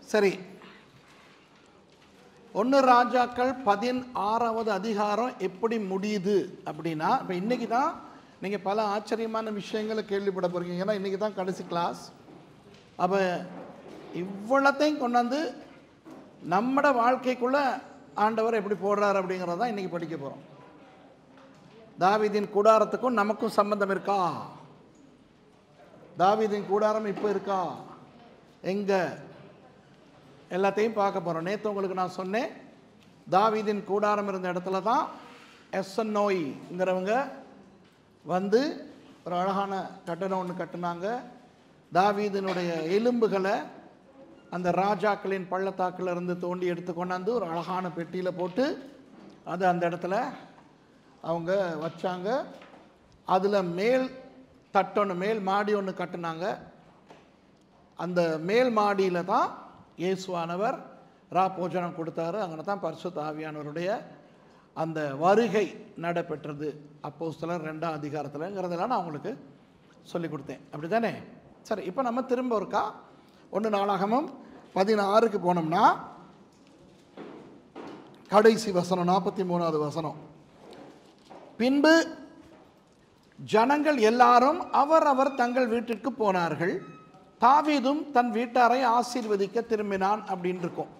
சரி ஒன்று ராஜாக்கள் பதினாறாவது அதிகாரம் எப்படி முடியுது அப்படின்னா இப்போ இன்னைக்கு தான் நீங்கள் பல ஆச்சரியமான விஷயங்களை கேள்விப்பட போறீங்க ஏன்னா இன்னைக்கு தான் கடைசி கிளாஸ் அப்போ இவ்வளத்தையும் கொண்டாந்து நம்மட வாழ்க்கைக்குள்ள ஆண்டவர் எப்படி போடுறார் அப்படிங்கிறத தான் இன்னைக்கு படிக்க போகிறோம் தாவீதின் கூடாரத்துக்கும் நமக்கும் சம்பந்தம் இருக்கா தாவீதின் கூடாரம் இப்போ இருக்கா எங்க எல்லாத்தையும் பார்க்க போகிறோம் நேற்று உங்களுக்கு நான் சொன்னேன் தாவீதின் கூடாரம் இருந்த இடத்துல தான் எஸ்என் நோய்ங்கிறவங்க வந்து ஒரு அழகான கட்டணம் ஒன்று கட்டினாங்க தாவீதினுடைய எலும்புகளை அந்த ராஜாக்களின் பள்ளத்தாக்குல இருந்து தோண்டி எடுத்து கொண்டாந்து ஒரு அழகான பெட்டியில் போட்டு அது அந்த இடத்துல அவங்க வச்சாங்க அதில் மேல் தட்டொன்று மேல் மாடி ஒன்று கட்டினாங்க அந்த மேல் மாடியில் தான் இயேசுவானவர் ரா போஜனம் கொடுத்தாரு அங்கே தான் பரிசுத்த ஆவியானவருடைய அந்த வருகை நடைபெற்றது அப்போ சிலர் ரெண்டாம் அதிகாரத்தில்ங்கிறதெல்லாம் நான் உங்களுக்கு சொல்லி கொடுத்தேன் அப்படி தானே சரி இப்போ நம்ம திரும்ப ஒருக்கா ஒன்று நாளாகமும் பதினாறுக்கு போனோம்னா கடைசி வசனம் நாற்பத்தி மூணாவது வசனம் பின்பு ஜனங்கள் எல்லாரும் அவரவர் தங்கள் வீட்டிற்கு போனார்கள் தாவீதும் தன் வீட்டாரை ஆசீர்வதிக்க திரும்பினான் அப்படின்னு இருக்கும்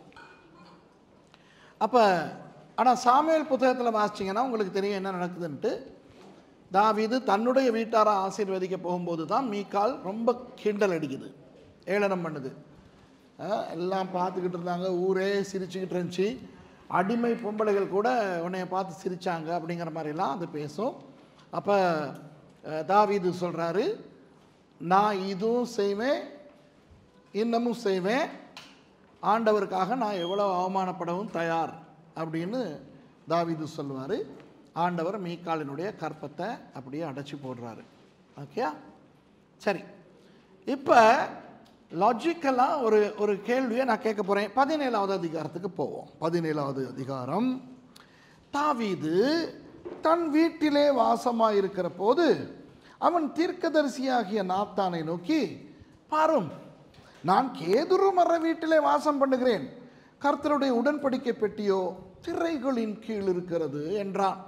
அப்போ ஆனால் சாமுவேல் புத்தகத்தில் வாசிச்சிங்கன்னா உங்களுக்கு தெரியும் என்ன நடக்குதுன்ட்டு தாவீது தன்னுடைய வீட்டாரை ஆசீர்வதிக்க போகும்போது தான் மீக்கால் ரொம்ப கிண்டல் அடிக்குது ஏளனம் பண்ணுது அஹ், எல்லாம் பார்த்துக்கிட்டு இருந்தாங்க ஊரே சிரிச்சுக்கிட்டு இருந்துச்சு அடிமை பொம்பளைகள் கூட உன்னைய பார்த்து சிரிச்சாங்க அப்படிங்கிற மாதிரிலாம் அது பேசும் அப்போ தாவீது சொல்கிறாரு நான் இதுவும் செய்வேன் இன்னமும் செய்வேன் ஆண்டவருக்காக நான் எவ்வளோ அவமானப்படவும் தயார் அப்படின்னு தாவீது சொல்லுவார் ஆண்டவர் மீக்காலினுடைய கற்பத்தை அப்படியே அடைச்சி போடுறாரு ஓகேயா சரி இப்போ லாஜிக்கலாக ஒரு ஒரு கேள்வியை நான் கேட்க போகிறேன் பதினேழாவது அதிகாரத்துக்கு போவோம் பதினேழாவது அதிகாரம் தாவீது தன் வீட்டிலே வாசமாக இருக்கிற போது அவன் தீர்க்கதரிசியாகிய நாத்தானை நோக்கி பாரும் நான் கேதுரு மர வீட்டிலே வாசம் பண்ணுகிறேன் கர்த்தருடைய உடன்படிக்கை பெட்டியோ திரைகளின் கீழ் இருக்கிறது என்றான்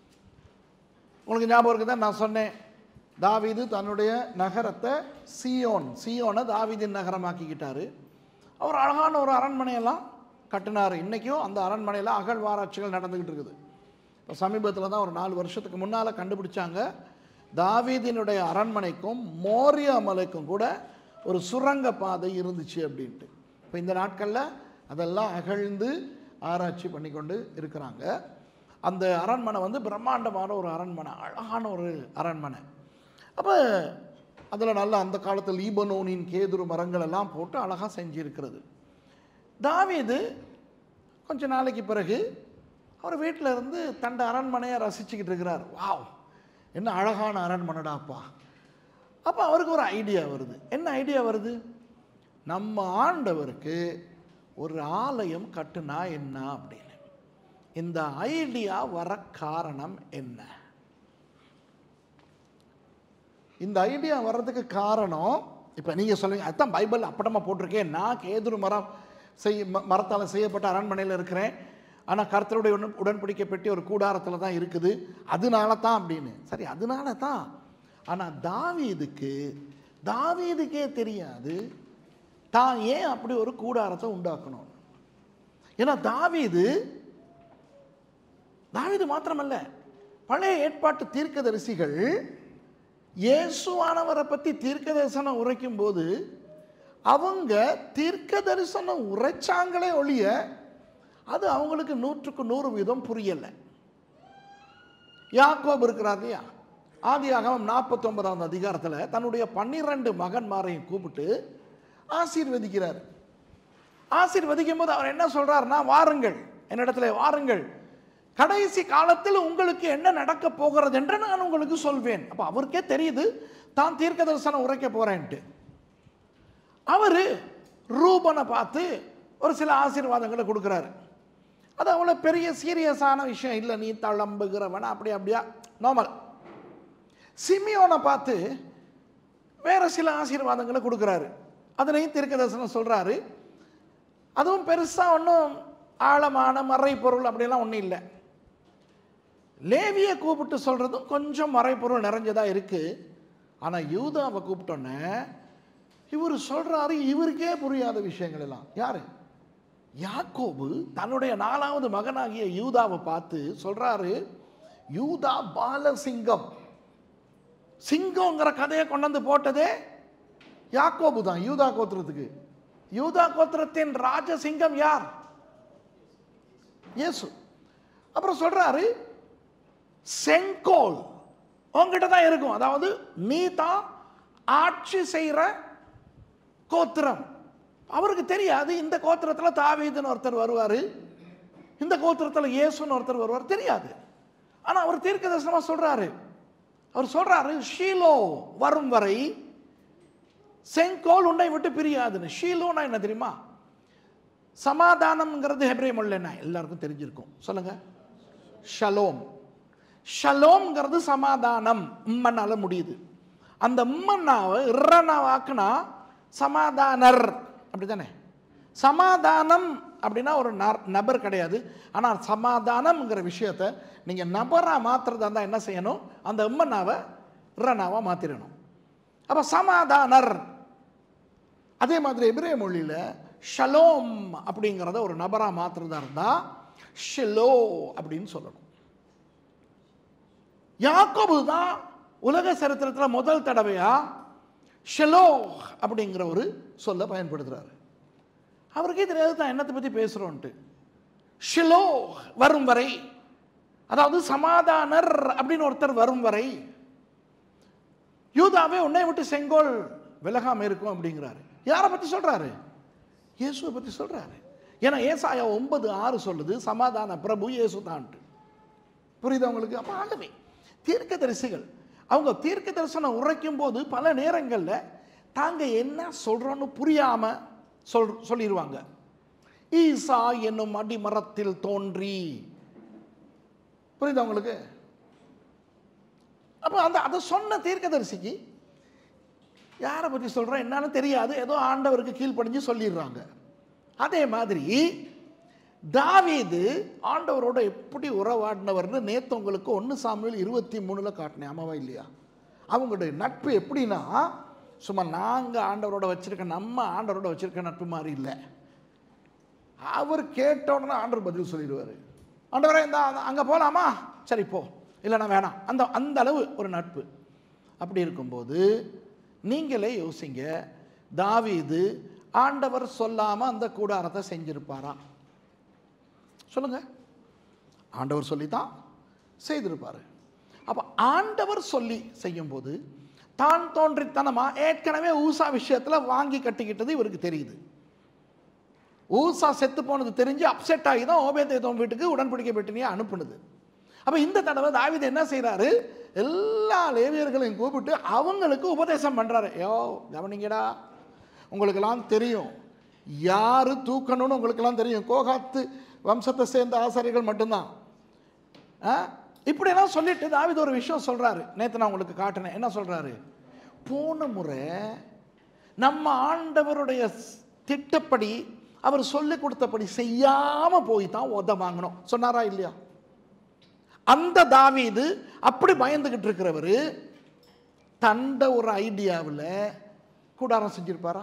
உங்களுக்கு ஞாபகம் இருக்குதா நான் சொன்னேன் தாவீது தன்னுடைய நகரத்தை சியோன் சியோனை தாவீதின் நகரமாக்கிக்கிட்டாரு அவர் அழகான ஒரு அரண்மனையெல்லாம் கட்டினார் இன்றைக்கும் அந்த அரண்மனையில் அகழ்வாராய்ச்சிகள் நடந்துக்கிட்டு இருக்குது இப்போ சமீபத்தில் தான் ஒரு நாலு வருஷத்துக்கு முன்னால் கண்டுபிடிச்சாங்க தாவீதினுடைய அரண்மனைக்கும் மோரியா மலைக்கும் கூட ஒரு சுரங்க பாதை இருந்துச்சு அப்படின்ட்டு இப்போ இந்த நாட்களில் அதெல்லாம் அகழ்ந்து ஆராய்ச்சி பண்ணி கொண்டு இருக்கிறாங்க அந்த அரண்மனை வந்து பிரம்மாண்டமான ஒரு அரண்மனை அழகான ஒரு அரண்மனை அப்போ அதில் நல்ல அந்த காலத்தில் லீபனோனின் கேதுரு மரங்கள் எல்லாம் போட்டு அழகாக செஞ்சிருக்கிறது தாவீது கொஞ்ச நாளைக்கு பிறகு அவர் வீட்டில் இருந்து தண்ட அரண்மனையை ரசிச்சுக்கிட்டு இருக்கிறார் வாவ் என்ன அழகான அரண்மனைடாப்பா அப்போ அவருக்கு ஒரு ஐடியா வருது என்ன ஐடியா வருது நம்ம ஆண்டவருக்கு ஒரு ஆலயம் கட்டுனா என்ன அப்படின்னு இந்த ஐடியா வர காரணம் என்ன இந்த ஐடியா வர்றதுக்கு காரணம் இப்போ நீங்கள் சொல்லுவீங்க அதான் பைபிள் அப்படமா போட்டிருக்கேன் நான் கேதுரு மரம் செய் ம- மரத்தால் செய்யப்பட்ட அரண்மனையில் இருக்கிறேன் ஆனால் கர்த்தருடைய உடன் உடன்படிக்கை பெட்டி ஒரு கூடாரத்தில் தான் இருக்குது அதனால தான் அப்படின்னு சரி அதனால தான் ஆனால் தாவீதுக்கு தாவீதுக்கே தெரியாது தான் ஏன் அப்படி ஒரு கூடாரத்தை உண்டாக்கணும் ஏன்னா தாவீது தாவீது மாத்திரமல்ல பழைய ஏற்பாட்டு தீர்க்கதரிசிகள் இயேசுவானவரை பற்றி தீர்க்க தரிசனம் உரைக்கும் போது அவங்க தீர்க்க தரிசனம் உரைச்சாங்களே ஒழிய அது அவங்களுக்கு நூற்றுக்கு நூறு வீதம் புரியலை யாக்கோப் இருக்கிறார் இல்லையா ஆதியாகமம் நாற்பத்தொன்பதாவது அதிகாரத்தில் தன்னுடைய பன்னிரண்டு மகன்மாரையும் கூப்பிட்டு ஆசீர்வதிக்கிறார் ஆசீர்வதிக்கும் போது அவர் என்ன சொல்றாருன்னா வாருங்கள் என்னிடத்துல வாருங்கள் கடைசி காலத்தில் உங்களுக்கு என்ன நடக்க போகிறது என்று நான் உங்களுக்கு சொல்வேன் அப்ப அவருக்கே தெரியுது தான் தீர்க்க தரிசனம் உரைக்க போறேன்ட்டு அவர் ரூபனை பார்த்து ஒரு சில ஆசீர்வாதங்களை கொடுக்குறாரு அது அவ்வளோ பெரிய சீரியஸான விஷயம் இல்லை நீ தளம்புகிறவன் அப்படி அப்படியா நார்மல் சிமியோனை பார்த்து வேற சில ஆசீர்வாதங்களை கொடுக்குறாரு அதனையும் தீர்க்க தரிசனம் சொல்றாரு அதுவும் பெருசாக ஒன்றும் ஆழமான மறைப்பொருள் அப்படிலாம் ஒன்றும் இல்லை லேவியை கூப்பிட்டு சொல்கிறதும் கொஞ்சம் மறைப்பொருள் நிறைஞ்சதாக இருக்குது ஆனால் யூதாவை கூப்பிட்டோன்னே இவர் சொல்கிறாரு இவருக்கே புரியாத விஷயங்கள் எல்லாம் யார் யாக்கோபு தன்னுடைய நாலாவது மகனாகிய யூதாவை பார்த்து சொல்கிறாரு யூதா பாலசிங்கம் சிங்கங்கிற கதையை கொண்டு வந்து போட்டதே யாக்கோபு தான் யூதா கோத்திரத்துக்கு யூதா கோத்திரத்தின் ராஜசிங்கம் யார் இயேசு அப்புறம் சொல்றாரு செங்கோல் உங்ககிட்ட தான் இருக்கும் அதாவது நீ தான் ஆட்சி செய்கிற கோத்திரம் அவருக்கு தெரியாது இந்த கோத்திரத்தில் தாவீதுன்னு ஒருத்தர் வருவார் இந்த கோத்திரத்தில் இயேசுன்னு ஒருத்தர் வருவார் தெரியாது ஆனால் அவர் தீர்க்க தரிசனமாக சொல்கிறாரு அவர் சொல்கிறாரு ஷீலோ வரும் வரை செங்கோல் உன்னை விட்டு பிரியாதுன்னு ஷீலோனா என்ன தெரியுமா சமாதானம்ங்கிறது ஹெப்ரே மொழியில் என்ன எல்லாருக்கும் தெரிஞ்சிருக்கும் சொல்லுங்க ஷலோம் ஷலோம்ங்கிறது சமாதானம் உம்மனால முடியுது அந்த உம்மன்னாவை இறனாவாக்குனா சமாதானர் அப்படிதானே சமாதானம் அப்படின்னா ஒரு நர்- நபர் கிடையாது ஆனால் சமாதானம்ங்கிற விஷயத்தை நீங்கள் நபராக மாற்றுறதா இருந்தால் என்ன செய்யணும் அந்த உம்மன்னாவை இறனாவாக மாற்றிடணும் அப்போ சமாதானர் அதே மாதிரி எபிரே மொழியில் ஷலோம் அப்படிங்கிறத ஒரு நபராக மாற்றுறதா இருந்தால் ஷிலோ அப்படின்னு சொல்லணும் யாக்கோபு தான் உலக சரித்திரத்தில் முதல் தடவையா ஷெலோ அப்படிங்கிற ஒரு சொல்ல பயன்படுத்துறாரு அவருக்கே தெரியாது தான் என்னத்தை பற்றி பேசுகிறோன்ட்டு ஷிலோ வரும் வரை அதாவது சமாதானர் அப்படின்னு ஒருத்தர் வரும் வரை யூதாவே உன்னை விட்டு செங்கோல் விலகாம இருக்கும் அப்படிங்கிறாரு யாரை பற்றி சொல்றாரு இயேசுவை பற்றி சொல்றாரு ஏன்னா ஏசாயா ஒன்பது ஆறு சொல்லுது சமாதான பிரபு இயேசு தான்ட்டு புரியுதா உங்களுக்கு அப்போ ஆண்டவே தீர்க்க தரிசிகள் அவங்க தீர்க்க தரிசனம் உரைக்கும் போது பல நேரங்களில் தாங்க என்ன சொல்கிறோன்னு புரியாமல் சொல் சொல்லிடுவாங்க ஈசா என்னும் அடிமரத்தில் தோன்றி புரியுதா உங்களுக்கு அப்போ அந்த அதை சொன்ன தீர்க்கதரிசிக்கு யாரை பற்றி சொல்கிறோம் என்னன்னு தெரியாது ஏதோ ஆண்டவருக்கு கீழ்ப்படிஞ்சு சொல்லிடுறாங்க அதே மாதிரி தாவீது ஆண்டவரோட எப்படி உறவாடினவர்னு நேற்று உங்களுக்கு ஒன்று சாமியில் இருபத்தி மூணில் காட்டினேன் ஆமாவா இல்லையா அவங்களுடைய நட்பு எப்படின்னா சும்மா நாங்கள் ஆண்டவரோட வச்சிருக்க நம்ம ஆண்டவரோட வச்சிருக்க நட்பு மாதிரி இல்லை அவர் கேட்ட உடனே ஆண்டவர் பதில் சொல்லிடுவார் ஆண்டவரே இந்த அங்கே போகலாமா சரி போ இல்லைன்னா வேணாம் அந்த அந்த அளவு ஒரு நட்பு அப்படி இருக்கும்போது நீங்களே யோசிங்க தாவீது ஆண்டவர் சொல்லாமல் அந்த கூடாரத்தை செஞ்சிருப்பாரா சொல்லுங்க ஆண்டவர் சொல்லி தான் செய்திருப்பார் அப்போ ஆண்டவர் சொல்லி செய்யும்போது தான் தோன்றித்தனமா ஏற்கனவே ஊசா விஷயத்தில் வாங்கி கட்டிக்கிட்டது இவருக்கு தெரியுது ஊசா செத்து போனது தெரிஞ்சு அப்செட் ஆகி தான் ஓபேதேதோம் வீட்டுக்கு உடன்படிக்கை பெட்டினியை அனுப்புனது அப்போ இந்த தடவை தாவீது என்ன செய்கிறாரு எல்லா லேவியர்களையும் கூப்பிட்டு அவங்களுக்கு உபதேசம் பண்ணுறாரு யோ கவனிங்கடா உங்களுக்கெல்லாம் தெரியும் யார் தூக்கணும்னு உங்களுக்கெல்லாம் தெரியும் கோகாத்து வம்சத்தை சேர்ந்த ஆசாரிகள் மட்டும்தான் ஆ? இப்படியெல்லாம் சொல்லிட்டு தாவீது ஒரு விஷயம் சொல்கிறாரு நேற்று நான் உங்களுக்கு காட்டினேன் என்ன சொல்கிறாரு போன முறை நம்ம ஆண்டவருடைய ஸ்- திட்டப்படி அவர் சொல்லி கொடுத்தபடி செய்யாமல் போய் தான் உத வாங்கணும் சொன்னாரா இல்லையா அந்த தாவீது அப்படி பயந்துகிட்டு இருக்கிறவர் தண்ட ஒரு ஐடியாவில் கூடாரம் செஞ்சிருப்பாரா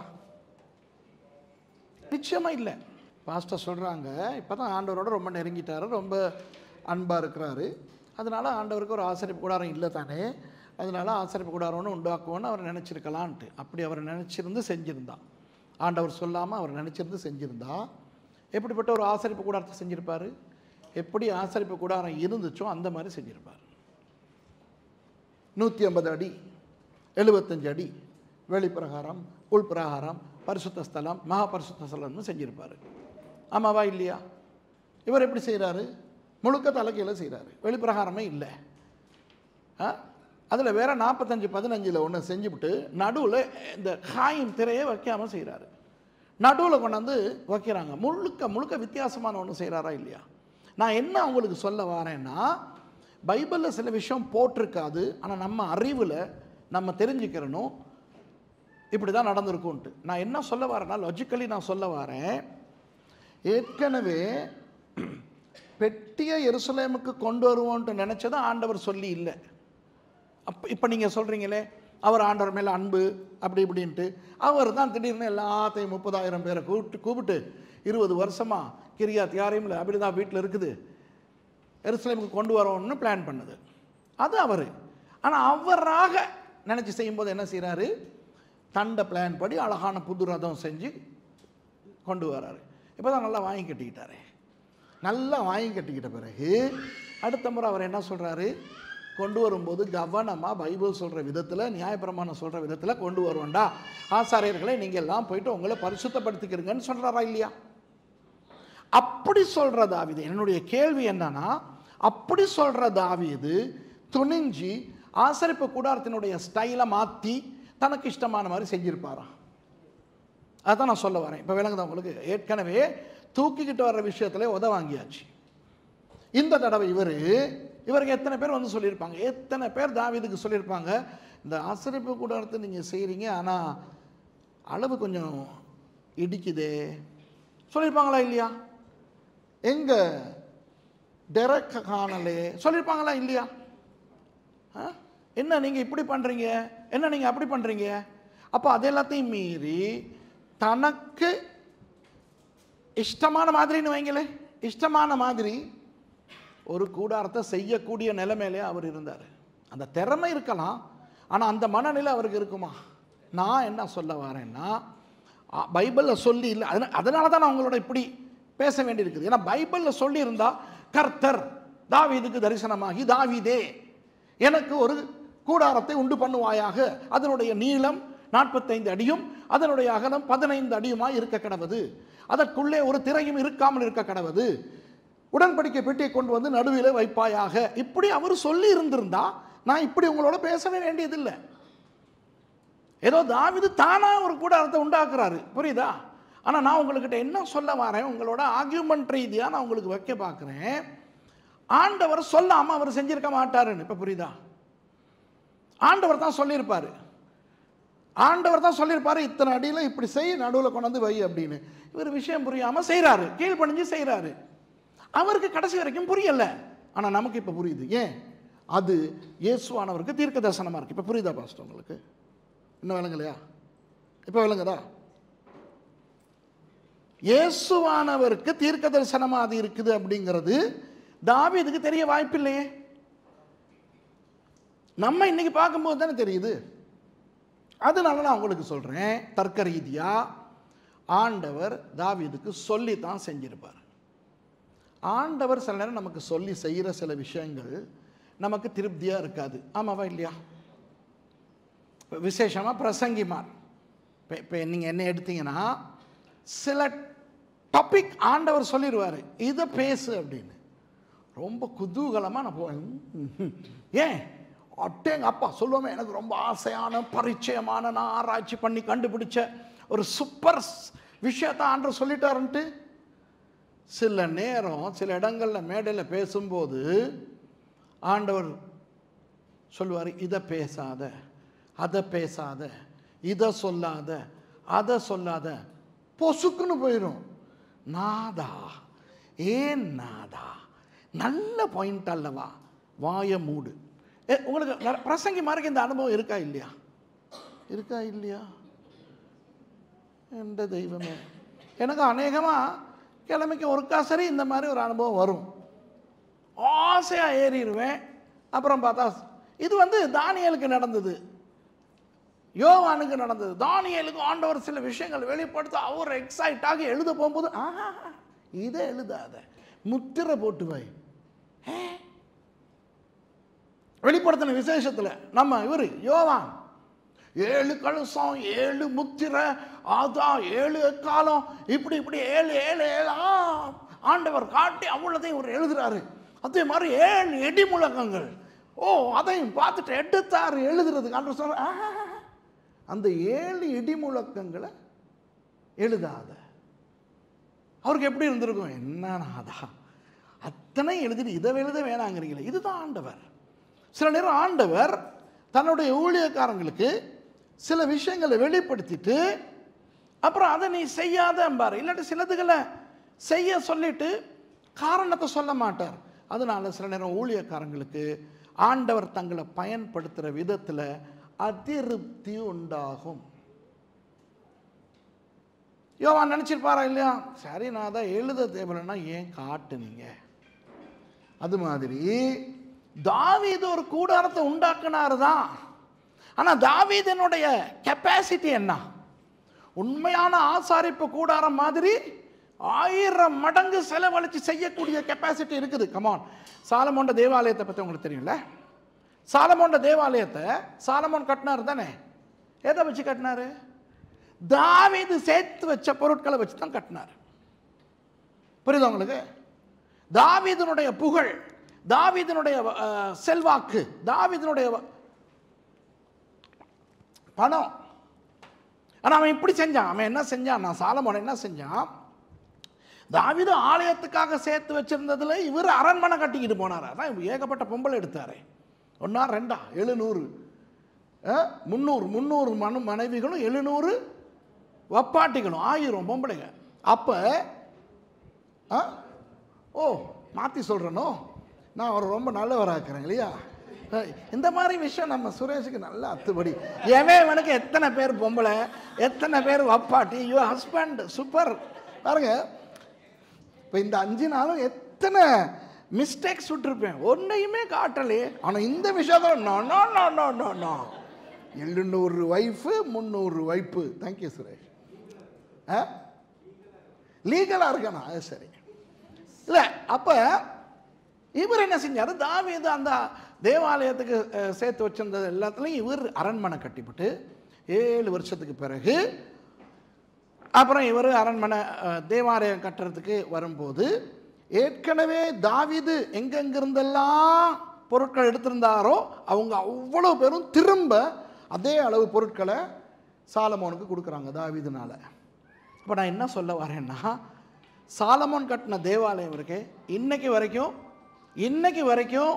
நிச்சயமா இல்லை பாஸ்டர் சொல்கிறாங்க இப்போ தான் ஆண்டவரோட ரொம்ப நெருங்கிட்டாரு ரொம்ப அன்பாக இருக்கிறாரு அதனால ஆண்டவருக்கு ஒரு ஆசிரியப்பு கூடாரம் இல்லை தானே அதனால ஆசிரியப்பு கூடாரம்னு உண்டாக்குவோன்னு அவர் நினச்சிருக்கலான்ட்டு அப்படி அவர் நினச்சிருந்து செஞ்சிருந்தா ஆண்டவர் சொல்லாமல் அவர் நினச்சிருந்து செஞ்சிருந்தா எப்படிப்பட்ட ஒரு ஆசரிப்பு கூடாரத்தை செஞ்சிருப்பாரு எப்படி ஆசரிப்பு கூடாரம் இருந்துச்சோ அந்த மாதிரி செஞ்சிருப்பார் நூற்றி ஐம்பது அடி எழுபத்தஞ்சு அடி வெளிப்பிரகாரம் உள்பிரகாரம் பரிசுத்த ஸ்தலம் மகா பரிசுத்த ஸ்தலம்னு செஞ்சிருப்பார் ஆமாவா இல்லையா இவர் எப்படி செய்கிறாரு முழுக்க தலைக்கையில் செய்கிறாரு வெளிப்பிரகாரமே இல்லை ஆ அதில் வேற நாற்பத்தஞ்சு பதினஞ்சில் ஒன்று செஞ்சுவிட்டு நடுவில் இந்த காயும் திரையை வைக்காமல் செய்கிறாரு நடுவில் கொண்டாந்து வைக்கிறாங்க முழுக்க முழுக்க வித்தியாசமான ஒன்று செய்கிறாரா இல்லையா நான் என்ன உங்களுக்கு சொல்ல வரேன்னா பைபிளில் சில விஷயம் போட்டிருக்காது ஆனால் நம்ம அறிவில் நம்ம தெரிஞ்சுக்கிறணும் இப்படி தான் நடந்திருக்கும்ன்ட்டு நான் என்ன சொல்ல வரேன்னா லாஜிக்கலி நான் சொல்ல வரேன் ஏற்கனவே பெட்டியை எருசலேமுக்கு கொண்டு வருவோன்ட்டு நினச்சதை ஆண்டவர் சொல்லி இல்லை அப்போ இப்போ நீங்கள் சொல்கிறீங்களே அவர் ஆண்டவர் மேலே அன்பு அப்படி இப்படின்ட்டு அவர் தான் திடீர்னு எல்லாத்தையும் முப்பதாயிரம் பேரை கூப்பிட்டு கூப்பிட்டு இருபது வருஷமாக கிரியாத் யாரையும் அப்படி தான் வீட்டில் இருக்குது எருசலேமுக்கு கொண்டு வரோம்னு பிளான் பண்ணுது அது அவர் ஆனால் அவராக நினச்சி செய்யும்போது என்ன செய்கிறாரு தண்டை பிளான் படி அழகான புது ரதம் செஞ்சு கொண்டு வராரு இப்போ தான் நல்லா வாங்கி கட்டிக்கிட்டாரு நல்லா வாங்கி கட்டிக்கிட்ட பிறகு அடுத்த முறை அவர் என்ன சொல்கிறாரு கொண்டு வரும்போது கவனமாக பைபிள் சொல்கிற விதத்தில் நியாயப்பிரமாணம் சொல்கிற விதத்தில் கொண்டு வருவோண்டா ஆசாரியர்களை நீங்கள் எல்லாம் போயிட்டு உங்களை பரிசுத்தப்படுத்திக்கிறீங்கன்னு சொல்கிறாரா இல்லையா அப்படி சொல்கிற தாவிது என்னுடைய கேள்வி என்னன்னா அப்படி சொல்கிற தாவீது துணிஞ்சு ஆசரிப்பு கூடாரத்தினுடைய ஸ்டைலை மாற்றி தனக்கு இஷ்டமான மாதிரி செஞ்சிருப்பாராம் அதான் நான் சொல்ல வரேன் இப்போ விளங்குதா உங்களுக்கு ஏற்கனவே தூக்கிக்கிட்டு வர்ற விஷயத்துல உத வாங்கியாச்சு இந்த தடவை இவர் இவருக்கு எத்தனை பேர் வந்து சொல்லியிருப்பாங்க எத்தனை பேர் தாவீதுக்கு சொல்லியிருப்பாங்க இந்த ஆசிரியப்பு கூடாரத்தை நீங்கள் செய்கிறீங்க ஆனால் அளவு கொஞ்சம் இடிக்குதே சொல்லியிருப்பாங்களா இல்லையா எங்க டெரக்க காணலே சொல்லியிருப்பாங்களா இல்லையா ஆ? என்ன நீங்கள் இப்படி பண்ணுறீங்க என்ன நீங்கள் அப்படி பண்ணுறீங்க அப்போ அது எல்லாத்தையும் மீறி தனக்கு இஷ்டமான மாதிரின்னு வைங்களே இஷ்டமான மாதிரி ஒரு கூடாரத்தை செய்யக்கூடிய நிலைமையிலே அவர் இருந்தார் அந்த திறமை இருக்கலாம் ஆனால் அந்த மனநிலை அவருக்கு இருக்குமா நான் என்ன சொல்ல வரேன்னா அ, பைபிளில் சொல்லி இல்லை அதன அதனால தான் நான் உங்களோட இப்படி பேச வேண்டியிருக்குது ஏன்னா பைபிளில் சொல்லியிருந்தா கர்த்தர் தாவீதுக்கு தரிசனமாகி தாவீதே எனக்கு ஒரு கூடாரத்தை உண்டு பண்ணுவாயாக அதனுடைய நீளம் நாற்பத்தைந்து அடியும் அதனுடைய அகலம் பதினைந்து அடியுமாய் இருக்க கடவது அதற்குள்ளே ஒரு திரையும் இருக்காமல் இருக்க கடவது உடன்படிக்கை பெட்டியை கொண்டு வந்து நடுவிலே வைப்பாயாக இப்படி அவர் சொல்லி இருந்திருந்தா நான் இப்படி உங்களோட பேசவே வேண்டியதில்லை ஏதோ தாவிது தானா ஒரு கூடாரத்தை உண்டாக்குறாரு புரியுதா ஆனால் நான் உங்கள்கிட்ட என்ன சொல்ல வரேன் உங்களோட ஆர்கியூமெண்ட் ரீதியாக நான் உங்களுக்கு வைக்க பார்க்குறேன் ஆண்டவர் சொல்லாமல் அவர் செஞ்சிருக்க மாட்டாருன்னு இப்போ புரியுதா ஆண்டவர் தான் சொல்லியிருப்பாரு ஆண்டவர் தான் சொல்லியிருப்பாரு இத்தனை அடியில் இப்படி செய் நடுவில் கொண்டு வந்து வை அப்படின்னு இவர் விஷயம் புரியாமல் செய்கிறாரு கீழ்ப்பணிஞ்சு செய்கிறாரு அவருக்கு கடைசி வரைக்கும் புரியல ஆனால் நமக்கு இப்போ புரியுது ஏன் அது இயேசுவானவருக்கு தீர்க்க தரிசனமாக இருக்குது இப்போ புரியுதா பாஸ்டர் உங்களுக்கு இன்னும் விளங்கலையா இப்போ விளங்குதா இயேசுவானவருக்கு தீர்க்க தரிசனமாக அது இருக்குது அப்படிங்கிறது தாவீதுக்கு தெரிய வாய்ப்பில்லையே நம்ம இன்னைக்கு பார்க்கும்போது தானே தெரியுது அதனால நான் உங்களுக்கு சொல்கிறேன் தர்க்க ரீதியாக ஆண்டவர் தாவீதுக்கு சொல்லி தான் செஞ்சிருப்பார் ஆண்டவர் சில நேரம் நமக்கு சொல்லி செய்கிற சில விஷயங்கள் நமக்கு திருப்தியாக இருக்காது ஆமாவா இல்லையா இப்போ விசேஷமாக பிரசங்கிமார் இப்போ இப்போ நீங்கள் என்ன எடுத்தீங்கன்னா சில டாபிக் ஆண்டவர் சொல்லிடுவார் இதை பேசு அப்படின்னு ரொம்ப குதூகலமாக நான் போவேன் ம்ஹும். ஏன் அட்டேங்க அப்பா சொல்லுவோமே எனக்கு ரொம்ப ஆசையான பரிச்சயமான நான் ஆராய்ச்சி பண்ணி கண்டுபிடிச்ச ஒரு சூப்பர் விஷயத்தை ஆண்டவர் சொல்லிட்டாருன்ட்டு சில நேரம் சில இடங்களில் மேடையில் பேசும்போது ஆண்டவர் சொல்லுவார் இதை பேசாத அதை பேசாத இதை சொல்லாத அதை சொல்லாத பொசுக்குன்னு போயிடும் நாதா ஏன் நாதா நல்ல பாயிண்ட் அல்லவா வாய மூடு ஏ, உங்களுக்கு ந- பிரசங்கி மாதிரி இந்த அனுபவம் இருக்கா இல்லையா இருக்கா இல்லையா எந்த தெய்வமே எனக்கு அநேகமாக கிழமைக்கு ஒருக்கா சரி இந்த மாதிரி ஒரு அனுபவம் வரும் ஆசையாக ஏறிடுவேன் அப்புறம் பார்த்தா இது வந்து தானியலுக்கு நடந்தது யோவானுக்கு நடந்தது தானியலுக்கு ஆண்டவர் சில விஷயங்கள் வெளிப்படுத்த அவர் எக்ஸைட் ஆகி எழுத போகும்போது ஆஹா இதை எழுதாத முத்திரை போட்டு வை ஏ? வெளிப்படுத்தின விசேஷத்தில் நம்ம இவர் யோவான் ஏழு கலசம் ஏழு முத்திரை அதான் ஏழு காலம் இப்படி இப்படி ஏழு ஏழு ஏழு ஆ, ஆண்டவர் காட்டி அவ்வளோதையும் இவர் எழுதுறாரு அதே மாதிரி ஏழு இடி முழக்கங்கள் ஓ அதையும் பார்த்துட்டு எடுத்தாரு எழுதுறதுக்கு ஆண்டவர் சொல்ற "ஆஹா, அந்த ஏழு இடி முழக்கங்களை எழுதாத அவருக்கு எப்படி இருந்திருக்கும் என்னன்னாதா அத்தனை எழுதிட்டு இதை எழுத வேணாங்கிறீங்களே இதுதான் ஆண்டவர் சில நேரம் ஆண்டவர் தன்னுடைய ஊழியக்காரங்களுக்கு சில விஷயங்களை வெளிப்படுத்திட்டு அப்புறம் அதை நீ செய்யாதம்பார் இல்லாட்டி சிலதுகளை செய்ய சொல்லிட்டு காரணத்தை சொல்ல மாட்டார் அதனால சில நேரம் ஊழியக்காரங்களுக்கு ஆண்டவர் தங்களை பயன்படுத்துகிற விதத்தில் அதிருப்தி உண்டாகும் யோவான் நினச்சிருப்பாரா இல்லையா சரி நான் தான் எழுத தேவைன்னா ஏன் காட்டுனீங்க அது மாதிரி தாவீது ஒரு கூடாரத்தை உண்டாக்குனாரு தான் ஆனால் தாவீதனுடைய கெப்பாசிட்டி என்ன உண்மையான ஆசாரிப்பு கூடாரம் மாதிரி ஆயிரம் மடங்கு செலவழித்து செய்யக்கூடிய கெப்பாசிட்டி இருக்குது கமான் சாலமோண்ட தேவாலயத்தை பற்றி உங்களுக்கு தெரியும்ல சாலமோண்ட தேவாலயத்தை சாலமோன் கட்டினார் தானே எதை வச்சு கட்டினாரு தாவீது சேர்த்து வச்ச பொருட்களை வச்சு தான் கட்டினார் புரியுதா உங்களுக்கு தாவீதனுடைய புகழ் தாவீதனுடைய அஹ், செல்வாக்கு தாவீதனுடைய வ- பணம் ஆனா அவன் இப்படி செஞ்சான் அவன் என்ன செஞ்சான் நான் சாலமோன் என்ன செஞ்சான் தாவீது ஆலயத்துக்காக சேர்த்து வச்சிருந்ததுல இவர் அரண்மனை கட்டிக்கிட்டு போனார் அதான் இவர் ஏகப்பட்ட பொம்பளை எடுத்தாரு ஒன்றா ரெண்டா எழுநூறு அஹ், முந்நூறு முந்நூறு மனு மனைவிகளும் எழுநூறு வப்பாட்டிகளும் ஆயிரம் பொம்பளைங்க அப்போ ஆ ஓ மாற்றி சொல்கிறனோ நான் அவரை ரொம்ப நல்லவராக்குறேன் இல்லையா அஹ், இந்த மாதிரி விஷயம் நம்ம சுரேஷுக்கு நல்ல அத்துப்படி எவன் இவனுக்கு எத்தனை பேர் பொம்பளை எத்தனை பேர் வப்பாட்டி யோ ஹஸ்பண்ட் சூப்பர் பாருங்க இப்போ இந்த அஞ்சு நாளும் எத்தனை மிஸ்டேக்ஸ் விட்டுருப்பேன் ஒன்றையுமே காட்டலையே ஆனால் இந்த விஷயத்தில் no no no no no no எழுநூறு ஒய்ஃபு முந்நூறு ஒய்ஃபு தேங்க்யூ சுரேஷ் ஆ லீகலாக இருக்கணும் அது சரி இல்லை அப்போ இவர் என்ன செஞ்சார் தாவீது அந்த தேவாலயத்துக்கு அஹ், சேர்த்து வச்சிருந்தது எல்லாத்துலேயும் இவர் அரண்மனை கட்டிவிட்டு ஏழு வருஷத்துக்கு பிறகு அப்புறம் இவர் அரண்மனை அஹ், தேவாலயம் கட்டுறதுக்கு வரும்போது ஏற்கனவே தாவீது எங்கெங்கிருந்தெல்லாம் பொருட்கள் எடுத்திருந்தாரோ அவங்க அவ்வளோ பேரும் திரும்ப அதே அளவு பொருட்களை சாலமோனுக்கு கொடுக்குறாங்க தாவீதுனால இப்போ நான் என்ன சொல்ல வரேன்னா சாலமோன் கட்டின தேவாலயம் இருக்கு இன்னைக்கு வரைக்கும் இன்னைக்கு வரைக்கும்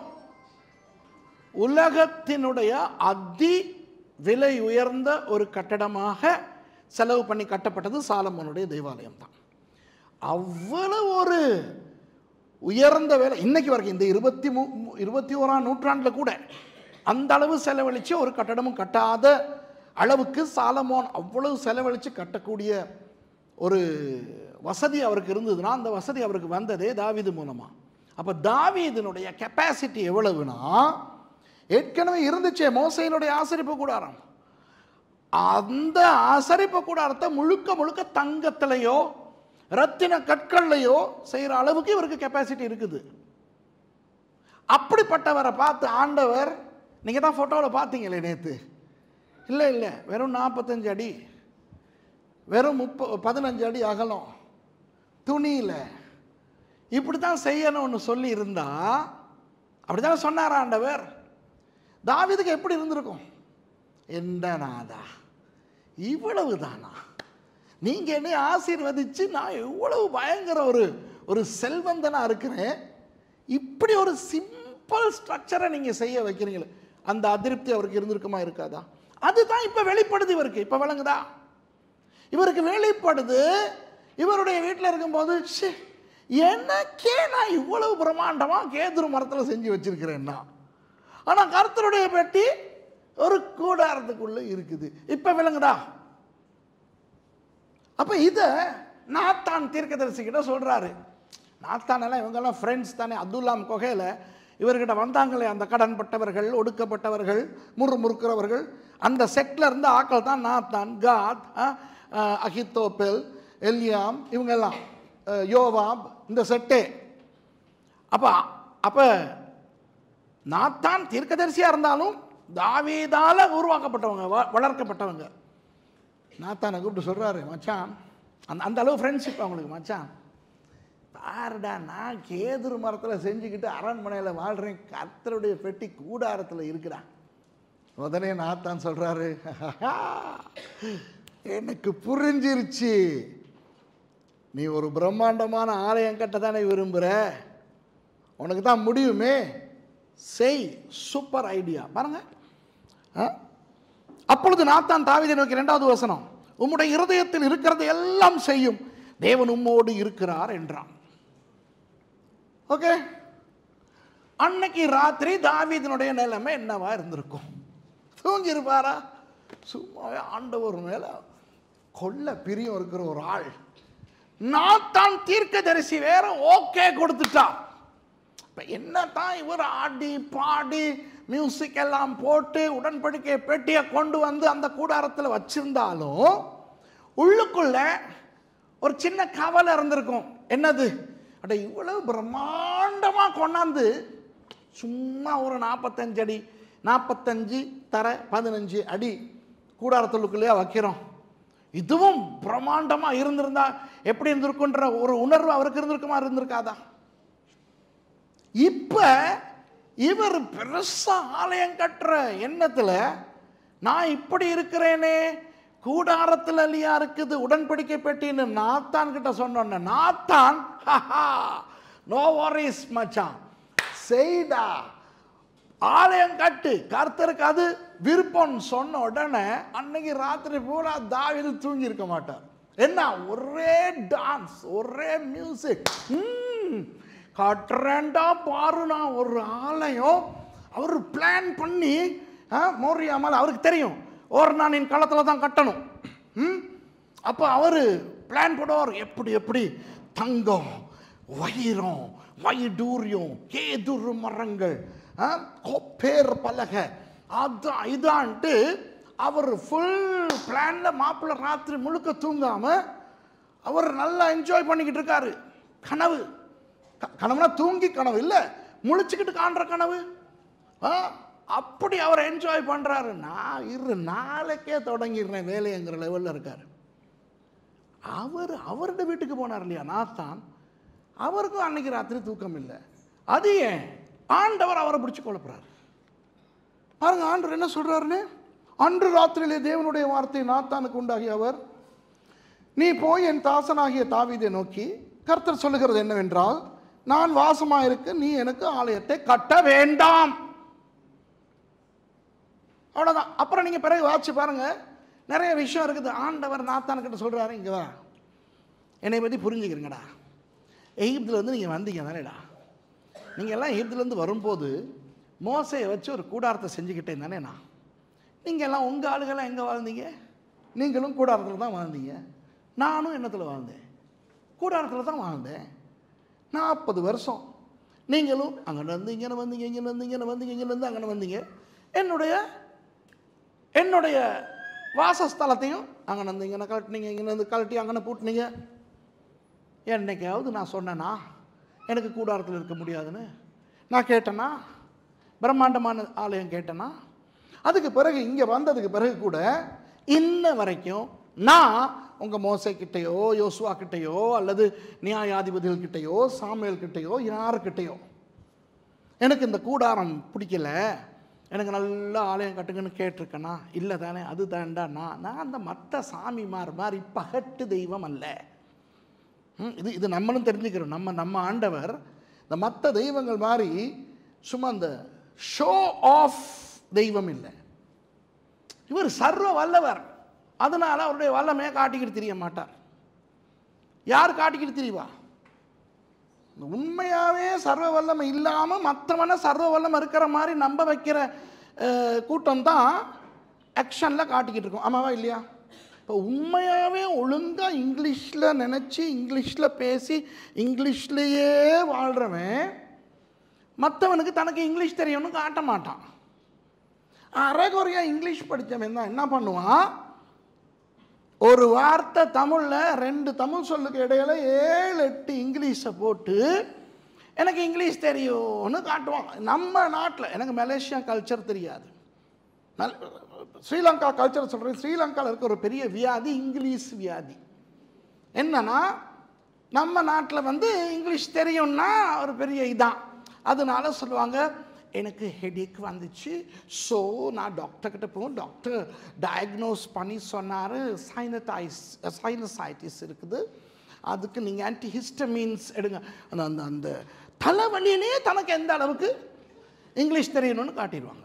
உலகத்தினுடைய அதி விலை உயர்ந்த ஒரு கட்டடமாக செலவு பண்ணி கட்டப்பட்டது சாலமோனுடைய தேவாலயம் தான் அவ்வளவு ஒரு உயர்ந்த வேலை இன்னைக்கு வரைக்கும் இந்த இருபத்தி மூ மூ- இருபத்தி ஓராம் நூற்றாண்டில் கூட அந்த அளவு செலவழித்து ஒரு கட்டடமும் கட்டாத அளவுக்கு சாலமோன் அவ்வளவு செலவழித்து கட்டக்கூடிய ஒரு வசதி அவருக்கு இருந்ததுன்னா அந்த வசதி அவருக்கு வந்ததே தாவீது மூலமாக அப்போ தாவீதினுடைய கெப்பாசிட்டி எவ்வளவுனா ஏற்கனவே இருந்துச்சே மோசையினுடைய ஆசரிப்பு கூடாரம் அந்த ஆசரிப்பு கூடாரத்தை முழுக்க முழுக்க தங்கத்திலையோ ரத்தின கற்கள்லையோ செய்கிற அளவுக்கு இவருக்கு கெப்பாசிட்டி இருக்குது அப்படிப்பட்டவரை பார்த்து ஆண்டவர் நீங்கள் தான் ஃபோட்டோவில் பார்த்தீங்களே நேற்று இல்லை இல்லை வெறும் நாற்பத்தஞ்சு அடி வெறும் முப்ப பதினஞ்சு அடி அகலம் துணியில் இப்படி தான் செய்யணும்னு சொல்லி இருந்தா அப்படி தானே சொன்னார் ஆண்டவர் தாவீதுக்கு எப்படி இருந்திருக்கும் என்ன நாதா இவ்வளவு தானா நீங்கள் என்னை ஆசீர்வதிச்சு நான் எவ்வளவு பயங்கர ஒரு ஒரு செல்வந்தனா இருக்கிறேன் இப்படி ஒரு சிம்பிள் ஸ்ட்ரக்சரை நீங்கள் செய்ய வைக்கிறீங்களே அந்த அதிருப்தி அவருக்கு இருந்திருக்குமா இருக்காதா அதுதான் இப்போ வெளிப்படுது இவருக்கு இப்போ விளங்குதா இவருக்கு வெளிப்படுது இவருடைய வீட்டில் இருக்கும்போது ச்சே எனக்கே நான் இவ்வளவு பிரம்மாண்டமாக கேதுரு மரத்தில் செஞ்சு வச்சிருக்கிறேன்னா ஆனால் கர்த்தருடைய பெட்டி ஒரு கூடாரத்துக்குள்ளே இருக்குது இப்போ விளங்குதா அப்போ இதை நாத்தான் தீர்க்கதரிசி கிட்ட சொல்கிறாரு நாத்தான் எல்லாம் இவங்கெல்லாம் ஃப்ரெண்ட்ஸ் தானே அப்துல்லாம் கொகையில் இவர்கிட்ட வந்தாங்களே அந்த கடன்பட்டவர்கள் ஒடுக்கப்பட்டவர்கள் முறு முறுக்கிறவர்கள் அந்த செட்டில் இருந்த ஆக்கள் தான் நாத்தான் காத் அஹ், அஹ், அகித்தோப்பெல் எல்யாம் இவங்கெல்லாம் அஹ், யோவாப் இந்த செட்டே அப்போ அப்போ நாத்தான் தீர்க்கதரிசியாக இருந்தாலும் தாவீதால உருவாக்கப்பட்டவங்க வ- வளர்க்கப்பட்டவங்க நாத்தானை கூப்பிட்டு சொல்கிறாரு மச்சான் அந்த அந்த அளவு ஃப்ரெண்ட்ஷிப் அவங்களுக்கு மச்சான் பாருடா நான் கேதுரு மரத்தில் செஞ்சுக்கிட்டு அரண்மனையில் வாழ்கிறேன் கர்த்தருடைய பெட்டி கூடாரத்தில் இருக்குடா உடனே நாத்தான் சொல்கிறாரு எனக்கு புரிஞ்சிருச்சு நீ ஒரு பிரம்மாண்டமான ஆலயம் கட்ட தானே விரும்புகிற உனக்கு தான் முடியுமே செய் சூப்பர் ஐடியா பாருங்க ஆ? அப்பொழுது நாத்தான் தாவீதை நோக்கி இரண்டாவது வசனம் உம்முடைய இருதயத்தில் இருக்கிறது எல்லாம் செய்யும் தேவன் உம்மோடு இருக்கிறார் என்றான் ஓகே அன்னைக்கு ராத்திரி தாவீதினுடைய நிலைமை என்னவா இருந்திருக்கும் தூங்கி இருப்பாரா சும்மாவே ஆண்டவர் மேல கொல்ல பிரியம் இருக்கிற ஒரு ஆள் நாத்தான் தீர்க்கதரிசி வேற ஓகே கொடுத்துட்டான் இப்போ என்ன தான் இவர் ஆடி பாடி மியூசிக் எல்லாம் போட்டு உடன்படிக்கை பெட்டியை கொண்டு வந்து அந்த கூடாரத்தில் வச்சிருந்தாலும் உள்ளுக்குள்ள ஒரு சின்ன கவலை இருந்திருக்கும் என்னது அட இவ்வளவு பிரம்மாண்டமாக கொண்டாந்து சும்மா ஒரு நாற்பத்தஞ்சு அடி நாற்பத்தஞ்சு தர பதினஞ்சு அடி கூடாரத்துக்குள்ளேயே வைக்கிறோம் இதுவும் பிரம்மாண்டமாக இருந்திருந்தா எப்படி இருந்திருக்குன்ற ஒரு உணர்வு அவருக்கு இருந்திருக்குமா இருந்திருக்காதா இப்ப இவர் பெருசா ஆலயம் கட்டுற எண்ணத்துல நான் இப்படி இருக்கிறேனே கூடாரத்தில் இல்லையா இருக்குது உடன்படிக்கை பெட்டின்னு நாத்தான் கிட்ட சொன்னோன்ன நாத்தான் நோ வரிஸ் மச்சான் செய்டா ஆலயம் கட்டு கர்த்தருக்கு அது விருப்பம்னு சொன்ன உடனே அன்னைக்கு ராத்திரி பூரா தாவிது தூங்கி இருக்க மாட்டார் என்ன ஒரே டான்ஸ் ஒரே மியூசிக் கட்டுறேன்டா பாரு நான் ஒரு ஆலயம் அவர் பிளான் பண்ணி மோரியாமல் அவருக்கு தெரியும் ஒரு நாளின் காலத்தில் தான் கட்டணும் ம் அப்போ அவர் பிளான் பண்ணுவார் எப்படி எப்படி தங்கம் வைரம் வைடூரியம் கேதுரு மரங்கள் ஆ, கொப்பேர் பலகை அதான் இதான்ட்டு அவர் ஃபுல் பிளானில் மாப்பிள்ளை ராத்திரி முழுக்க தூங்காம அவர் நல்லா என்ஜாய் பண்ணிக்கிட்டு இருக்காரு கனவு க- கனவுனா தூங்கி கனவு இல்லை முழிச்சுக்கிட்டு காண்ற கனவு ஆ, அப்படி அவர் என்ஜாய் பண்றாரு நான் இரு நாளைக்கே தொடங்கிடுறேன் வேலைங்கிற லெவலில் இருக்காரு அவர் அவருடைய வீட்டுக்கு போனார் இல்லையா நாத்தான் அவருக்கும் அன்னைக்கு ராத்திரி தூக்கம் இல்லை அது ஏன் ஆண்டவர் அவரை பிடிச்சி குழப்புறாரு பாருங்க ஆண்டவர் என்ன சொல்றாருன்னு அன்று ராத்திரியிலே தேவனுடைய வார்த்தை நாத்தானுக்கு உண்டாகிய அவர் நீ போய் என் தாசனாகிய தாவீதை நோக்கி கர்த்தர் சொல்லுகிறது என்னவென்றால் நான் வாசமாயிருக்க நீ எனக்கு ஆலயத்தை கட்ட வேண்டாம் அவ்வளோதான் அப்புறம் நீங்கள் பிறகு வாட்சி பாருங்க நிறைய விஷயம் இருக்குது ஆண்டவர் நாத்தானுக்கிட்ட சொல்கிறாரு இங்கே வா என்னை பற்றி புரிஞ்சுக்கிறீங்கடா எகிப்துலேருந்து நீங்கள் வந்தீங்க தானேடா நீங்கள் எல்லாம் எகிப்துலேருந்து வரும்போது மோசையை வச்சு ஒரு கூடாரத்தை செஞ்சுக்கிட்டேன் தானேண்ணா நீங்கள் எல்லாம் உங்கள் ஆளுகெல்லாம் எங்கே வாழ்ந்தீங்க நீங்களும் கூடாரத்தில் தான் வாழ்ந்தீங்க நானும் என்னத்தில் வாழ்ந்தேன் கூடாரத்தில் தான் வாழ்ந்தேன் நாற்பது வருஷம் நீங்களும் அங்கே வந்து இங்கே வந்தீங்க இங்கே வந்து இங்கே வந்தீங்க இங்கே வந்து அங்கே வந்தீங்க என்னுடைய என்னுடைய வாசஸ்தலத்தையும் அங்கே வந்து இங்கே கழட்டினீங்க இங்கே வந்து கழட்டி அங்கே பூட்டினீங்க என்னைக்காவது நான் சொன்னேனா எனக்கு கூடாரத்தில் இருக்க முடியாதுன்னு நான் கேட்டேனா பிரம்மாண்டமான ஆலயம் கேட்டேனா அதுக்கு பிறகு இங்கே வந்ததுக்கு பிறகு கூட இன்ன வரைக்கும் நான் உங்கள் மோசைக்கிட்டேயோ யோசுவா கிட்டேயோ அல்லது நியாயாதிபதிகள் கிட்டேயோ சாமியல் கிட்டேயோ யாருக்கிட்டேயோ எனக்கு இந்த கூடாரம் பிடிக்கல எனக்கு நல்ல ஆலயம் கட்டுங்கன்னு கேட்டிருக்கேனா இல்லை தானே அது தாண்டா நான் நான் அந்த மற்ற சாமிமார் மாதிரி பகட்டு தெய்வம் அல்ல ம், இது இது நம்மளும் தெரிஞ்சுக்கிறோம் நம்ம நம்ம ஆண்டவர் இந்த மற்ற தெய்வங்கள் மாதிரி சும்மா அந்த ஷோ ஆஃப் தெய்வம் இல்லை இவர் சர்வ வல்லவர் அதனால அவருடைய வல்லமையை காட்டிக்கிட்டு தெரிய மாட்டார் யார் காட்டிக்கிட்டு தெரியவா இந்த உண்மையாகவே சர்வ வல்லமை இல்லாமல் மற்றவனை சர்வ வல்லமை இருக்கிற மாதிரி நம்ப வைக்கிற கூட்டம் தான் ஆக்ஷனில் காட்டிக்கிட்டு இருக்கோம் ஆமாவா இல்லையா இப்போ உண்மையாகவே ஒழுங்காக இங்கிலீஷில் நினச்சி இங்கிலீஷில் பேசி இங்கிலீஷ்லேயே வாழ்கிறவன் மற்றவனுக்கு தனக்கு இங்கிலீஷ் தெரியும்னு காட்ட மாட்டான் அரைகுறையா இங்கிலீஷ் படித்தவன் தான் என்ன பண்ணுவான் ஒரு வார்த்தை தமிழில் ரெண்டு தமிழ் சொல்லுக்கு இடையில ஏழு எட்டு இங்கிலீஷை போட்டு எனக்கு இங்கிலீஷ் தெரியும்னு காட்டுவான் நம்ம நாட்டில் எனக்கு மலேசியா கல்ச்சர் தெரியாது மல்- ஸ்ரீலங்கா கல்ச்சர் சொல்கிறேன் ஸ்ரீலங்காவில் இருக்க ஒரு பெரிய வியாதி இங்கிலீஷ் வியாதி என்னன்னா நம்ம நாட்டில் வந்து இங்கிலீஷ் தெரியும்னா ஒரு பெரிய இதான் அதனால சொல்லுவாங்க எனக்கு ஹெடேக் வந்துச்சு ஸோ நான் டாக்டர் கிட்ட போகும் டாக்டர் டயக்னோஸ் பண்ணி சொன்னார் சைனடைஸ் சைனசைட்டிஸ் இருக்குது அதுக்கு நீங்கள் ஆன்டிஹிஸ்டமீன்ஸ் எடுங்க அந்த அந்த அந்த தலைவலியிலே தனக்கு எந்த அளவுக்கு இங்கிலீஷ் தெரியணும்னு காட்டிடுவாங்க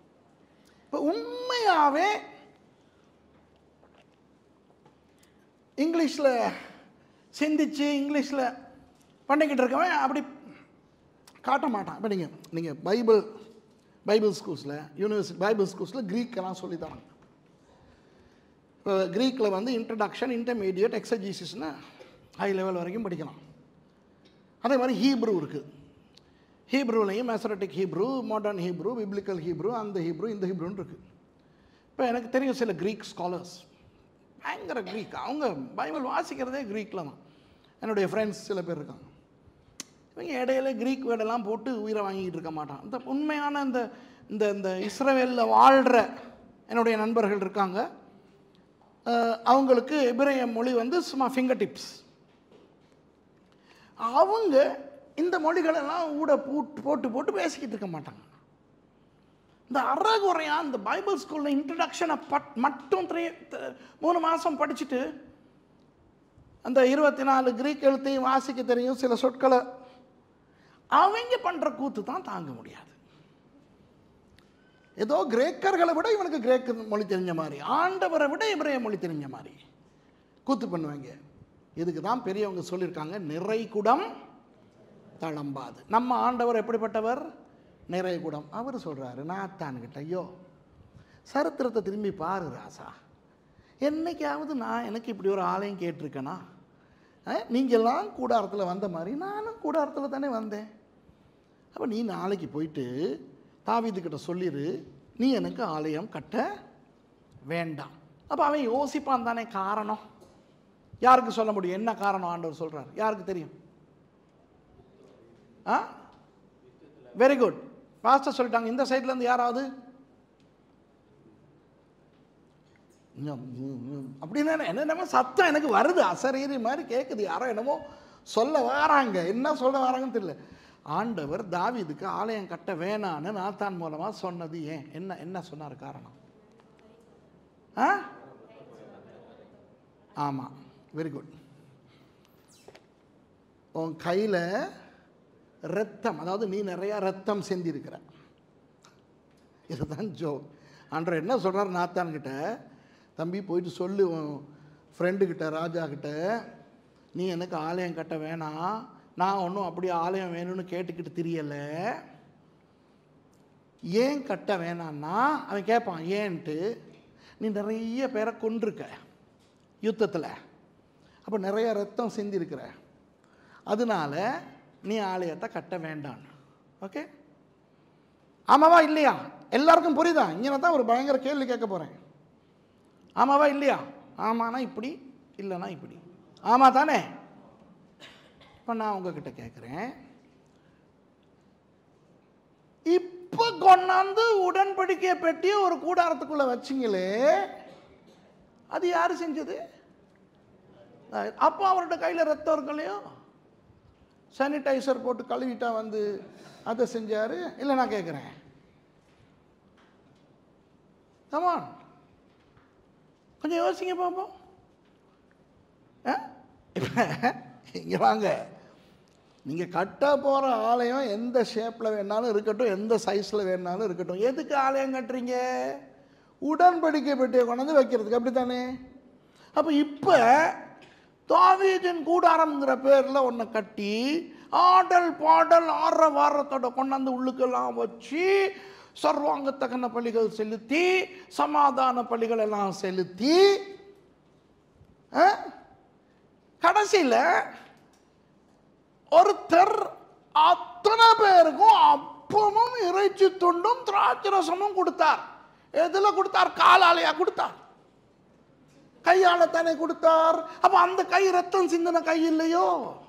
இப்போ உண்மையாகவே இங்கிலீஷில் சிந்திச்சு இங்கிலீஷில் பண்ணிக்கிட்டு இருக்கவன் அப்படி காட்ட மாட்டான் இப்போ நீங்கள் நீங்கள் பைபிள் பைபிள் ஸ்கூல்ஸில் யூனிவர்சிட்டி பைபிள் ஸ்கூல்ஸில் க்ரீக்கெல்லாம் சொல்லி தராங்க இப்போ க்ரீக்கில் வந்து இன்ட்ரடக்ஷன் இன்டர்மீடியட் எக்ஸஜீசிஸ்னு ஹை லெவல் வரைக்கும் படிக்கலாம் அதே மாதிரி ஹீப்ரூ இருக்குது ஹீப்ரூலையும் Masoretic Hebrew modern Hebrew biblical Hebrew அந்த ஹீப்ரூ இந்த ஹீப்ரூன்னு இருக்குது இப்போ எனக்கு தெரியும் சில க்ரீக் ஸ்காலர்ஸ் பயங்கர க்ரீக் அவங்க பைபிள் வாசிக்கிறதே க்ரீக்கில் தான் என்னுடைய ஃப்ரெண்ட்ஸ் சில பேர் இருக்காங்க இவங்க இடையில க்ரீக் வேர்டெல்லாம் போட்டு உயிரை வாங்கிட்டு இருக்க மாட்டான் இந்த உண்மையான இந்த இந்த இந்த இஸ்ரவேலில் வாழ்கிற என்னுடைய நண்பர்கள் இருக்காங்க அஹ், அவங்களுக்கு எபிரேய மொழி வந்து சும்மா ஃபிங்கர் டிப்ஸ் அவங்க இந்த மொழிகளெல்லாம் ஊட போட்டு போட்டு போட்டு பேசிக்கிட்டு இருக்க மாட்டாங்க இந்த அறகுறையா இந்த பைபிள் ஸ்கூலில் இன்ட்ரடக்ஷனை பட் மட்டும் த்ரீ மூணு மாதம் படிச்சுட்டு அந்த இருபத்தி நாலு கிரீக் எழுத்தையும் வாசிக்க தெரியும் சில சொற்களை அவங்க பண்ணுற கூத்து தான் தாங்க முடியாது ஏதோ கிரேக்கர்களை விட இவனுக்கு கிரேக்க மொழி தெரிஞ்ச மாதிரி ஆண்டவரை விட இவரைய மொழி தெரிஞ்ச மாதிரி கூத்து பண்ணுவாங்க இதுக்கு தான் பெரியவங்க சொல்லியிருக்காங்க நிறை குடம் தளம்பாது நம்ம ஆண்டவர் எப்படிப்பட்டவர் நிறை குடம் அவர் சொல்கிறாரு நாத்தான்கிட்ட ஐயோ சரித்திரத்தை திரும்பி பாரு ராசா என்னைக்காவது நான் எனக்கு இப்படி ஒரு ஆலயம் கேட்டிருக்கேனா அஹ், நீங்கெல்லாம் கூடாரத்தில் வந்த மாதிரி நானும் கூடாரத்தில் தானே வந்தேன் அப்போ நீ நாளைக்கு போயிட்டு தாவீதுக்கிட்ட சொல்லிடு நீ எனக்கு ஆலயம் கட்ட வேண்டாம் அப்போ அவன் யோசிப்பான் தானே காரணம் யாருக்கு சொல்ல முடியும் என்ன காரணம் ஆண்டவர் சொல்கிறார் யாருக்கு தெரியும் ஆ வெரி குட் பாஸ்டர் சொல்லிட்டாங்க இந்த சைட்ல இருந்து யாராவது அப்படின்னு என்னென்னமோ சத்தம் எனக்கு வருது அசரீரி மாதிரி கேட்குது யாரோ என்னமோ சொல்ல வராங்க என்ன சொல்ல வராங்கன்னு தெரியல ஆண்டவர் தாவீதுக்கு ஆலயம் கட்ட வேணான்னு நாத்தான் மூலமா சொன்னது ஏன் என்ன என்ன சொன்னார் காரணம் ஆ ஆமாம் வெரி குட் உன் கையில் ரத்தம் அதாவது நீ நிறையா ரத்தம் செஞ்சிருக்கிற இதுதான் ஜோ ஆண்டவர் என்ன சொல்கிறார் நாத்தான்கிட்ட தம்பி போயிட்டு சொல்லு உன் ஃப்ரெண்டுக்கிட்ட ராஜா கிட்ட நீ எனக்கு ஆலயம் கட்ட வேணாம் நான் ஒன்றும் அப்படி ஆலயம் வேணும்னு கேட்டுக்கிட்டு தெரியலை ஏன் கட்ட வேணான்னா அவன் கேட்பான் ஏன்ட்டு நீ நிறைய பேரை கொண்டிருக்க யுத்தத்தில் அப்போ நிறைய ரத்தம் சிந்திருக்கிற அதனால நீ ஆலயத்தை கட்ட வேண்டாம் ஓகே ஆமாவா இல்லையா எல்லாருக்கும் புரியுதா இங்கே தான் ஒரு பயங்கர கேள்வி கேட்க போகிறேன் ஆமாவா இல்லையா ஆமானா இப்படி இல்லைனா இப்படி ஆமா தானே இப்போ நான் உங்ககிட்ட கேட்குறேன் இப்போ கொண்டாந்து உடன்படிக்கையை பெட்டி ஒரு கூடாரத்துக்குள்ள வச்சிங்களே அது யார் செஞ்சது அப்போ அவரோட கையில் ரத்தம் இருக்கும் இல்லையோ சானிடைசர் போட்டு கழுவிட்டா வந்து அதை செஞ்சார் இல்லை நான் கேட்குறேன் கமான் கொஞ்சம் யோசிங்க பார்ப்போம் இங்கே வாங்க நீங்கள் கட்ட போகிற ஆலயம் எந்த ஷேப்பில் வேணாலும் இருக்கட்டும் எந்த சைஸில் வேணாலும் இருக்கட்டும் எதுக்கு ஆலயம் கட்டுறீங்க உடன்படிக்கை பெட்டியை கொண்டாந்து வைக்கிறதுக்கு அப்படி தானே அப்போ இப்போ தாவீதின் கூடாரம்ங்கிற பேரில் ஒன்று கட்டி ஆடல் பாடல் ஆற வாரத்தோட கொண்டாந்து உள்ளுக்கெல்லாம் வச்சு சர்வாங்க தகன பலிகள் செலுத்தி சமாதான பலிகள் எல்லாம் செலுத்தி கடைசியில் ஒருத்தர் அத்தனை பேருக்கும் அப்பமும் இறைச்சி துண்டும் திராட்சை ரசமும் கொடுத்தார் எதுல கொடுத்தார் காலாலையா கொடுத்தார் கையால தானே கொடுத்தார் அப்ப அந்த கை ரத்தம் சிந்தின கை இல்லையோ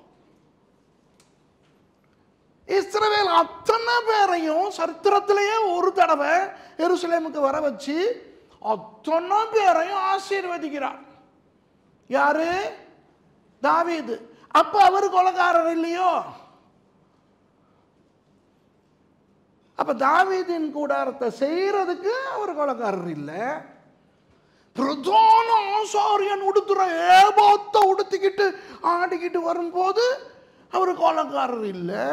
இஸ்ரவேல் அத்தனை பேரையும் சரித்திரத்திலேயே ஒரு தடவை எருசலேமுக்கு வர வச்சு அத்தனை பேரையும் ஆசீர்வதிக்கிறார் யாரு தாவீது அப்ப அவர் கொலகாரர் இல்லையோ அப்ப தாவீதின் கூடாரத்தை செய்யறதுக்கு அவர் கொலகாரர் இல்லை பிரதான ஆசாரியன் உடுத்துற ஏபோத்த உடுத்திக்கிட்டு ஆடிக்கிட்டு வரும்போது அவர் கொலக்காரர் இல்லை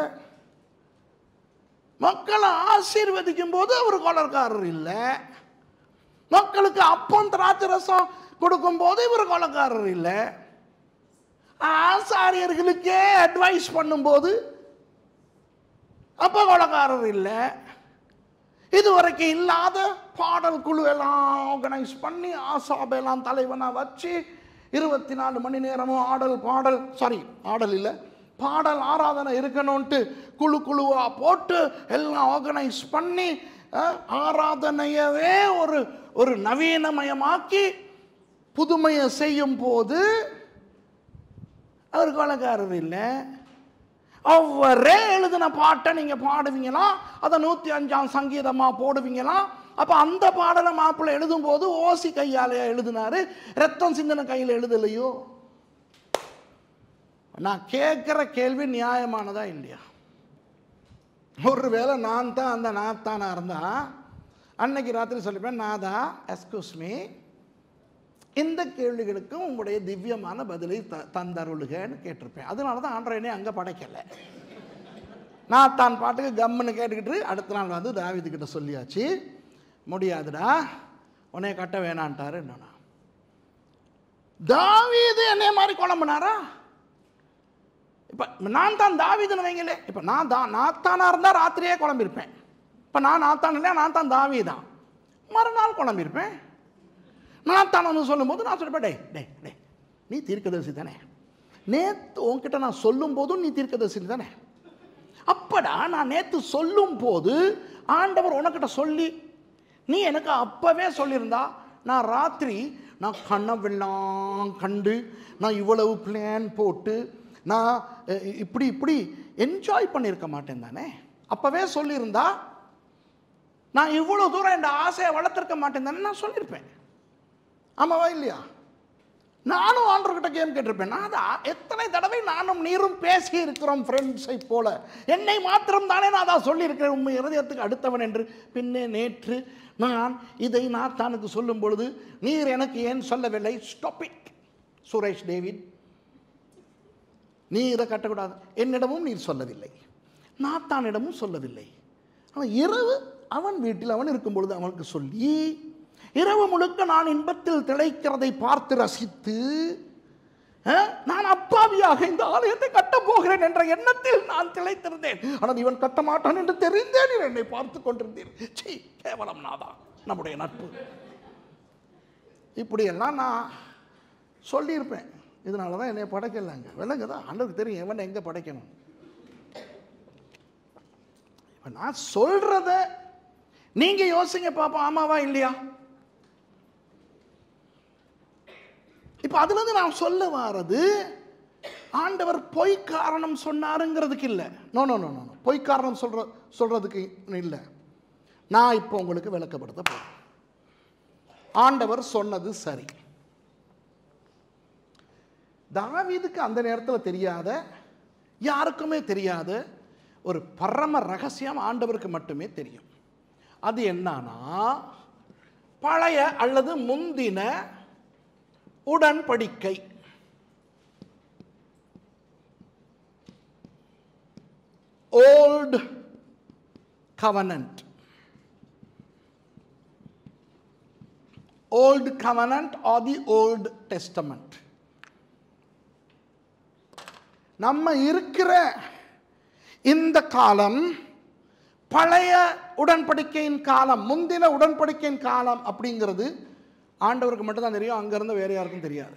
மக்களை ஆசீர்வதிக்கும் போது அவர் கொலக்காரர் இல்லை மக்களுக்கு அப்பம் திராட்சை ரசம் கொடுக்கும் போது இவர் கொலக்காரர் இல்லை ஆசாரியர்களுக்கே அட்வைஸ் பண்ணும்போது அப்ப கொலகாரர் இல்லை இதுவரைக்கும் இல்லாத பாடல் குழு எல்லாம் ஆர்கனைஸ் பண்ணி ஆசாபெல்லாம் தலைவனா வச்சு இருபத்தி நாலு மணி நேரமும் ஆடல் பாடல் சாரி ஆடல் இல்லை பாடல் ஆராதனை இருக்கணும்ட்டு குழு குழுவா போட்டு எல்லாம் ஆர்கனைஸ் பண்ணி அஹ், ஆராதனையவே ஒரு ஒரு நவீனமயமாக்கி புதுமையை செய்யும் போது அவர் கொலைக்காரர் இல்லை அவரே எழுதின பாட்டை நீங்கள் பாடுவீங்களா அதை நூற்றி அஞ்சாம் சங்கீதமாக போடுவீங்களா அப்போ அந்த பாடலை மாப்பிள்ளை எழுதும்போது ஓசி கையாலையா எழுதினாரு ரத்தம் சிந்தின கையில் எழுதலையோ நான் கேட்குற கேள்வி நியாயமானதா இல்லையா ஒருவேளை நான் தான் அந்த நாத்தானா இருந்தா அன்னைக்கு ராத்திரி சொல்லிப்பேன் நாதா எஸ்கூஸ் மீ இந்த கேள்விகளுக்கும் உங்களுடைய திவ்யமான பதிலை த தந்தருளுகன்னு கேட்டிருப்பேன் அதனால தான் ஆண்டரனே அங்கே படைக்கலை நான் தான் பாட்டுக்கு கம்முன்னு கேட்டுக்கிட்டு அடுத்த நாள் வந்து தாவீதுக்கிட்ட சொல்லியாச்சு முடியாதுடா உன்னைய கட்ட வேணான்ட்டாரு என்னன்னா தாவீது என்னைய மாதிரி குழம்புனாரா இப்போ நான் தான் தாவீதுன்னு வைங்களே இப்போ நான் தா நாத்தானா இருந்தால் ராத்திரியே குழம்பிருப்பேன் இப்போ நான் நாத்தான் இல்லையா நான் தான் தாவி தான் மறுநாள் குழம்பிருப்பேன் நான் தான் வந்து சொல்லும்போது நான் சொல்லிப்பேன் டேய் டேய் டேய் நீ தீர்க்கதரிசி தானே நேற்று உன்கிட்ட நான் சொல்லும் போதும் நீ தீர்க்கதரிசி தானே அப்படா நான் நேற்று சொல்லும் போது ஆண்டவர் உனக்கிட்ட சொல்லி நீ எனக்கு அப்பவே சொல்லியிருந்தா நான் ராத்திரி நான் கனவெல்லாம் கண்டு நான் இவ்வளவு பிளான் போட்டு நான் அஹ், இப்படி இப்படி என்ஜாய் பண்ணியிருக்க மாட்டேன் தானே அப்பவே சொல்லியிருந்தா நான் இவ்வளோ தூரம் என் ஆசையை வளர்த்துருக்க மாட்டேன் தானே நான் சொல்லியிருப்பேன் ஆமாவா இல்லையா நானும் ஆண்டவர்கிட்ட கேம் கேட்டிருப்பேன் நான் அதை எத்தனை தடவை நானும் நீரும் பேசி இருக்கிறோம் ஃப்ரெண்ட்ஸை போல என்னை மாத்திரம் தானே நான் அதான் சொல்லியிருக்கிறேன் உண்மை இருதயத்துக்கு அடுத்தவன் என்று பின்னே நேற்று நான் இதை நான் தானுக்கு சொல்லும் பொழுது நீர் எனக்கு ஏன் சொல்லவில்லை ஸ்டாப் இட் சுரேஷ் டேவிட் நீ இதை கட்டக்கூடாது என்னிடமும் நீர் சொல்லவில்லை நாத்தானிடமும் சொல்லவில்லை ஆனால் இரவு அவன் வீட்டில் அவன் இருக்கும் பொழுது அவனுக்கு சொல்லி இரவு முழுக்க நான் இன்பத்தில் திளைக்கிறதை பார்த்து ரசித்து அஹ், நான் அப்பாவியாக இந்த ஆலயத்தை கட்டப் போகிறேன் என்ற எண்ணத்தில் நான் திளைத்திருந்தேன் ஆனால் இவன் கட்ட மாட்டான் என்று தெரிந்தேன் நீர் என்னை பார்த்து கொண்டிருந்தீர் சீ கேவலம் நாதா நம்முடைய நட்பு இப்படியெல்லாம் நான் சொல்லியிருப்பேன் இதனால தான் என்னை படைக்கலாங்க விலங்குதா ஆண்டவருக்கு தெரியும் எவன் எங்கே படைக்கணும் இப்போ நான் சொல்கிறத நீங்கள் யோசிங்க பாப்போம் ஆமாவா இல்லையா இப்போ அதுலேருந்து நான் சொல்ல வாரது ஆண்டவர் பொய் காரணம் சொன்னாருங்கிறதுக்கு இல்லை no no no no no. பொய் காரணம் சொல்ற சொல்கிறதுக்கு இல்லை நான் இப்போ உங்களுக்கு விளக்கப்படுத்த போகிறேன் ஆண்டவர் சொன்னது சரி தாவீதுக்கு அந்த நேரத்தில் தெரியாத யாருக்குமே தெரியாத ஒரு பரம ரகசியம் ஆண்டவருக்கு மட்டுமே தெரியும் அது என்னன்னா பழைய அல்லது முந்தின உடன்படிக்கை old covenant old covenant or the old testament நம்ம இருக்கிற இந்த காலம் பழைய உடன்படிக்கையின் காலம் முந்தின உடன்படிக்கையின் காலம் அப்படிங்கிறது ஆண்டவருக்கு மட்டும்தான் தெரியும் அங்கேருந்து வேற யாருக்கும் தெரியாது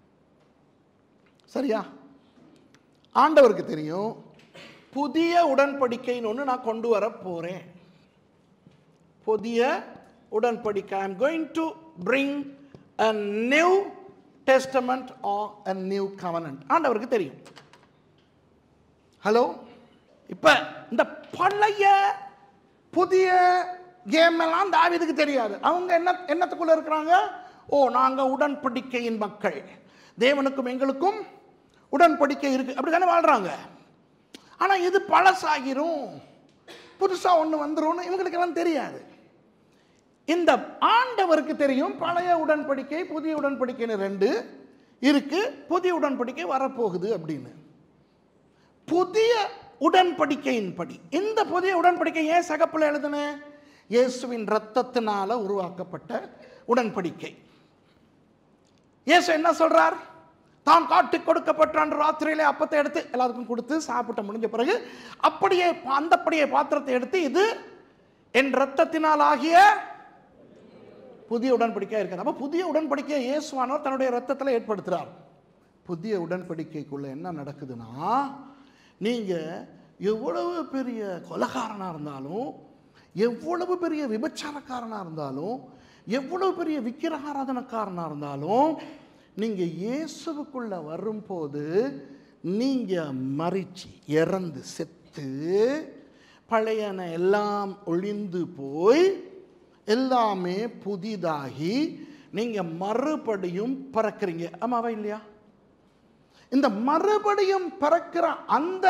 சரியா ஆண்டவருக்கு தெரியும் புதிய உடன்படிக்கைன்னு ஒன்று நான் கொண்டு வர போகிறேன் புதிய உடன்படிக்கை I am going to bring a New Testament or a new covenant ஆண்டவருக்கு தெரியும் ஹலோ இப்போ இந்த பழைய புதிய கேம் எல்லாம் தாவீதுக்கு தெரியாது அவங்க என்ன என்னத்துக்குள்ள இருக்கிறாங்க ஓ நாங்கள் உடன்படிக்கையின் மக்கள் தேவனுக்கும் எங்களுக்கும் உடன்படிக்கை இருக்கு அப்படி தானே வாழ்றாங்க ஆனால் இது பழசாகிரும் புதுசாக ஒன்று வந்துரும்னு இவங்களுக்கெல்லாம் தெரியாது இந்த ஆண்டவருக்கு தெரியும் பழைய உடன்படிக்கை புதிய உடன்படிக்கைன்னு ரெண்டு இருக்கு புதிய உடன்படிக்கை வரப்போகுது அப்படின்னு புதிய உடன்படிக்கையின்படி இந்த புதிய உடன்படிக்கை ஏன் சகப்பில் எழுதுனேன் இயேசுவின் ரத்தத்தினால உருவாக்கப்பட்ட உடன்படிக்கை இயேசு என்ன சொல்றார் தான் காட்டி கொடுக்கப்பட்ட அன்று ராத்திரியிலே அப்பத்தை எடுத்து எல்லாருக்கும் கொடுத்து சாப்பிட்ட முடிஞ்ச பிறகு அப்படியே அந்தப்படியே பாத்திரத்தை எடுத்து இது என் இரத்தத்தினால் ஆகிய புதிய உடன்படிக்கை இருக்கிறது அப்போ புதிய உடன்படிக்கையை இயேசுவானவர் தன்னுடைய ரத்தத்தில் ஏற்படுத்துகிறார் புதிய உடன்படிக்கைக்குள்ள என்ன நடக்குதுன்னா நீங்கள் எவ்வளவு பெரிய கொலகாரனாக இருந்தாலும் எவ்வளவு பெரிய விபச்சாரக்காரனாக இருந்தாலும் எவ்வளவு பெரிய விக்கிரகாராதனக்காரனாக இருந்தாலும் நீங்கள் இயேசுவுக்குள்ள வரும்போது நீங்கள் மறிச்சு இறந்து செத்து பழையன எல்லாம் ஒளிந்து போய் எல்லாமே புதிதாகி நீங்கள் மறுபடியும் பிறக்கிறீங்க ஆமாவா இல்லையா இந்த மறுபடியும் பிறக்கிற அந்த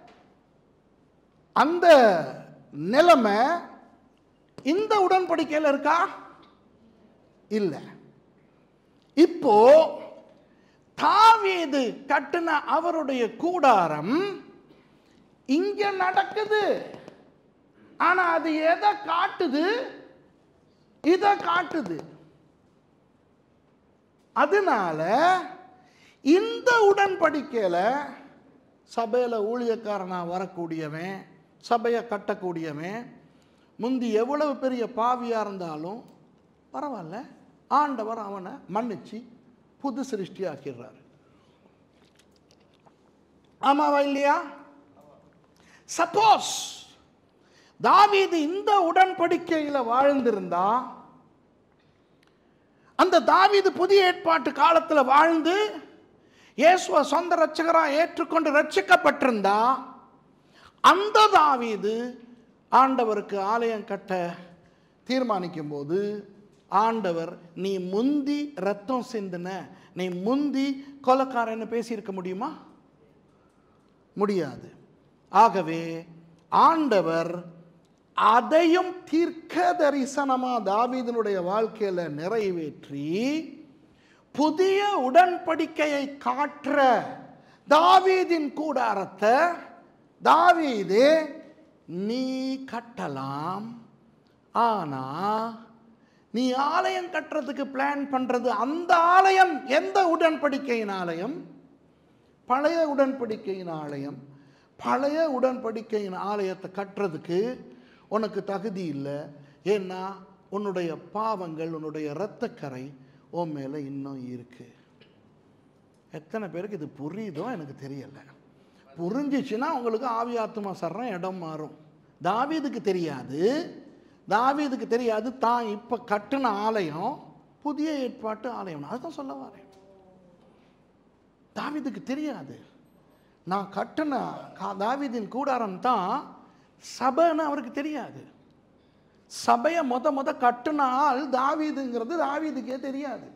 அந்த நிலைமை இந்த உடன்படிக்கையில் இருக்கா இல்லை இப்போ தாவீது கட்டின அவருடைய கூடாரம் இங்க நடக்குது ஆனா அது எதை காட்டுது இதை காட்டுது அதனால இந்த உடன்படிக்கையில் சபையில் ஊழியக்காரனா வரக்கூடியவன் சபையை கட்டக்கூடியவன் முந்தி எவ்வளவு பெரிய பாவியாக இருந்தாலும் பரவாயில்ல ஆண்டவர் அவனை மன்னிச்சு புது சிருஷ்டி ஆக்கிடுறாரு ஆமாவா இல்லையா சப்போஸ் தாவீது இந்த உடன்படிக்கையில் வாழ்ந்திருந்தா அந்த தாவீது புதிய ஏற்பாட்டு காலத்தில் வாழ்ந்து இயேசுவை சொந்த ரட்சகராக ஏற்றுக்கொண்டு ரட்சிக்கப்பட்டிருந்தா அந்த தாவீது ஆண்டவருக்கு ஆலயம் கட்ட தீர்மானிக்கும் போது ஆண்டவர் நீ முந்தி ரத்தம் சிந்தின நீ முந்தி கொலக்காரன்னு பேசியிருக்க முடியுமா முடியாது ஆகவே ஆண்டவர் அதையும் தீர்க்க தரிசனமா தாவீதனுடைய வாழ்க்கையில நிறைவேற்றி புதிய உடன்படிக்கையை காற்ற தாவீதின் கூடாரத்தை தாவீது நீ கட்டலாம் ஆனா நீ ஆலயம் கட்டுறதுக்கு பிளான் பண்றது அந்த ஆலயம் எந்த உடன்படிக்கையின் ஆலயம் பழைய உடன்படிக்கையின் ஆலயம் பழைய உடன்படிக்கையின் ஆலயத்தை கட்டுறதுக்கு உனக்கு தகுதி இல்லை ஏன்னா உன்னுடைய பாவங்கள் உன்னுடைய இரத்தக்கரை உன் மேலே இன்னும் இருக்கு எத்தனை பேருக்கு இது புரியுதோ எனக்கு தெரியலை புரிஞ்சிச்சுன்னா உங்களுக்கு ஆவியாத்மா சர்றம் இடம் மாறும் தாவீதுக்கு தெரியாது தாவீதுக்கு தெரியாது தான் இப்போ கட்டின ஆலயம் புதிய ஏற்பாட்டு ஆலயம் அதுதான் சொல்ல வரேன் தாவீதுக்கு தெரியாது நான் கட்டின கா- தாவீதின் கூடாரம் தான் சபைன்னு அவருக்கு தெரியாது சபையை மொத மொத கட்டின ஆள் தாவீதுங்கிறது தாவீதுக்கே தெரியாது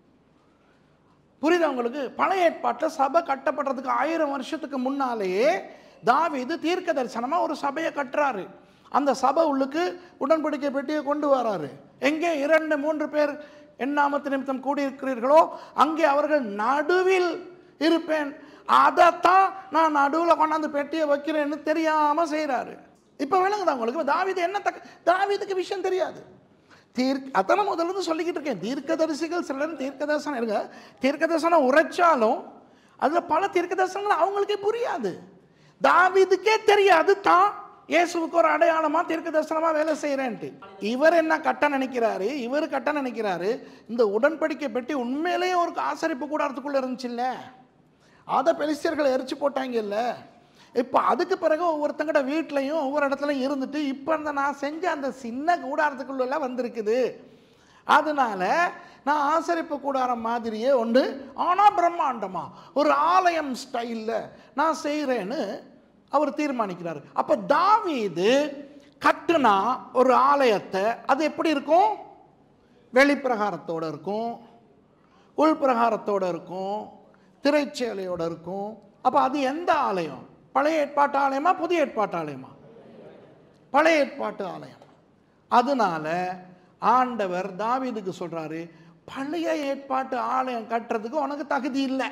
புரியுதா உங்களுக்கு பழைய ஏற்பாட்டில் சபை கட்டப்படுறதுக்கு ஆயிரம் வருஷத்துக்கு முன்னாலேயே தாவீது தீர்க்க தரிசனமா ஒரு சபையை கட்டுறாரு அந்த சபை உள்ளுக்கு உடன்படிக்கை பெட்டியை கொண்டு வராரு எங்கே இரண்டு மூன்று பேர் எண்ணாமத்து நிமித்தம் கூடியிருக்கிறீர்களோ அங்கே அவர்கள் நடுவில் இருப்பேன் அதைத்தான் நான் நடுவில் கொண்டாந்து பெட்டியை வைக்கிறேன்னு தெரியாம செய்றாரு இப்போ விளங்குதா உங்களுக்கு இப்ப தாவீது என்ன தக்க தாவீதுக்கு விஷயம் தெரியாது தீர்க் அத்தனை முதல்ல இருந்து சொல்லிக்கிட்டு இருக்கேன் தீர்க்கதரிசிகள் சிலர் தீர்க்கதரிசனம் இருங்க தீர்க்கதரிசனம் உரைச்சாலும் அதில் பல தீர்க்கதரிசனங்கள் அவங்களுக்கே புரியாது தாவீதுக்கே தெரியாது தான் இயேசுவுக்கு ஒரு அடையாளமா தீர்க்கதரிசனமா வேலை செய்கிறேன்ட்டு இவர் என்ன கட்ட நினைக்கிறாரு இவர் கட்ட நினைக்கிறாரு இந்த உடன்படிக்கை பெட்டி உண்மையிலேயே ஒரு ஆசரிப்பு கூடாரத்துக்குள்ள இருந்துச்சுல்ல அதை பெலிஸ்தியர்களை எரிச்சு போட்டாங்கல்ல இப்போ அதுக்கு பிறகு ஒவ்வொருத்தங்கட வீட்லையும் ஒவ்வொரு இடத்துலையும் இருந்துட்டு இப்போ இந்த நான் செஞ்ச அந்த சின்ன கூடாரத்துக்குள்ள வந்திருக்குது அதனால நான் ஆசரிப்பு கூடாரம் மாதிரியே ஒன்று ஆனால் பிரம்மாண்டமா ஒரு ஆலயம் ஸ்டைலில் நான் செய்கிறேன்னு அவர் தீர்மானிக்கிறார் அப்போ தாவீது கட்டுனா ஒரு ஆலயத்தை அது எப்படி இருக்கும் வெளிப்பிரகாரத்தோட இருக்கும் உள்பிரகாரத்தோட இருக்கும் திரைச்சேலையோட இருக்கும் அப்போ அது எந்த ஆலயம் பழைய ஏற்பாட்டு ஆலயமா புதிய ஏற்பாட்டு ஆலயமா பழைய ஏற்பாட்டு ஆலயம் அதனால ஆண்டவர் தாவீதுக்கு சொல்றாரு பழைய ஏற்பாட்டு ஆலயம் கட்டுறதுக்கு உனக்கு தகுதி இல்லை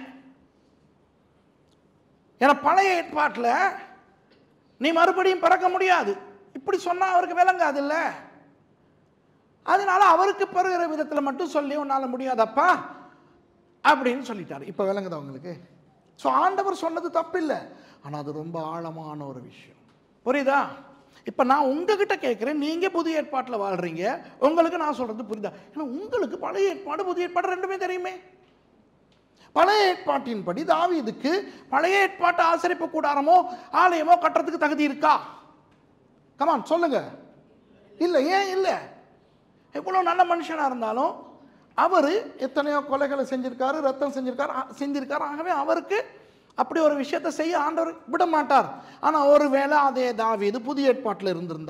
ஏன்னா பழைய ஏற்பாட்டில் நீ மறுபடியும் பிறக்க முடியாது இப்படி சொன்னா அவருக்கு விளங்காது இல்லை அதனால அவருக்கு பெறுகிற விதத்தில் மட்டும் சொல்லி உன்னால முடியாதப்பா அப்படின்னு சொல்லிட்டாரு இப்போ விளங்குதா உங்களுக்கு ஸோ ஆண்டவர் சொன்னது தப்பில்லை ஆனால் அது ரொம்ப ஆழமான ஒரு விஷயம் புரியுதா இப்போ நான் உங்ககிட்ட கேட்குறேன் நீங்கள் புதிய ஏற்பாட்டில் வாழ்கிறீங்க உங்களுக்கு நான் சொல்கிறது புரியுதா ஏன்னா உங்களுக்கு பழைய ஏற்பாடு புதிய ஏற்பாடு ரெண்டுமே தெரியுமே பழைய ஏற்பாட்டின்படி தாவீதுக்கு பழைய ஏற்பாட்டு ஆசரிப்பு கூடாரமோ ஆலயமோ கட்டுறதுக்கு தகுதி இருக்கா கமான் சொல்லுங்க இல்லை ஏன் இல்லை எவ்வளோ நல்ல மனுஷனாக இருந்தாலும் அவர் எத்தனையோ கொலைகளை செஞ்சிருக்காரு ரத்தம் செஞ்சிருக்காரு ஆ- செஞ்சிருக்காரு ஆகவே அவருக்கு அப்படி ஒரு விஷயத்தை செய்ய ஆண்டவர் விட மாட்டார் ஆனால் ஒருவேளை அதே தாவீது புதிய ஏற்பாட்டில் இருந்திருந்தா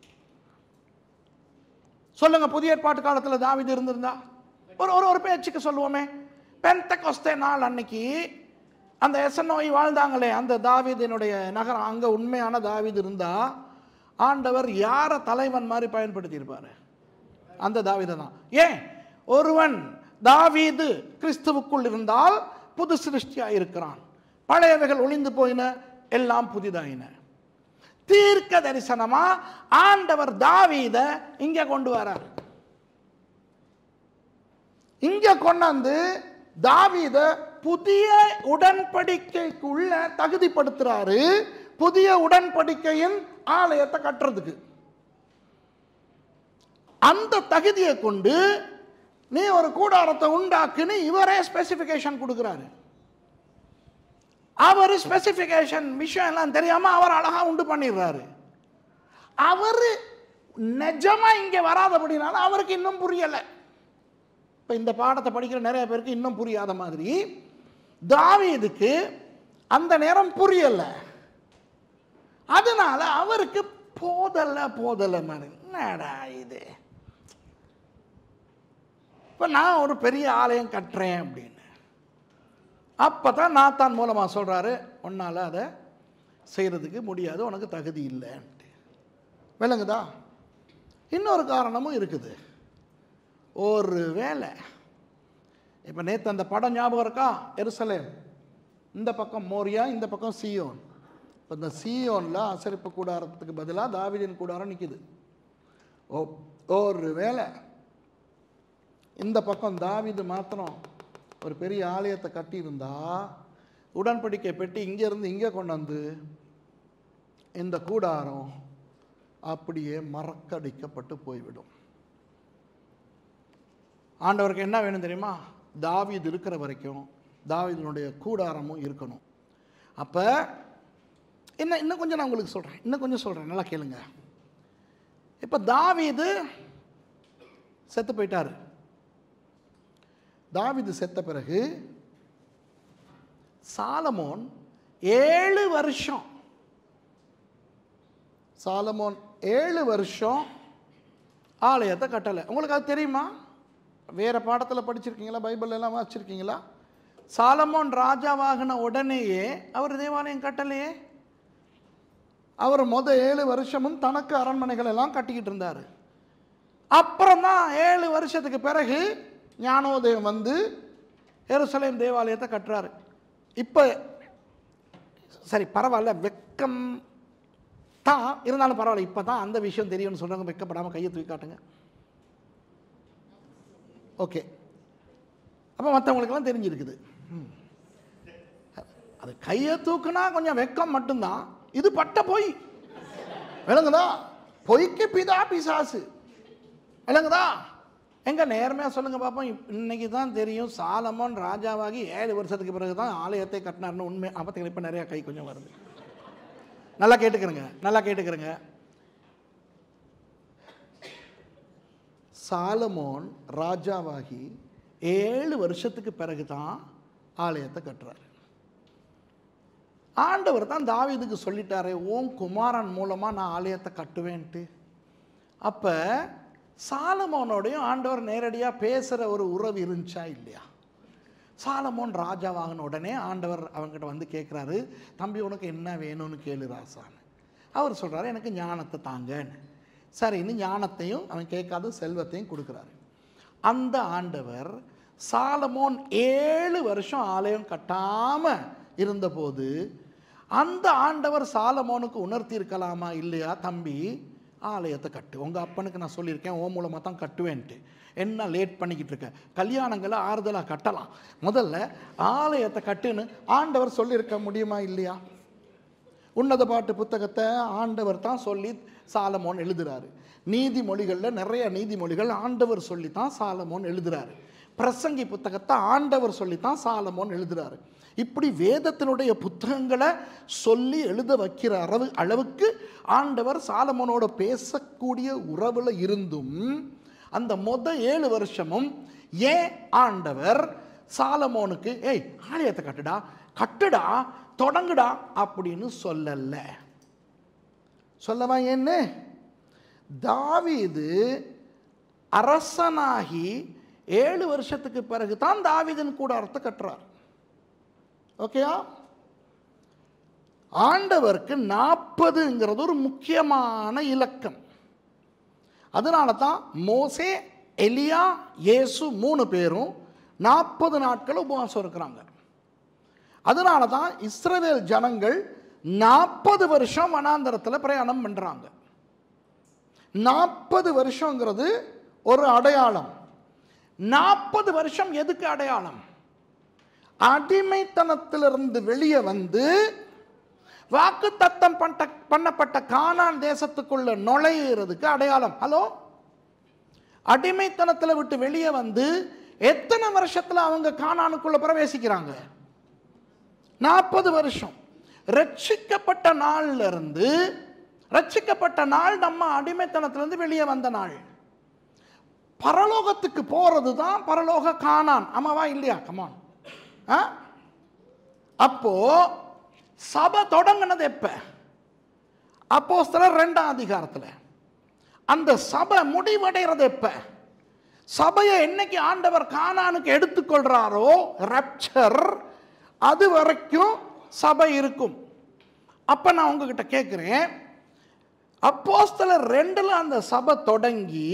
சொல்லுங்க புதிய ஏற்பாட்டு காலத்தில் தாவீது இருந்திருந்தா ஒரு ஒரு ஒரு பேச்சுக்கு சொல்லுவோமே பெந்த கொஸ்தே நாள் அன்னைக்கு அந்த எசனோய் வாழ்ந்தாங்களே அந்த தாவீதினுடைய நகரம் அங்கே உண்மையான தாவீது இருந்தா ஆண்டவர் யாரை தலைவன் மாதிரி பயன்படுத்தியிருப்பாரு அந்த தாவீதை தான் ஏன் ஒருவன் தாவீது கிறிஸ்துவுக்குள் இருந்தால் புது சிருஷ்டியாக இருக்கிறான் பழையவைகள் ஒளிந்து போயின எல்லாம் புதிதாயின தீர்க்க தரிசனமா ஆண்டவர் தாவீத இங்க கொண்டு வரார் இங்க கொண்டாந்து தாவீத புதிய உடன்படிக்கைக்குள்ள தகுதிப்படுத்துறாரு புதிய உடன்படிக்கையின் ஆலயத்தை கட்டுறதுக்கு அந்த தகுதியை கொண்டு நீ ஒரு கூடாரத்தை உண்டாக்குன்னு இவரே ஸ்பெசிஃபிகேஷன் கொடுக்குறாரு அவர் ஸ்பெசிஃபிகேஷன் விஷயம் எல்லாம் தெரியாம அவர் அழகா உண்டு பண்ணிடுறாரு அவர் நிஜமா இங்க வராதபடினால அவருக்கு இன்னும் புரியல இப்ப இந்த பாடத்தை படிக்கிற நிறைய பேருக்கு இன்னும் புரியாத மாதிரி தாவீதுக்கு அந்த நேரம் புரியல அதனால அவருக்கு போதல்ல போதல மாதிரி என்னடா இது இப்போ நான் ஒரு பெரிய ஆலயம் கட்டுறேன் அப்படின்னு அப்போ தான் நாத்தான் மூலமாக சொல்கிறாரு உன்னால் அதை செய்கிறதுக்கு முடியாது உனக்கு தகுதி இல்லைன்ட்டு விளங்குதா இன்னொரு காரணமும் இருக்குது ஒரு வேலை இப்போ நேற்று அந்த படம் ஞாபகம் இருக்கா எருசலேம் இந்த பக்கம் மோரியா இந்த பக்கம் சியோன் இப்போ இந்த சியோனில் அசரிப்பு கூடாரத்துக்கு பதிலாக தாவீதின் கூடாரம் நிற்கிது ஓ ஒரு வேலை இந்த பக்கம் தாவீது மாத்திரம் ஒரு பெரிய ஆலயத்தை கட்டியிருந்தா உடன்படிக்கை பெட்டி இங்கேருந்து இங்கே கொண்டு வந்து இந்த கூடாரம் அப்படியே மறக்கடிக்கப்பட்டு போய்விடும் ஆண்டவருக்கு என்ன வேணும் தெரியுமா தாவீது இருக்கிற வரைக்கும் தாவீதினுடைய கூடாரமும் இருக்கணும் அப்போ இன்னும் இன்னும் கொஞ்சம் நான் உங்களுக்கு சொல்கிறேன் இன்னும் கொஞ்சம் சொல்கிறேன் நல்லா கேளுங்க இப்போ தாவீது செத்து போயிட்டாரு தாவீது செத்த பிறகு சாலமோன் ஏழு வருஷம் சாலமோன் ஏழு வருஷம் ஆலயத்தை கட்டலை உங்களுக்கு அது தெரியுமா வேற பாடத்தில் படிச்சிருக்கீங்களா பைபிள் எல்லாம் வாசிச்சிருக்கீங்களா சாலமோன் ராஜாவாகின உடனேயே அவர் தேவாலயம் கட்டலையே அவர் முத ஏழு வருஷமும் தனக்கு அரண்மனைகள் எல்லாம் கட்டிக்கிட்டு இருந்தார் அப்புறம் தான் ஏழு வருஷத்துக்கு பிறகு ஞானோதயம் வந்து எருசலேம் தேவாலயத்தை கட்டுறாரு இப்போ சரி பரவாயில்ல வெக்கம் தான் இருந்தாலும் பரவாயில்ல இப்போ தான் அந்த விஷயம் தெரியும்னு சொல்கிறாங்க வெக்கப்படாமல் கையை தூக்கி காட்டுங்க ஓகே அப்போ மற்றவங்களுக்கெல்லாம் தெரிஞ்சிருக்குது ம். அது கையை தூக்குனா கொஞ்சம் வெக்கம் மட்டும்தான் இது பட்ட பொய் விளங்குதா பொய்க்கு பிதா பிசாசு விளங்குதா எங்க நேர்மையாக சொல்லுங்க பார்ப்போம் இப்- இன்னைக்கு தான் தெரியும் சாலமோன் ராஜாவாகி ஏழு வருஷத்துக்கு பிறகு தான் ஆலயத்தை கட்டினார்னு உண்மை அப்போ இப்போ நிறையா கை கொஞ்சம் வருது நல்லா கேட்டுக்கிறங்க நல்லா கேட்டுக்கிறங்க சாலமோன் ராஜாவாகி ஏழு வருஷத்துக்கு பிறகு தான் ஆலயத்தை கட்டுறாரு ஆண்டவர் தான் தாவீதுக்கு சொல்லிட்டாரே ஓம் குமாரன் மூலமாக நான் ஆலயத்தை கட்டுவேன்ட்டு அப்போ சாலமோனோடையும் ஆண்டவர் நேரடியாக பேசுகிற ஒரு உறவு இருந்துச்சா இல்லையா சாலமோன் ராஜாவாகின உடனே ஆண்டவர் அவங்ககிட்ட வந்து கேட்குறாரு தம்பி உனக்கு என்ன வேணும்னு கேளு ராசான்னு அவர் சொல்கிறாரு எனக்கு ஞானத்தை தாங்கன்னு சரின்னு ஞானத்தையும் அவன் கேட்காத செல்வத்தையும் கொடுக்குறாரு அந்த ஆண்டவர் சாலமோன் ஏழு வருஷம் ஆலயம் கட்டாமல் இருந்தபோது அந்த ஆண்டவர் சாலமோனுக்கு உணர்த்தி இருக்கலாமா இல்லையா தம்பி ஆலயத்தை கட்டு உங்கள் அப்பனுக்கு நான் சொல்லியிருக்கேன் ஓ மூலமாக தான் கட்டுவேன்ட்டு என்ன லேட் பண்ணிக்கிட்டு இருக்க கல்யாணங்களை ஆறுதலாக கட்டலாம் முதல்ல ஆலயத்தை கட்டுன்னு ஆண்டவர் சொல்லியிருக்க முடியுமா இல்லையா உன்னத பாட்டு புத்தகத்தை ஆண்டவர் தான் சொல்லி சாலமோன் எழுதுறாரு நீதிமொழிகளில் நிறைய நீதிமொழிகள் ஆண்டவர் சொல்லி தான் சாலமோன் எழுதுறாரு பிரசங்கி புத்தகத்தை ஆண்டவர் சொல்லி தான் சாலமோன் எழுதுறாரு இப்படி வேதத்தினுடைய புத்தகங்களை சொல்லி எழுத வைக்கிற அளவு அளவுக்கு ஆண்டவர் சாலமோனோட பேசக்கூடிய உறவில் இருந்தும் அந்த மொத ஏழு வருஷமும் ஏன் ஆண்டவர் சாலமோனுக்கு ஏய் ஆலயத்தை கட்டுடா கட்டுடா தொடங்குடா அப்படின்னு சொல்லல சொல்லவா என்ன தாவீது அரசனாகி ஏழு வருஷத்துக்கு பிறகு தான் தாவீதின் கூடாரத்தை கட்டுறார் ஓகேயா ஆண்டவருக்கு நாற்பதுங்கிறது ஒரு முக்கியமான இலக்கம் அதனால தான் மோசே எலியா இயேசு மூணு பேரும் நாற்பது நாட்கள் உபவாசம் இருக்கிறாங்க அதனால தான் இஸ்ரவேல் ஜனங்கள் நாற்பது வருஷம் வனாந்தரத்தில் பிரயாணம் பண்ணுறாங்க நாற்பது வருஷங்கிறது ஒரு அடையாளம் நாற்பது வருஷம் எதுக்கு அடையாளம் அடிமைத்தனத்திலிருந்து வெளியே வந்து வாக்கு தத்தம் பண்ண பண்ணப்பட்ட கானான் தேசத்துக்குள்ள நுழையிறதுக்கு அடையாளம் ஹலோ அடிமைத்தனத்தில் விட்டு வெளியே வந்து எத்தனை வருஷத்தில் அவங்க கானானுக்குள்ள பிரவேசிக்கிறாங்க நாற்பது வருஷம் ரட்சிக்கப்பட்ட நாள்ல இருந்து ரட்சிக்கப்பட்ட நாள் நம்ம அடிமைத்தனத்திலிருந்து வெளியே வந்த நாள் பரலோகத்துக்கு போறது தான் பரலோக காணான் ஆமாவா இல்லையா கமான் அப்போ சபை தொடங்கினது எப்ப அப்போஸ்தலர் ரெண்டாம் அதிகாரத்தில் அந்த சபை முடிவடைகிறது எப்ப சபையை என்னைக்கு ஆண்டவர் கானானுக்கு எடுத்துக்கொள்றாரோ ரப்சர் அது வரைக்கும் சபை இருக்கும் அப்ப நான் உங்ககிட்ட கேட்குறேன் அப்போஸ்தலர் ரெண்டுல அந்த சபை தொடங்கி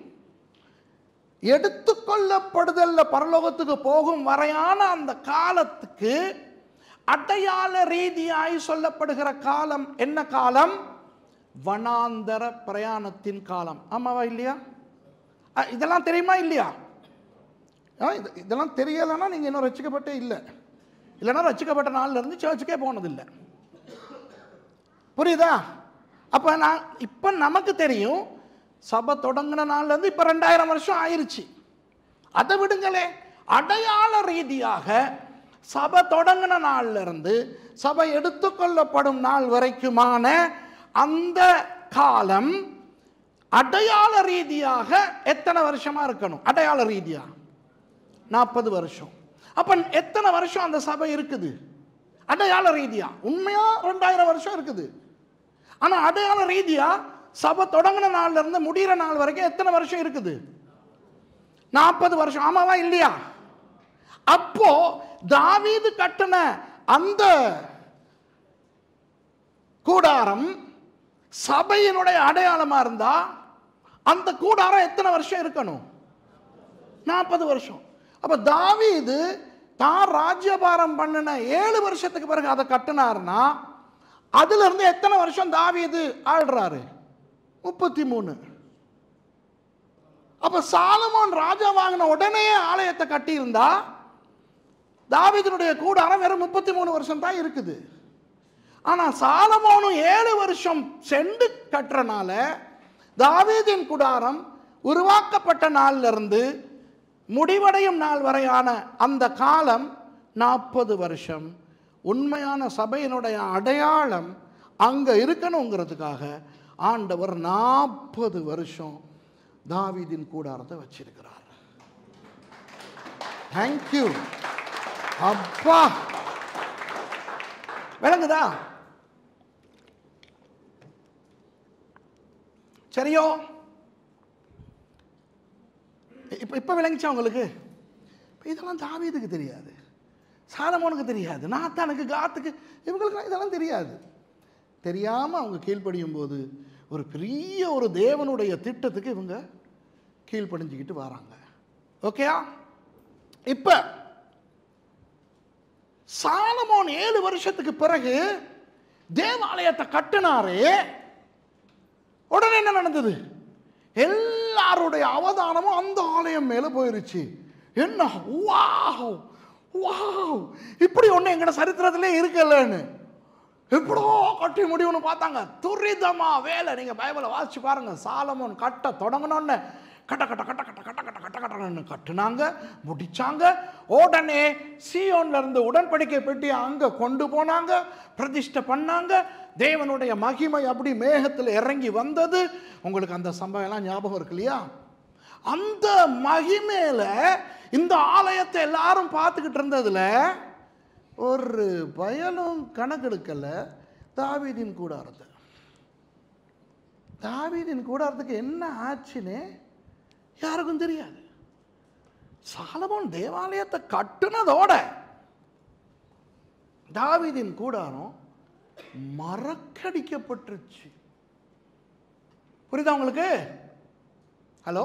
எடுத்துக்கொள்ளப்படுதல்ல பரலோகத்துக்கு போகும் வரையான அந்த காலத்துக்கு அடையாள ரீதியாய் சொல்லப்படுகிற காலம் என்ன காலம் வனாந்தர பிரயாணத்தின் காலம் ஆமாவா இல்லையா அ, இதெல்லாம் தெரியுமா இல்லையா ஆ, இது- இதெல்லாம் தெரியலைன்னா நீங்கள் இன்னும் ரசிக்கப்பட்டே இல்லை இல்லைன்னா ரசிக்கப்பட்ட நாள்ல இருந்து சர்ச்சுக்கே போனதில்லை புரியுதா அப்போ நான் இப்போ நமக்கு தெரியும் சபை தொடங்கின நாள்லேருந்து இப்போ ரெண்டாயிரம் வருஷம் ஆயிருச்சு அதை விடுங்களே அடையாள ரீதியாக சபை தொடங்கின நாள்ல இருந்து சபை எடுத்துக்கொள்ளப்படும் நாள் வரைக்குமான அந்த காலம் அடையாள ரீதியாக எத்தனை வருஷமா இருக்கணும் அடையாள ரீதியா நாற்பது வருஷம் அப்ப எத்தனை வருஷம் அந்த சபை இருக்குது அடையாள ரீதியா உண்மையா ரெண்டாயிரம் வருஷம் இருக்குது ஆனா அடையாள ரீதியா சபை தொடங்கின நாள்ல இருந்து முடிகிற நாள் வரைக்கும் எத்தனை வருஷம் இருக்குது நாற்பது வருஷம் ஆமாவா இல்லையா அப்போ தாவீது கட்டின அந்த கூடாரம் சபையினுடைய அடையாளமா இருந்தா அந்த கூடாரம் எத்தனை வருஷம் இருக்கணும் நாற்பது வருஷம் அப்ப தாவீது தான் ராஜ்யபாரம் பண்ணின ஏழு வருஷத்துக்கு பிறகு அதை கட்டினார்னா அதுல இருந்து எத்தனை வருஷம் தாவீது ஆள்றாரு முப்பத்தி மூணு அப்ப சாலமோன் ராஜா வாங்கின உடனே ஆலயத்தை கட்டியிருந்தா தாவீதினுடைய கூடாரம் வெறும் முப்பத்தி மூணு வருஷம் தான் இருக்குது ஆனா சாலமோனும் ஏழு வருஷம் சென்று கட்டுறனால தாவீதின் கூடாரம் உருவாக்கப்பட்ட நாள்ல இருந்து முடிவடையும் நாள் வரையான அந்த காலம் நாற்பது வருஷம் உண்மையான சபையினுடைய அடையாளம் அங்க இருக்கணுங்கிறதுக்காக ஆண்டவர் நாற்பது வருஷம் தாவீதின் கூடாரத்தை வச்சிருக்கிறார் தேங்க்யூ அப்பா விளங்குதா சரியோ இப்போ இப்போ விளங்கிச்சா உங்களுக்கு இப்ப இதெல்லாம் தாவீதுக்கு தெரியாது சாலமோனுக்கு தெரியாது நாத்தானுக்கு காத்துக்கு இவங்களுக்கு இதெல்லாம் தெரியாது தெரியாமல் அவங்க கீழ்ப்படியும் போது ஒரு பெரிய ஒரு தேவனுடைய திட்டத்துக்கு இவங்க கீழ்ப்படிஞ்சுக்கிட்டு வராங்க ஓகேயா இப்போ சாலமோன் ஏழு வருஷத்துக்கு பிறகு தேவாலயத்தை கட்டினாரே உடனே என்ன நடந்தது எல்லாருடைய அவதானமும் அந்த ஆலயம் மேல போயிருச்சு என்ன வாவ் வாவ் இப்படி ஒண்ணு எங்கட சரித்திரத்திலே இருக்கலன்னு எப்படோ கட்டி முடியும்னு பார்த்தாங்க துரிதமா வேலை நீங்க பைபிளை வாசிச்சு பாருங்க சாலமோன் கட்ட தொடங்கினோன்னு கட்ட கட்ட கட்ட கட்ட கட்ட கட்ட கட்ட கட்டன்னு கட்டுனாங்க முடிச்சாங்க உடனே சியோன்ல இருந்து உடன்படிக்கை பெட்டி அங்க கொண்டு போனாங்க பிரதிஷ்டை பண்ணாங்க தேவனுடைய மகிமை அப்படி மேகத்தில் இறங்கி வந்தது உங்களுக்கு அந்த சம்பவம் எல்லாம் ஞாபகம் இருக்கு இல்லையா அந்த மகிமையில இந்த ஆலயத்தை எல்லாரும் பார்த்துக்கிட்டு இருந்ததுல ஒரு பயலும் கணக்கெடுக்கல தாவீதின் கூடாரத்தை தாவீதின் கூடாரத்துக்கு என்ன ஆச்சுன்னு யாருக்கும் தெரியாது சாலமோன் தேவாலயத்தை கட்டுனதோட தாவீதின் கூடாரம் மறக்கடிக்கப்பட்டுருச்சு புரியுதா உங்களுக்கு ஹலோ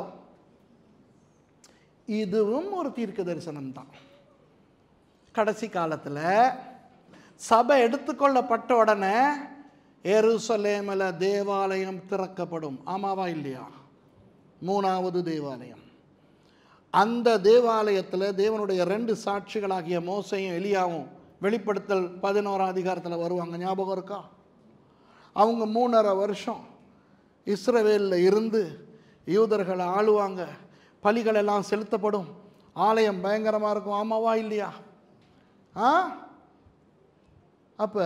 இதுவும் ஒரு தீர்க்க தரிசனம் தான் கடைசி காலத்தில் சபை எடுத்துக்கொள்ளப்பட்ட உடனே எருசலேமில் தேவாலயம் திறக்கப்படும் ஆமாவா இல்லையா மூணாவது தேவாலயம் அந்த தேவாலயத்தில் தேவனுடைய ரெண்டு சாட்சிகளாகிய மோசையும் எலியாவும் வெளிப்படுத்தல் பதினோராம் அதிகாரத்தில் வருவாங்க ஞாபகம் இருக்கா அவங்க மூணரை வருஷம் இஸ்ரவேலில் இருந்து யூதர்களை ஆளுவாங்க பலிகள் எல்லாம் செலுத்தப்படும் ஆலயம் பயங்கரமாக இருக்கும் ஆமாவா இல்லையா ஆ அப்போ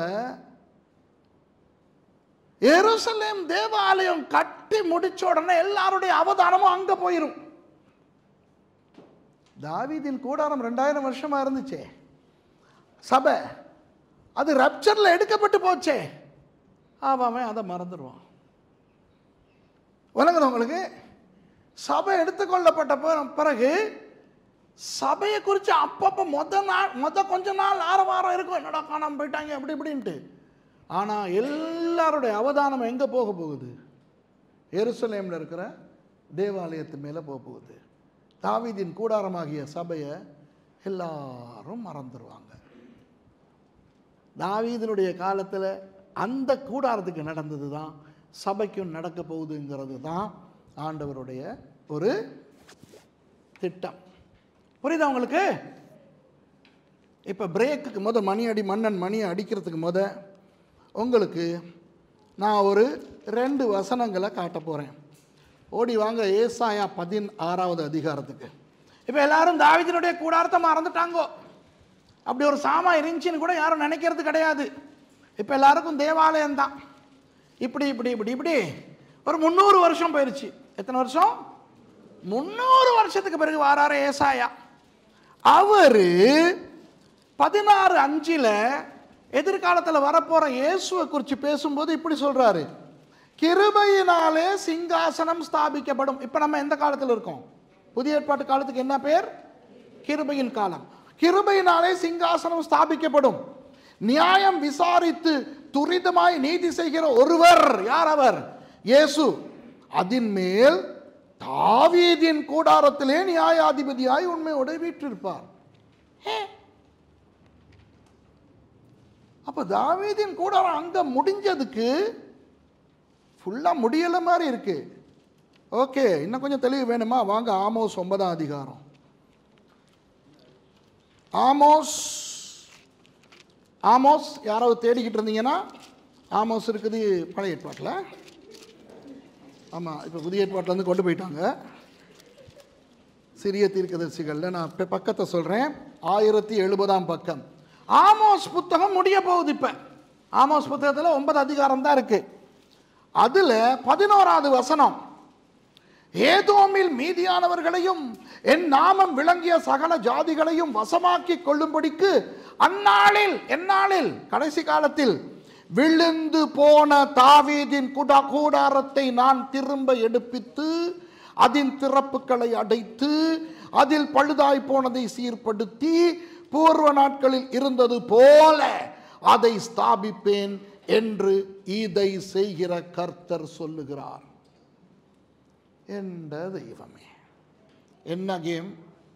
எருசலேம் தேவாலயம் கட்டி முடிச்ச உடனே எல்லாருடைய அவதானமும் அங்க போயிரும் தாவீதின் கூடாரம் ரெண்டாயிரம் வருஷமா இருந்துச்சே சபை அது ரப்சர்ல எடுக்கப்பட்டு போச்சே அவன் அதை மறந்துடுவான் விளங்குது உங்களுக்கு சபை எடுத்துக்கொள்ளப்பட்ட பிற- பிறகு சபையை குறித்து அப்பப்போ மொத நாள் மொத கொஞ்ச நாள் ஆரவாரம் இருக்கும் என்னடா காணாம போயிட்டாங்க அப்படி இப்படின்ட்டு ஆனால் எல்லாருடைய அவதானம் எங்கே போக போகுது எருசலேமில் இருக்கிற தேவாலயத்து மேலே போக போகுது தாவீதின் கூடாரமாகிய சபையை எல்லாரும் மறந்துடுவாங்க தாவீதினுடைய காலத்தில் அந்த கூடாரத்துக்கு நடந்தது தான் சபைக்கும் நடக்க போகுதுங்கிறது தான் ஆண்டவருடைய ஒரு திட்டம் புரியுதா உங்களுக்கு இப்போ பிரேக்குக்கு முத மணி அடி மன்னன் மணியை அடிக்கிறதுக்கு முத உங்களுக்கு நான் ஒரு ரெண்டு வசனங்களை காட்ட போகிறேன் ஓடி வாங்க ஏசாயா பதினாறாவது அதிகாரத்துக்கு இப்போ எல்லாரும் தாவீதினுடைய கூடாரத்தை மறந்துட்டாங்கோ அப்படி ஒரு சாமா இருந்துச்சுன்னு கூட யாரும் நினைக்கிறது கிடையாது இப்போ எல்லாருக்கும் தேவாலயம் தான் இப்படி இப்படி இப்படி இப்படி ஒரு முந்நூறு வருஷம் போயிருச்சு எத்தனை வருஷம் முந்நூறு வருஷத்துக்கு பிறகு வாராரு ஏசாயா அவரு பதினாறு அஞ்சில் எதிர்காலத்தில் வரப்போற இயேசுவை குறித்து பேசும்போது இப்படி சொல்றாரு கிருபையினாலே சிங்காசனம் ஸ்தாபிக்கப்படும் இப்போ நம்ம எந்த காலத்தில் இருக்கோம் புதிய ஏற்பாட்டு காலத்துக்கு என்ன பேர் கிருபையின் காலம் கிருபையினாலே சிங்காசனம் ஸ்தாபிக்கப்படும் நியாயம் விசாரித்து துரிதமாய் நீதி செய்கிற ஒருவர் யார் அவர் இயேசு அதின் மேல் தாவீதின் கூடாரத்திலே நியாயாதிபதியாய் உண்மையோடு வீற்றிருப்பார் ஏ? அப்ப தாவீதின் கூடாரம் அங்க முடிஞ்சதுக்கு ஃபுல்லா முடியல மாதிரி இருக்கு ஓகே இன்னும் கொஞ்சம் தெளிவு வேணுமா வாங்க ஆமோஸ் ஒன்பதாம் அதிகாரம் ஆமோஸ் ஆமோஸ் யாராவது தேடிக்கிட்டு இருந்தீங்கன்னா ஆமோஸ் இருக்குது பழைய ஏற்பாட்டில் ஆமாம் இப்போ புதிய ஏற்பாட்டில் வந்து கொண்டு போயிட்டாங்க சிறிய தீர்க்கதரிசிகளில் நான் இப்போ பக்கத்தை சொல்கிறேன் ஆயிரத்தி எழுபதாம் பக்கம் ஆமோஸ் புத்தகம் முடிய போகுது இப்போ ஆமோஸ் புத்தகத்தில் ஒன்பது அதிகாரம் தான் இருக்கு அதில் பதினோராவது வசனம் ஏதோமில் மீதியானவர்களையும் என் நாமம் விளங்கிய சகல ஜாதிகளையும் வசமாக்கி கொள்ளும்படிக்கு அந்நாளில் எந்நாளில் கடைசி காலத்தில் விழுந்து போன தாவீதின் குடா கூடாரத்தை நான் திரும்ப எடுப்பித்து அதன் திறப்புகளை அடைத்து அதில் பழுதாய் போனதை சீர்படுத்தி பூர்வ நாட்களில் இருந்தது போல அதை ஸ்தாபிப்பேன் என்று இதை செய்கிற கர்த்தர் சொல்லுகிறார் என்ற தெய்வமே என்ன கேம்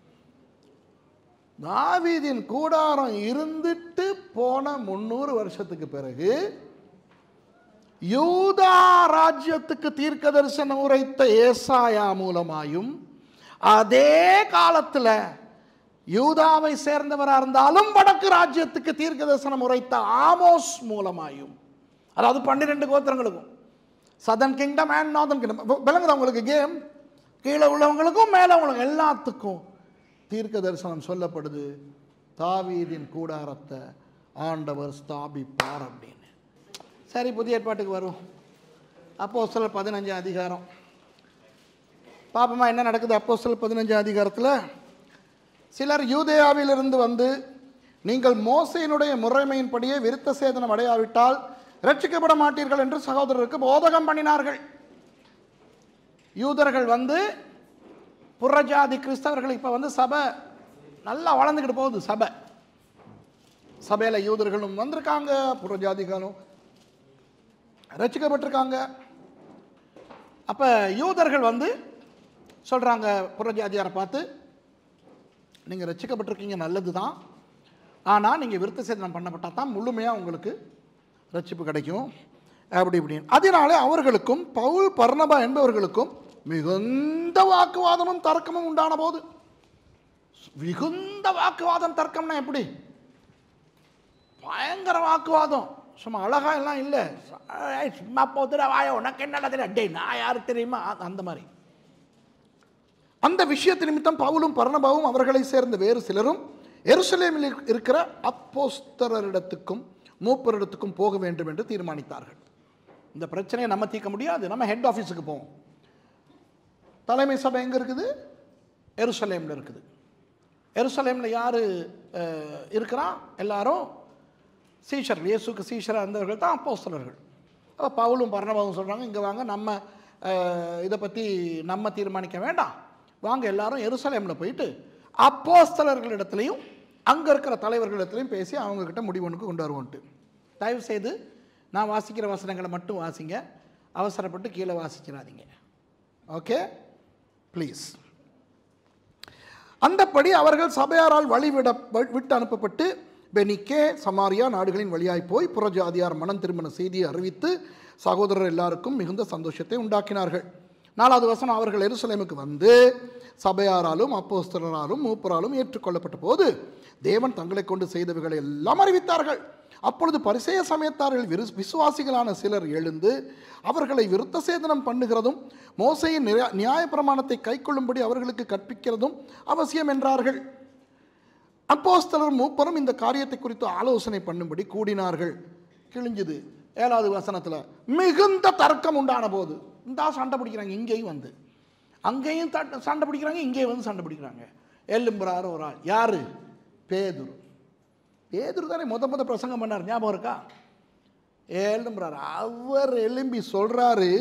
தாவீதின் கூடாரம் இருந்துட்டு போன முந்நூறு வருஷத்துக்கு பிறகு யூதா ராஜ்யத்துக்கு தீர்க்க தரிசனம் உரைத்த ஏசாயா மூலமாயும் அதே காலத்தில் யூதாவை சேர்ந்தவராக இருந்தாலும் வடக்கு ராஜ்யத்துக்கு தீர்க்க தரிசனம் உரைத்த ஆமோஸ் மூலமாயும் அதாவது பன்னிரெண்டு கோத்திரங்களுக்கும் southern kingdom and northern kingdom விளங்குதா உங்களுக்கு கேம் கீழே உள்ளவங்களுக்கும் மேலே உள்ளவங்க எல்லாத்துக்கும் தீர்க்க தரிசனம் சொல்லப்படுது தாவீதின் கூடாரத்தை ஆண்டவர் ஸ்தாபிப்பார் அப்படின்னு சரி புதிய ஏற்பாட்டுக்கு வரும் அப்போ சில பதினஞ்சு அதிகாரம் பாப்பமா என்ன நடக்குது அப்போ சில பதினஞ்சு அதிகாரத்தில் சிலர் யூதேயாவிலிருந்து வந்து நீங்கள் மோசையினுடைய முறைமையின்படியே விருத்த சேதனம் அடையாவிட்டால் ரட்சிக்கப்பட மாட்டீர்கள் என்று சகோதரருக்கு போதகம் பண்ணினார்கள் யூதர்கள் வந்து புறஜாதி கிறிஸ்தவர்கள் இப்போ வந்து சபை நல்லா வளர்ந்துக்கிட்டு போகுது சபை சபையில் யூதர்களும் வந்திருக்காங்க புறஜாதிகளும் ரசிக்கப்பட்டிருக்காங்க அப்போ யூதர்கள் வந்து சொல்கிறாங்க புறஜாதியாரை பார்த்து நீங்கள் ரட்சிக்கப்பட்டிருக்கீங்க நல்லது தான் ஆனால் நீங்கள் விருத்த சேதனம் பண்ணப்பட்டால் தான் முழுமையாக உங்களுக்கு ரட்சிப்பு கிடைக்கும் அப்படி இப்படின்னு அதனாலே அவர்களுக்கும் பவுல் பர்ணபா என்பவர்களுக்கும் மிகுந்த வாக்குவாதமும் தர்க்கமும் உண்டான போது மிகுந்த வாக்குவாதம் தர்க்கம்னா எப்படி பயங்கர வாக்குவாதம் சும்மா அழகா எல்லாம் இல்லை ஏய், சும்மா போதுட வாய உனக்கு என்ன தெரியும் டேய் நான் யாரு தெரியுமா அ- அந்த மாதிரி அந்த விஷயத்து நிமித்தம் பவுலும் பர்ணபாவும் அவர்களை சேர்ந்த வேறு சிலரும் எருசலேமில் இருக்- இருக்கிற அப்போஸ்தலரிடத்துக்கும் மூப்பரிடத்துக்கும் போக வேண்டும் என்று தீர்மானித்தார்கள் இந்த பிரச்சனையை நம்ம தீர்க்க முடியாது நம்ம ஹெட் ஆஃபீஸுக்கு போவோம் தலைமை சபை எங்கே இருக்குது எருசலேமில் இருக்குது எருசலேமில் யார் இருக்கிறா எல்லாரும் சீஷர் இயேசுக்கு சீஷராக இருந்தவர்கள் தான் அப்போஸ்தலர்கள் அப்போ பவுலும் பர்ணபாவும் சொல்கிறாங்க இங்கே வாங்க நம்ம அஹ், இதை பற்றி நம்ம தீர்மானிக்க வேண்டாம் வாங்க எல்லாரும் எருசலேமில் போயிட்டு அப்போஸ்தலர்களிடத்துலையும் அங்கே இருக்கிற தலைவர்களிடத்துலையும் பேசி அவங்கக்கிட்ட முடிவொன்றுக்கு கொண்டு வருவோன்ட்டு தயவு செய்து நான் வாசிக்கிற வசனங்களை மட்டும் வாசிங்க அவசரப்பட்டு கீழே வாசிச்சிடாதீங்க ஓகே ப்ளீஸ் அந்தப்படி அவர்கள் சபையாரால் வழிவிட வ- விட்டு அனுப்பப்பட்டு பெனிக்கே சமாரியா நாடுகளின் வழியாய் போய் புறஜாதியார் மனம் திருமண செய்தியை அறிவித்து சகோதரர் எல்லாருக்கும் மிகுந்த சந்தோஷத்தை உண்டாக்கினார்கள் நாலாவது வசனம் அவர்கள் எருசலேமுக்கு வந்து சபையாராலும் அப்போஸ்தலராலும் மூப்பராலும் ஏற்றுக்கொள்ளப்பட்ட போது தேவன் தங்களை கொண்டு செய்தவைகளை எல்லாம் அறிவித்தார்கள் அப்பொழுது பரிசேய சமயத்தார்கள் விரு- விசுவாசிகளான சிலர் எழுந்து அவர்களை விருத்த சேதனம் பண்ணுகிறதும் மோசையின் நியா- நியாயப்பிரமாணத்தை கைக்கொள்ளும்படி அவர்களுக்கு கற்பிக்கிறதும் அவசியம் என்றார்கள் அப்போஸ்தலர் மூப்பரும் இந்த காரியத்தை குறித்து ஆலோசனை பண்ணும்படி கூடினார்கள் கிழிஞ்சுது ஏழாவது வசனத்தில் மிகுந்த தர்க்கம் உண்டான போது இந்த சண்டை பிடிக்கிறாங்க இங்கேயும் வந்து அங்கேயும் தட்ட- சண்டை பிடிக்கிறாங்க இங்கேயும் வந்து சண்டை பிடிக்கிறாங்க எல்லும்புறாரு ஒரு ஆள் யாரு பேதுரு பேதுரு தானே முத முத பிரசங்கம் பண்ணார் ஞாபகம் இருக்கா ஏழும்புறாரு அவர் எலும்பி சொல்றாரு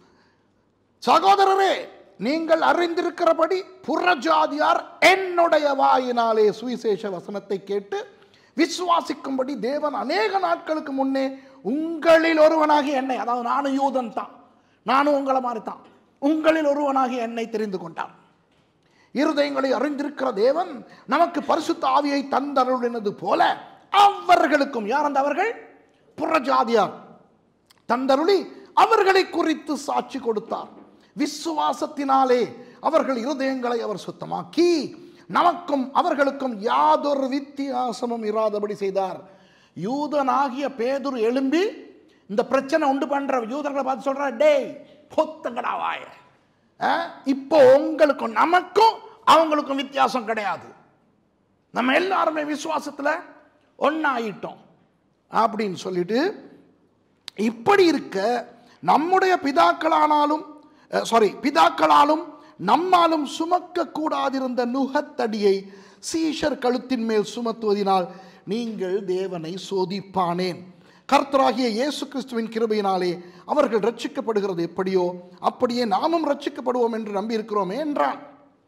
சகோதரரே நீங்கள் அறிந்திருக்கிறபடி புறஜாதியார் என்னுடைய வாயினாலே சுவிசேஷ வசனத்தை கேட்டு விசுவாசிக்கும்படி தேவன் அநேக நாட்களுக்கு முன்னே உங்களில் ஒருவனாகி என்னை அதாவது நானும் யூதன் தான் நானும் உங்களை மாதிரி தான் உங்களில் ஒருவனாகி என்னை தெரிந்து கொண்டார் இருதயங்களை அறிந்திருக்கிற தேவன் நமக்கு பரிசுத்த ஆவியை தந்தருளினது போல அவர்களுக்கும் யார் அந்த அவர்கள் புறஜாதியார் தந்தருளி அவர்களை குறித்து சாட்சி கொடுத்தார் விசுவாசத்தினாலே அவர்கள் இருதயங்களை அவர் சுத்தமாக்கி நமக்கும் அவர்களுக்கும் யாதொரு வித்தியாசமும் இராதபடி செய்தார் யூதனாகிய பேதுரு எழும்பி இந்த பிரச்சனை உண்டு பண்ற யூதர்களை பார்த்து சொல்ற டேய் பொத்தங்கடா வாய ஆ, இப்போ உங்களுக்கும் நமக்கும் அவங்களுக்கும் வித்தியாசம் கிடையாது நம்ம எல்லாருமே விசுவாசத்தில் ஒன்றாயிட்டோம் அப்படின்னு சொல்லிட்டு இப்படி இருக்க நம்முடைய பிதாக்களானாலும் சாரி பிதாக்களாலும் நம்மாலும் சுமக்க கூடாதிருந்த நுகத்தடியை சீஷர் கழுத்தின் மேல் சுமத்துவதினால் நீங்கள் தேவனை சோதிப்பானேன் கர்த்தராகிய இயேசு கிறிஸ்துவின் கிருபையினாலே அவர்கள் ரட்சிக்கப்படுகிறது எப்படியோ அப்படியே நாமும் ரட்சிக்கப்படுவோம் என்று நம்பியிருக்கிறோமே என்றான்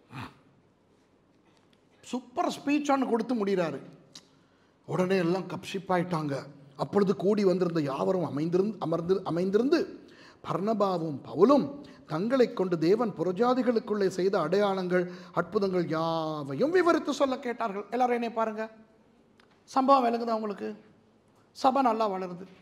சூப்பர் ஸ்பீச் ஒன்று கொடுத்து முடிகிறாரு உடனே எல்லாம் கப்ஷிப்பாயிட்டாங்க அப்பொழுது கூடி வந்திருந்த யாவரும் அமைந்திருந்து அமர்ந்து அமைந்திருந்து பர்ணபாவும் பவுலும் தங்களை கொண்டு தேவன் புறஜாதிகளுக்குள்ளே செய்த அடையாளங்கள் அற்புதங்கள் யாவையும் விவரித்து சொல்ல கேட்டார்கள் எல்லாரும் என்னை பாருங்க சம்பவம் விளங்குதா உங்களுக்கு சபை நல்லா வளருது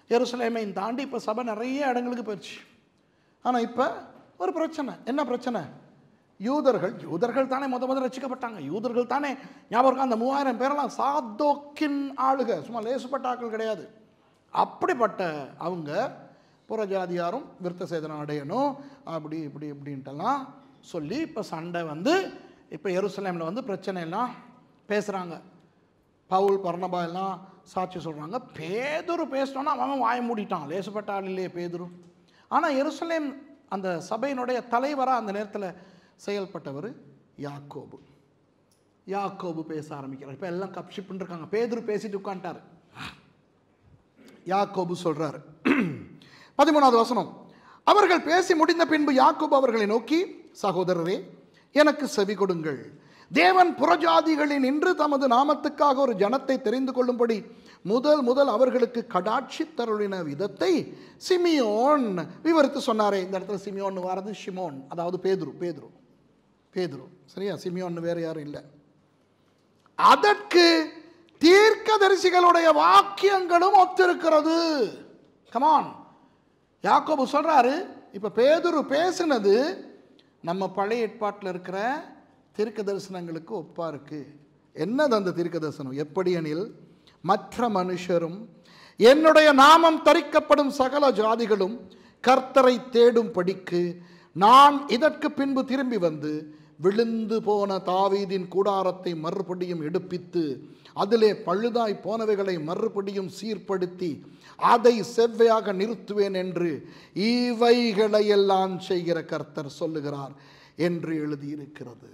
எருசலேமையும் தாண்டி இப்போ சபை நிறைய இடங்களுக்கு போயிடுச்சு ஆனால் இப்போ ஒரு பிரச்சனை என்ன பிரச்சனை யூதர்கள் யூதர்கள் தானே முத முதல்ல ரசிக்கப்பட்டாங்க யூதர்கள் தானே ஞாபகம் இருக்கா? அந்த மூவாயிரம் பேரெல்லாம் சாத்தோக்கின் ஆளுக சும்மா லேசுப்பட்ட ஆட்கள் கிடையாது அப்படிப்பட்ட அவங்க புறஜாதியாரும் விருத்த சேதனம் அடையணும் அப்படி இப்படி இப்படின்ட்டெல்லாம் சொல்லி இப்போ சண்டை வந்து இப்போ எருசலேமில் வந்து பிரச்சனை எல்லாம் பேசுகிறாங்க பவுல் பர்ணபா எல்லாம் சாட்சி சொல்கிறாங்க பேதுரு பேசினோன்னா அவன் வாய மூடிட்டான் லேசுப்பட்ட ஆள் இல்லையே பேதுரு ஆனால் எருசலேம் அந்த சபையினுடைய தலைவராக அந்த நேரத்தில் செயல்பட்டவர் யாக்கோபு யாக்கோபு பேச ஆரம்பிக்கிறார் இப்போ எல்லாம் கப்ஷிப்புன்னு இருக்காங்க பேதுரு பேசிட்டு உட்காந்துட்டார் யாக்கோபு சொல்றார் பதிமூணாவது வசனம் அவர்கள் பேசி முடிந்த பின்பு யாக்கோபு அவர்களை நோக்கி சகோதரரே எனக்கு செவி கொடுங்கள் தேவன் புறஜாதிகளில் நின்று தமது நாமத்துக்காக ஒரு ஜனத்தை தெரிந்து கொள்ளும்படி முதல் முதல் அவர்களுக்கு கடாட்சி தருளின விதத்தை சிமியோன் விவரித்து சொன்னாரே இந்த இடத்துல சிமியோன் வரது ஷிமோன் அதாவது பேதுரு பேதுரு பேதுரு சரியா சிமியோன் வேற யாரும் இல்லை அதற்கு தீர்க்கதரிசிகளுடைய வாக்கியங்களும் ஒத்திருக்கிறது கமான் யாக்கோபு சொல்றாரு இப்ப பேதுரு பேசினது நம்ம பழைய ஏற்பாட்டில் இருக்கிற தீர்க்க தரிசனங்களுக்கு ஒப்பா இருக்கு என்னது அந்த தீர்க்க தரிசனம் எப்படி எனில் மற்ற மனுஷரும் என்னுடைய நாமம் தரிக்கப்படும் சகல ஜாதிகளும் கர்த்தரை தேடும் படிக்கு நான் இதற்கு பின்பு திரும்பி வந்து விழுந்து போன தாவீதின் கூடாரத்தை மறுபடியும் எடுப்பித்து அதிலே பழுதாய் போனவைகளை மறுபடியும் சீர்படுத்தி அதை செவ்வையாக நிறுத்துவேன் என்று இவைகளையெல்லாம் செய்கிற கர்த்தர் சொல்லுகிறார் என்று எழுதியிருக்கிறது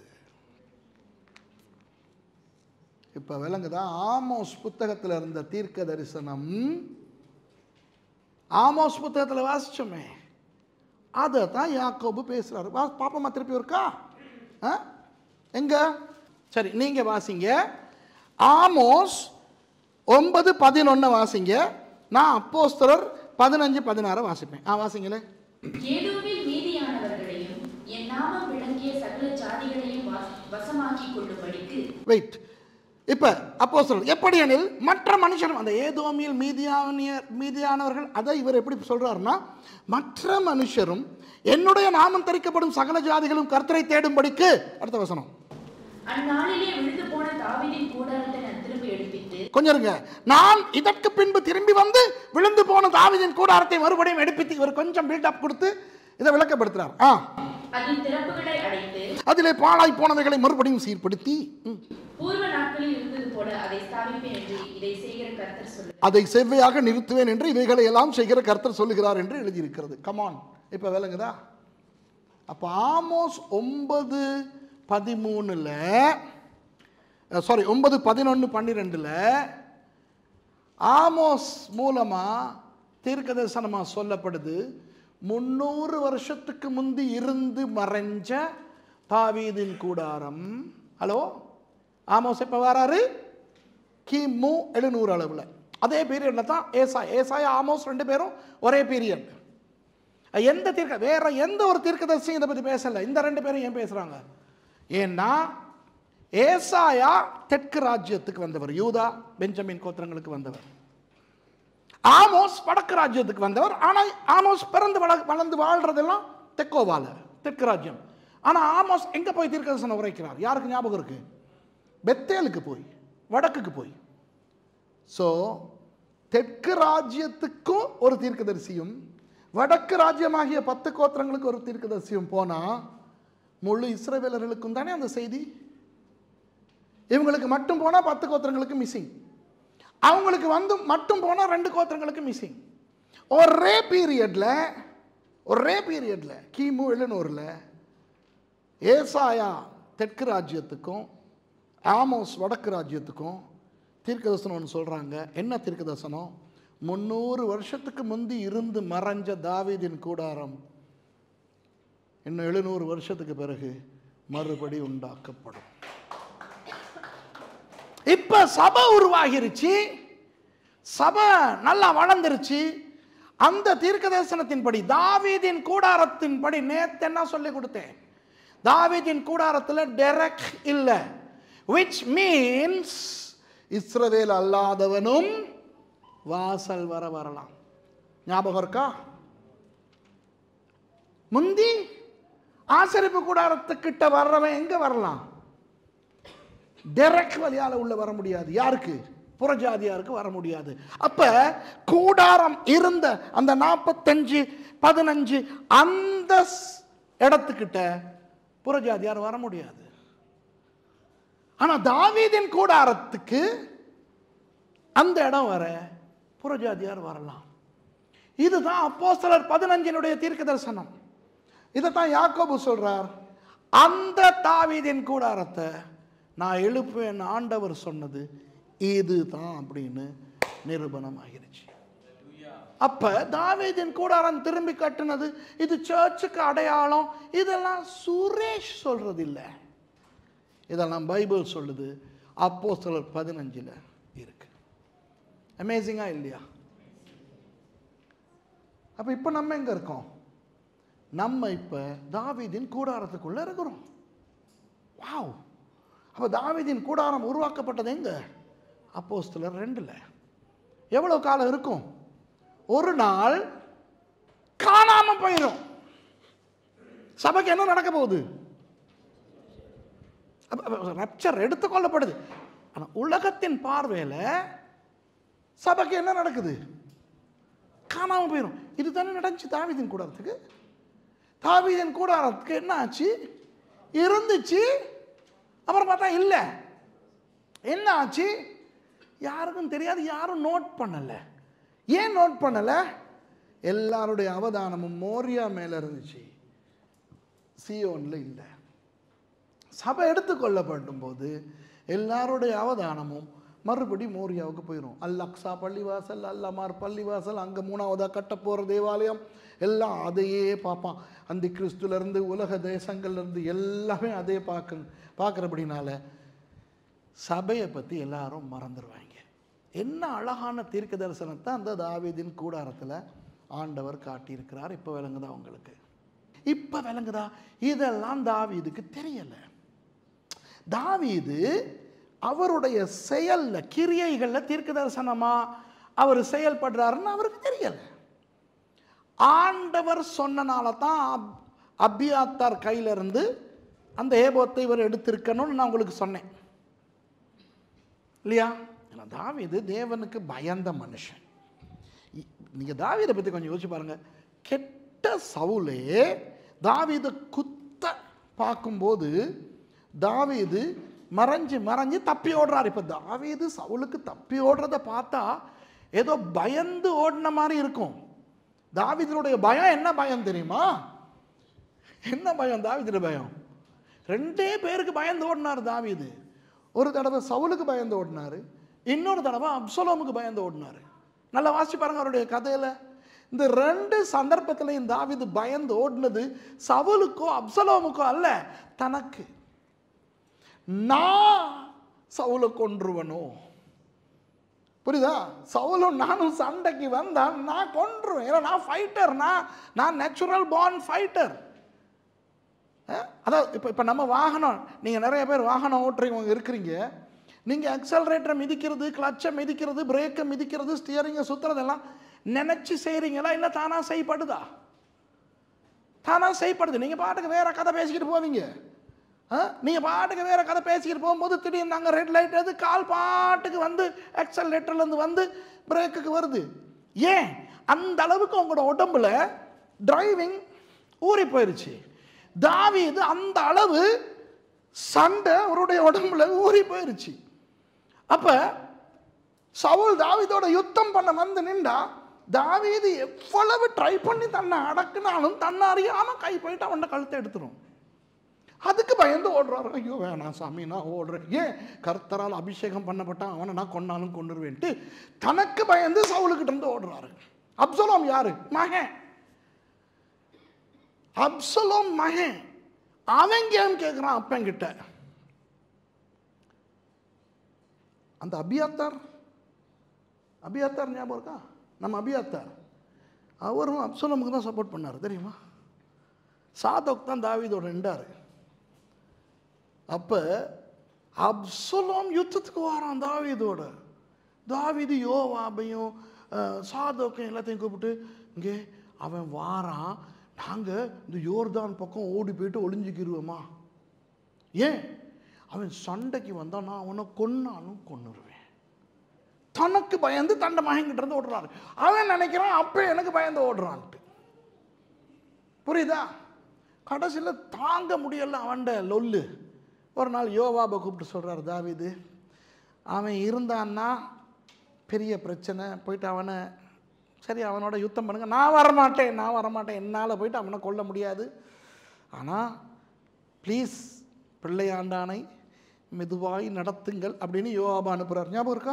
இப்ப விளங்குதா ஆமோஸ் புத்தகத்தில் இருந்த தீர்க்க தரிசனம் ஆமோஸ் புத்தகத்தில் வாசிச்சோமே அதை தான் யாக்கோபு பேசுறாரு வா பாப்போமா திருப்பி இருக்கா ஆ எங்க சரி நீங்க வாசிங்க ஆமோஸ் ஒன்பது பதினொன்று வாசிங்க நான் அப்போஸ்தலர் பதினஞ்சு பதினாறு வாசிப்பேன் ஆ வாசிங்களே ஏதோவில் மீதியானவர்களையும் என் நாமம் விளங்கிய சகல ஜாதிகளையும் வச- வசமாக்கிக் கொள்ளும்படிக்கு வெயிட் இப்போ அப்போ சொல் எப்படி எனில் மற்ற மனுஷரும் அந்த ஏதோமியில் மீதியானியர் மீதியானவர்கள் அதை இவர் எப்படி சொல்றாருன்னா மற்ற மனுஷரும் என்னுடைய நாமம் தரிக்கப்படும் சகல ஜாதிகளும் கர்த்தரை தேடும்படிக்கு அடுத்த வசனம் அந்நாளிலே விழுந்து போன தாவீதின் கூடாரத்தை நான் திரும்பி எடுப்பித்து கொஞ்சம் இருங்க நான் இதற்கு பின்பு திரும்பி வந்து விழுந்து போன தாவீதின் கூடாரத்தை மறுபடியும் எடுப்பித்து இவர் கொஞ்சம் பில்டப் கொடுத்து இதை விளக்கப்படுத்துறார் ஆ அதன் திறப்புகளை அடைத்து அதிலே பாழாய் போனவைகளை மறுபடியும் சீர்படுத்தி ம், பூர்வ நாட்களில் இருந்தது போல அதை ஸ்தாபிப்பேன் என்று இதை செய்கிற கர்த்தர் சொல்லு அதை செவ்வையாக நிறுத்துவேன் என்று இவைகளை எல்லாம் செய்கிற கர்த்தர் சொல்லுகிறார் என்று எழுதியிருக்கிறது கமான் இப்போ விளங்குதா அப்போ ஆமோஸ் ஒன்பது பதிமூணுல சாரி ஒன்பது பதினொன்று பன்னிரெண்டில் ஆமோஸ் மூலமாக தீர்க்க தரிசனமாக சொல்லப்படுது முந்நூறு வருஷத்துக்கு முந்தி இருந்து மறைஞ்ச தாவீதின் கூடாரம் ஹலோ ஆமோஸ் எப்போ வராரு கிமு எழுநூறு அளவில் அதே பீரியடில் தான் ஏசாய் ஏசாய் ஆமோஸ் ரெண்டு பேரும் ஒரே பீரியட் எந்த தீர்க்க வேற எந்த ஒரு தீர்க்கதரிசியும் இதை பற்றி பேசலை இந்த ரெண்டு பேரும் ஏன் பேசுகிறாங்க ஏன்னா ஏசாயா தெற்கு ராஜ்யத்துக்கு வந்தவர் யூதா பெஞ்சமின் கோத்திரங்களுக்கு வந்தவர் ஆமோஸ் வடக்கு ராஜ்யத்துக்கு வந்தவர் ஆனால் ஆமோஸ் பிறந்து வள வளர்ந்து வாழ்றதெல்லாம் தெக்கோவால தெற்கு ராஜ்யம் ஆனால் ஆமோஸ் எங்கே போய் தீர்க்கதரிசனம் உரைக்கிறார் யாருக்கு ஞாபகம் இருக்கு பெத்தேலுக்கு போய் வடக்குக்கு போய் ஸோ தெற்கு ராஜ்யத்துக்கும் ஒரு தீர்க்கதரிசியும் வடக்கு ராஜ்யமாகிய பத்து கோத்திரங்களுக்கு ஒரு தீர்க்கதரிசியும் போனால் முழு இஸ்ரவேலர்களுக்கும் தானே அந்த செய்தி இவங்களுக்கு மட்டும் போனால் பத்து கோத்திரங்களுக்கு மிஸ்ஸிங் அவங்களுக்கு வந்து மட்டும் போனால் ரெண்டு கோத்திரங்களுக்கு மிஸ்ஸிங் ஒரே பீரியடில் ஒரே பீரியடில் கிமு எழுநூறில் ஏசாயா தெற்கு ராஜ்யத்துக்கும் ஆமோஸ் வடக்கு ராஜ்யத்துக்கும் தீர்க்கதர்சனம் ஒன்று சொல்கிறாங்க என்ன தீர்க்கதர்சனம் முந்நூறு வருஷத்துக்கு முந்தி இருந்து மறைஞ்ச தாவீதின் கூடாரம் இன்னும் எழுநூறு வருஷத்துக்கு பிறகு மறுபடி உண்டாக்கப்படும் இப்ப சபை உருவாகிருச்சு சபை நல்லா வளர்ந்துருச்சு அந்த தீர்க்க தரிசனத்தின்படி தாவீதின் கூடாரத்தின்படி நேத்து என்ன சொல்லி கொடுத்தேன் தாவீதின் கூடாரத்தில் டெரக் இல்லை விச் மீன்ஸ் இஸ்ரவேல் அல்லாதவனும் வாசல் வர வரலாம் ஞாபகம் இருக்கா முந்தி ஆசரிப்பு கூடாரத்துக்கிட்ட வர்றவன் எங்க வரலாம் டைரக்ட் வழியால உள்ள வர முடியாது யாருக்கு புறஜாதியாருக்கு வர முடியாது அப்ப கூடாரம் இருந்த அந்த நாற்பத்தஞ்சு பதினஞ்சு அந்த ஸ்- இடத்துக்கிட்ட புறஜாதியார் வர முடியாது ஆனா தாவீதின் கூடாரத்துக்கு அந்த இடம் வர புறஜாதியார் வரலாம் இதுதான் அப்போஸ்தலர் பதினஞ்சினுடைய தீர்க்க தரிசனம் இதைத்தான் யாக்கோபு சொல்றார் அந்த தாவீதின் கூடாரத்தை நான் எழுப்புவேன் ஆண்டவர் சொன்னது இதுதான் அப்படின்னு நிரூபணம் ஆகிருச்சு அப்ப தாவீதின் கூடாரம் திரும்பி கட்டுனது இது சர்ச்சுக்கு அடையாளம் இதெல்லாம் சுரேஷ் சொல்றது இல்ல இதெல்லாம் பைபிள் சொல்லுது அப்போஸ்தலர் பதினஞ்சுல இருக்கு அமேசிங்கா இல்லையா அப்ப இப்ப நம்ம எங்க இருக்கோம் நம்ம இப்ப தாவீதின் கூடாரத்துக்குள்ள இருக்கிறோம் வாவ் அப்ப தாவீதின் கூடாரம் உருவாக்கப்பட்டது எங்க அப்போஸ்தலர் ரெண்டுல எவ்வளவு காலம் இருக்கும் ஒரு நாள் காணாம போயிடும் சபைக்கு என்ன நடக்க போகுது ரப்சர் எடுத்துக்கொள்ளப்படுது ஆனா உலகத்தின் பார்வையில சபைக்கு என்ன நடக்குது காணாம போயிடும் இது தானே நடந்துச்சு தாவீதின் கூடாரத்துக்கு தாவீதின் கூடாரத்துக்கு என்ன ஆச்சு இருந்துச்சு அப்புறம் பார்த்தா இல்லை என்ன ஆச்சு யாருக்கும் தெரியாது யாரும் நோட் பண்ணல ஏன் நோட் பண்ணல எல்லாருடைய அவதானமும் மோரியா மேல இருந்துச்சு சியோன்ல இல்லை சபை எடுத்துக்கொள்ளப்படும் போது எல்லாருடைய அவதானமும் மறுபடி மோரியாவுக்கு போயிடும் அல் அக்ஸா பள்ளிவாசல் அல்லமார் பள்ளிவாசல் அங்கே மூணாவதாக கட்ட போகிற தேவாலயம் எல்லாம் அதையே பார்ப்பான் அந்த கிறிஸ்துலேருந்து உலக தேசங்கள்லேருந்து எல்லாமே அதே பார்க்க பார்க்குறபடினால சபையை பற்றி எல்லாரும் மறந்துடுவாங்க என்ன அழகான தீர்க்க தரிசனத்தை அந்த தாவீதின் கூடாரத்தில் ஆண்டவர் காட்டியிருக்கிறார் இப்போ விளங்குதா உங்களுக்கு இப்போ விளங்குதா இதெல்லாம் தாவீதுக்கு தெரியலை தாவீது அவருடைய செயல்ல கிரியைகள்ல தீர்க்க தரிசனமா அவர் செயல்படுறாருன்னு அவருக்கு தெரியல ஆண்டவர் சொன்னனால தான் அப்- அபியாத்தார் கையில இருந்து அந்த ஏபோத்தை இவர் எடுத்திருக்கணும்னு நான் உங்களுக்கு சொன்னேன் இல்லையா ஏன்னா தாவீது தேவனுக்கு பயந்த மனுஷன் இ- நீங்க தாவீதை பத்தி கொஞ்சம் யோசிச்சு பாருங்க கெட்ட சவுலே தாவீதை குத்த பார்க்கும்போது தாவீது மறைஞ்சு மறைஞ்சு தப்பி ஓடுறார் இப்ப தாவீது சவுலுக்கு தப்பி ஓடுறத பார்த்தா ஏதோ பயந்து ஓடின மாதிரி இருக்கும் தாவீதனுடைய பயம் என்ன பயம் தெரியுமா என்ன பயம் தாவீதுடைய பயம் ரெண்டே பேருக்கு பயந்து ஓடினார் தாவீது ஒரு தடவை சவுலுக்கு பயந்து ஓடினாரு இன்னொரு தடவை அப்சலோமுக்கு பயந்து ஓடினாரு நல்லா வாசிச்சு பாருங்க அவருடைய கதையில இந்த ரெண்டு சந்தர்ப்பத்திலையும் தாவீது பயந்து ஓடினது சவுலுக்கோ அப்சலோமுக்கோ அல்ல தனக்கு நான் சவுலை கொன்றுவனோ புரியுதா சவுலும் நானும் சண்டைக்கு வந்தான் நான் கொன்றுவேன் ஏன்னா நான் ஃபைட்டர் நான் நான் நேச்சுரல் பார்ன் ஃபைட்டர் அதாவது இப்போ இப்போ நம்ம வாகனம் நீங்கள் நிறைய பேர் வாகனம் ஓட்டுறவங்க இருக்கிறீங்க நீங்கள் அக்சலரேட்டரை மிதிக்கிறது கிளச்சை மிதிக்கிறது பிரேக்கை மிதிக்கிறது ஸ்டியரிங்கை சுற்றுறதெல்லாம் நினச்சி செய்கிறீங்களா இல்லை தானாக செய்யப்படுதா தானாக செய்யப்படுது நீங்கள் பாட்டுக்கு வேற கதை பேசிக்கிட்டு போவீங்க நீங்கள் பாட்டுக்கு வேற கதை பேசிக்கிட்டு போகும்போது திடீர்னு நாங்கள் ரெட் லைட் எது கால் பாட்டுக்கு வந்து எக்ஸலேட்டர்லேருந்து வந்து பிரேக்குக்கு வருது ஏன் அந்த அளவுக்கு உங்களோட உடம்புல டிரைவிங் ஊறி போயிருச்சு தாவீது அந்த அளவு சண்டை அவருடைய உடம்புல ஊறி போயிருச்சு அப்ப சவுல் தாவீதோட யுத்தம் பண்ண வந்து நின்றா தாவீது எவ்வளவு ட்ரை பண்ணி தன்னை அடக்குனாலும் தன்னை அறியாம கை போயிட்டு அவன் கழுத்தை எடுத்துரும் அதுக்கு பயந்து ஓடுறாரு ஐயோ வேணாம் சாமி நான் ஓடுறேன் ஏன் கர்த்தரால் அபிஷேகம் பண்ணப்பட்டான் அவனை நான் கொன்னாலும் கொண்டுருவேன்ட்டு தனக்கு பயந்து சவுலுக்கிட்ட இருந்து ஓடுறாரு அப்சலோம் யாரு மகன் அப்சலோம் மகன் அவன் ஏன் கேட்குறான் அப்பங்கிட்ட அந்த அபியாத்தார் அபியாத்தார் ஞாபகம் இருக்கா நம்ம அபியாத்தார் அவரும் அப்சலோமுக்கு தான் சப்போர்ட் பண்ணார் தெரியுமா சாதோக் தான் தாவீதோட ரெண்டாரு அப்ப அப்சலோம் யுத்தத்துக்கு வரான் தாவீதோட தாவீது யோவாபையும் அஹ், சாதோக்கம் எல்லாத்தையும் கூப்பிட்டு இங்கே அவன் வாரான் நாங்கள் இந்த யோர்தான் பக்கம் ஓடி போயிட்டு ஒளிஞ்சுக்கிருவோமா ஏன் அவன் சண்டைக்கு வந்தா நான் அவனை கொன்னாலும் கொன்னுருவேன் தனக்கு பயந்து தண்டை மகன்கிட்ட இருந்து ஓடுறாரு அவன் நினைக்கிறான் அப்ப எனக்கு பயந்து ஓடுறான்ட்டு புரியுதா கடைசியில் தாங்க முடியல அவன்ட லொல்லு ஒரு நாள் யோவாபை கூப்பிட்டு சொல்றாரு தாவீது அவன் இருந்தான்னா பெரிய பிரச்சனை போயிட்டு அவனை சரி அவனோட யுத்தம் பண்ணுங்க நான் வரமாட்டேன் நான் வரமாட்டேன் என்னால் போயிட்டு அவனை கொல்ல முடியாது ஆனால் ப்ளீஸ் பிள்ளையாண்டானை மெதுவாய் நடத்துங்கள் அப்படின்னு யோவாபா அனுப்புகிறார் ஞாபகம் இருக்கா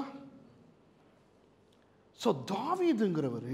ஸோ தாவீதுங்கிறவர்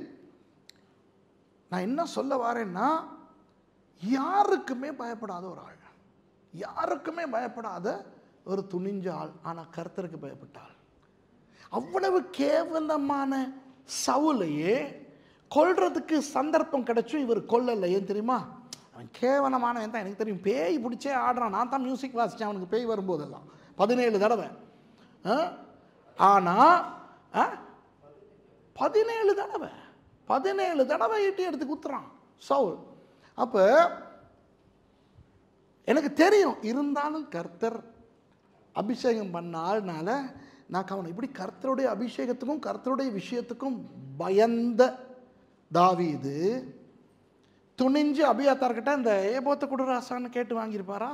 நான் என்ன சொல்ல வரேன்னா யாருக்குமே பயப்படாத ஒரு ஆள் யாருக்குமே பயப்படாத ஒரு துணிஞ்ச ஆள் ஆனால் கர்த்தருக்கு பயப்பட்டாள் அவ்வளவு கேவலமான சவுலையே கொல்றதுக்கு சந்தர்ப்பம் கிடைச்சும் இவர் கொல்லலை ஏன் தெரியுமா அவன் கேவலமானவன் தான் எனக்கு தெரியும் பேய் பிடிச்சே ஆடுறான் நான் தான் மியூசிக் வாசித்தேன் அவனுக்கு பேய் வரும்போதெல்லாம் பதினேழு தடவை ஆ? ஆனா ஆ? பதினேழு தடவை பதினேழு தடவை ஈட்டி எடுத்து குத்துறான் சவுல் அப்போ எனக்கு தெரியும் இருந்தாலும் கர்த்தர் அபிஷேகம் பண்ண ஆள்னால நான் கவனம் இப்படி கர்த்தருடைய அபிஷேகத்துக்கும் கர்த்தருடைய விஷயத்துக்கும் பயந்த தாவீது துணிஞ்சு அபியாத்தார்கிட்ட இந்த ஏபோத்த குடுராசான்னு கேட்டு வாங்கியிருப்பாரா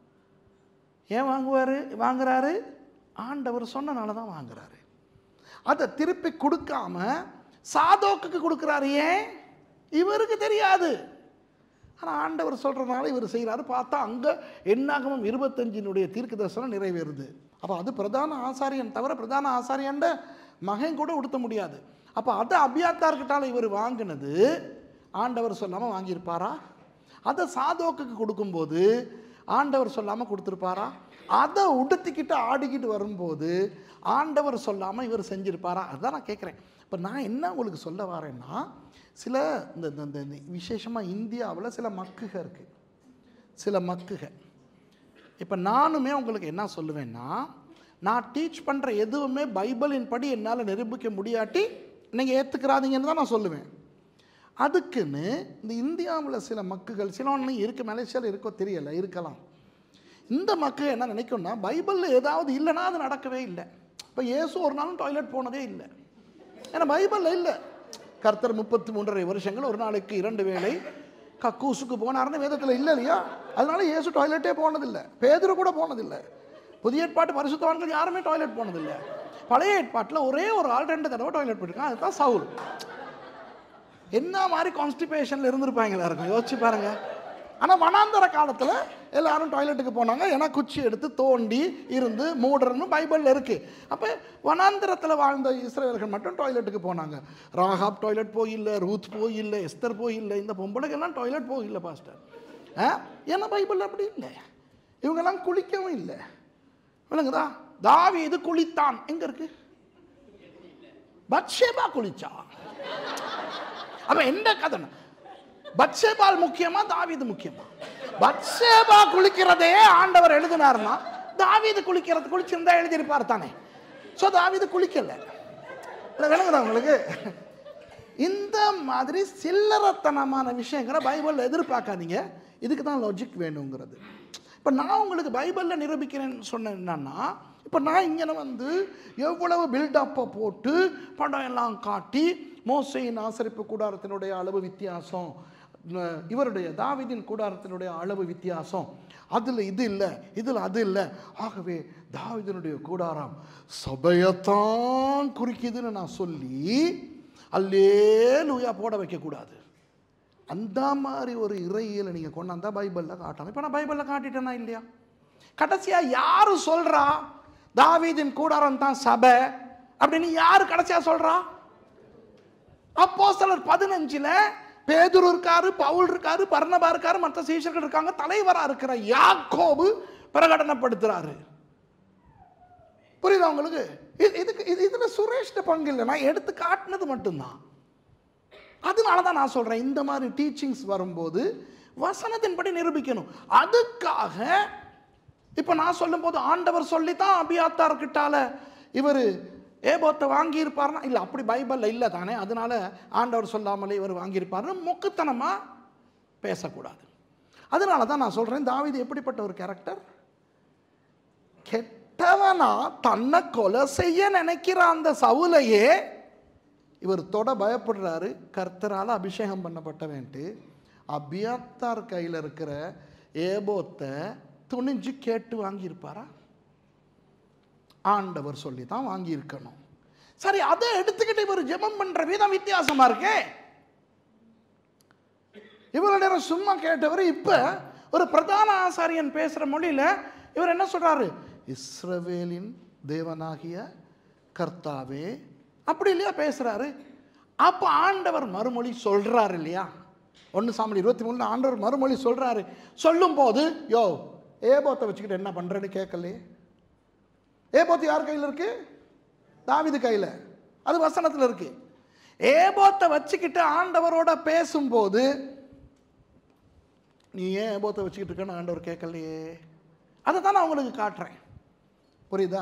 ஏன் வாங்குவாரு வாங்குறாரு ஆண்டவர் சொன்னனால தான் வாங்குறாரு அதை திருப்பி கொடுக்காம சாதோக்குக்கு கொடுக்குறாரு ஏன் இவருக்கு தெரியாது ஆனால் ஆண்டவர் சொல்கிறதுனால இவர் செய்கிறாரு பார்த்தா அங்கே எண்ணாகமம் இருபத்தஞ்சினுடைய தீர்க்க தரிசனம் நிறைவேறுது அப்போ அது பிரதான ஆசாரியன் தவிர பிரதான ஆசாரியன்ட மகன் கூட உடுத்த முடியாது அப்போ அதை அபியாத்தார்கிட்டால இவர் வாங்கினது ஆண்டவர் சொல்லாமல் வாங்கியிருப்பாரா அதை சாதோக்குக்கு கொடுக்கும்போது ஆண்டவர் சொல்லாமல் கொடுத்துருப்பாரா அதை உடுத்திக்கிட்டு ஆடிக்கிட்டு வரும்போது ஆண்டவர் சொல்லாமல் இவர் செஞ்சிருப்பாரா அதுதான் நான் கேட்குறேன் இப்போ நான் என்ன உங்களுக்கு சொல்ல வரேன்னா சில இந்த இந்த- இந்த இந்த விசேஷமாக இந்தியாவில் சில மக்குக இருக்குது சில மக்குக இப்போ நானுமே உங்களுக்கு என்ன சொல்லுவேன்னா நான் டீச் பண்ணுற எதுவுமே பைபிளின் படி என்னால் நிரூபிக்க முடியாட்டி நீங்கள் ஏற்றுக்கிறாதீங்கன்னு தான் நான் சொல்லுவேன் அதுக்குன்னு இந்த இந்தியாவில் சில மக்குகள் சில ஒன்று இருக்கு மலேசியாவில் இருக்கோ தெரியல இருக்கலாம் இந்த மக்கள் என்ன நினைக்கும்னா பைபிளில் ஏதாவது இல்லைன்னா அது நடக்கவே இல்லை இப்போ இயேசு ஒரு நாளும் டாய்லெட் போனதே இல்லை ஏன்னா பைபிளில் இல்லை கர்த்தர் முப்பத்தி மூன்றரை வருஷங்கள் ஒரு நாளைக்கு இரண்டு வேளை கக்கூசுக்கு போனாருன்னு வேதத்தில் இல்லை இல்லையா அதனால இயேசு டாய்லெட்டே போனதில்லை பேதுரு கூட போனதில்லை புதிய ஏற்பாட்டு பரிசுத்தவான்கள் யாருமே டாய்லெட் போனதில்லை பழைய ஏற்பாட்டில் ஒரே ஒரு ஆள் ரெண்டு தடவை டாய்லெட் போயிருக்கான் அதுதான் சவுல் என்ன மாதிரி கான்ஸ்டிபேஷனில் இருந்திருப்பாங்களா இருக்கும் யோசிச்சு பாருங்க ஆனால் வனாந்தர காலத்தில் எல்லாரும் டாய்லெட்டுக்கு போனாங்க ஏன்னா குச்சி எடுத்து தோண்டி இருந்து மூடுறன்னு பைபிளில் இருக்குது அப்போ வனாந்தரத்தில் வாழ்ந்த இஸ்ரேலர்கள் மட்டும் டாய்லெட்டுக்கு போனாங்க ராகாப் டாய்லெட் போயில்லை ரூத் போயில்லை எஸ்தர் போயில்லை இந்த பொம்பளைக்கெல்லாம் டாய்லெட் போயில்லை பாஸ்டர் ஆ ஏன்னா பைபிளில் அப்படி இல்லை இவங்கெல்லாம் குளிக்கவும் இல்லை விளங்குதா தாவீது குளித்தான் எங்க இருக்கு பத்ஷேபா குளிச்சா அப்ப என்ன கதை பத்சேபால் முக்கியமா தாவீது முக்கியமா பத்சேபா குளிக்கிறதே ஆண்டவர் எழுதினார்னா தாவீது குளிக்கிறது குளிச்சிருந்தா எழுதியிருப்பார் தானே ஸோ தாவீது குளிக்கல இல்லை விளங்குதா உங்களுக்கு இந்த மாதிரி சில்லறத்தனமான விஷயங்களை பைபிளில் எதிர்பார்க்காதீங்க இதுக்கு தான் லாஜிக் வேணுங்கிறது இப்போ நான் உங்களுக்கு பைபிளில் நிரூபிக்கிறேன்னு சொன்னேன் என்னன்னா இப்போ நான் இங்கே வந்து எவ்வளவு பில்டப்பை போட்டு படம் எல்லாம் காட்டி மோசையின் ஆசரிப்பு கூடாரத்தினுடைய அளவு வித்தியாசம் ந- இவருடைய தாவீதின் கூடாரத்தினுடைய அளவு வித்தியாசம் அதில் இது இல்லை இதில் அது இல்லை ஆகவே தாவீதினுடைய கூடாரம் சபையத்தான் குறிக்குதுன்னு நான் சொல்லி அல்லே லூயா போட வைக்கக்கூடாது அந்த மாதிரி ஒரு இறையியலை நீங்கள் கொண்டாந்தா பைபிளில் காட்டணும் இப்போ நான் பைபிளில் காட்டிட்டேனா இல்லையா கடைசியாக யார் சொல்கிறா தாவீதின் கூடாரம் தான் சபை அப்படின்னு யார் கடைசியாக சொல்கிறா அப்போ சிலர் பதினஞ்சில் பேதுரு இருக்காரு பவுல் இருக்காரு பர்ணபா இருக்காரு மற்ற சீஷர்கள் இருக்காங்க தலைவரா இருக்கிற யாக்கோபு பிரகடனப்படுத்துறாரு புரியுதா உங்களுக்கு இது- இதுக்கு இது இதுல சுரேஷ்ட பங்கு இல்லை நான் எடுத்து காட்டினது மட்டும்தான் அதனால தான் நான் சொல்றேன் இந்த மாதிரி டீச்சிங்ஸ் வரும்போது வசனத்தின்படி நிரூபிக்கணும் அதுக்காக இப்போ நான் சொல்லும்போது ஆண்டவர் சொல்லி தான் அபியாத்தார் கிட்டால இவர் ஏபோத்தை வாங்கியிருப்பார்னா இல்லை அப்படி பைபிளில் இல்லை தானே அதனால ஆண்டவர் சொல்லாமலே இவர் வாங்கியிருப்பாருன்னு மொக்குத்தனமாக பேசக்கூடாது அதனால தான் நான் சொல்கிறேன் தாவீது எப்படிப்பட்ட ஒரு கேரக்டர் கெட்டவனா தன்னை கொலை செய்ய நினைக்கிற அந்த சவுலையே இவர் தொட பயப்படுறாரு கர்த்தரால் அபிஷேகம் பண்ணப்பட்டவன்ட்டு அபியத்தார் கையில் இருக்கிற ஏபோத்தை துணிஞ்சு கேட்டு வாங்கியிருப்பாரா ஆண்டவர் சொல்லி தான் வாங்கியிருக்கணும் சரி அதை எடுத்துக்கிட்டு இவர் ஜெபம் பண்ற விதம் வித்தியாசமா இருக்கே இவ்வளவு நேரம் சும்மா கேட்டவர் இப்ப ஒரு பிரதான ஆசாரியன் பேசுற மொழியில இவர் என்ன சொல்றாரு இஸ்ரவேலின் தேவனாகிய கர்த்தாவே அப்படி இல்லையா பேசுறாரு அப்ப ஆண்டவர் மறுமொழி சொல்றாரு இல்லையா ஒன்று சாமல் இருபத்தி மூணுல ஆண்டவர் மறுமொழி சொல்றாரு சொல்லும் போது யோ ஏபோத்தை வச்சுக்கிட்டு என்ன பண்றேன்னு கேட்கலையே ஏபோத்து யார் கையில் இருக்கு தாவிது கையில் அது வசனத்தில் இருக்கு ஏபோத்தை வச்சுக்கிட்டு ஆண்டவரோட பேசும்போது நீ ஏன் ஏபோத்தை வச்சுக்கிட்டு இருக்கன்னு ஆண்டவர் கேட்கலையே அதை தான் நான் உங்களுக்கு காட்டுறேன் புரியுதா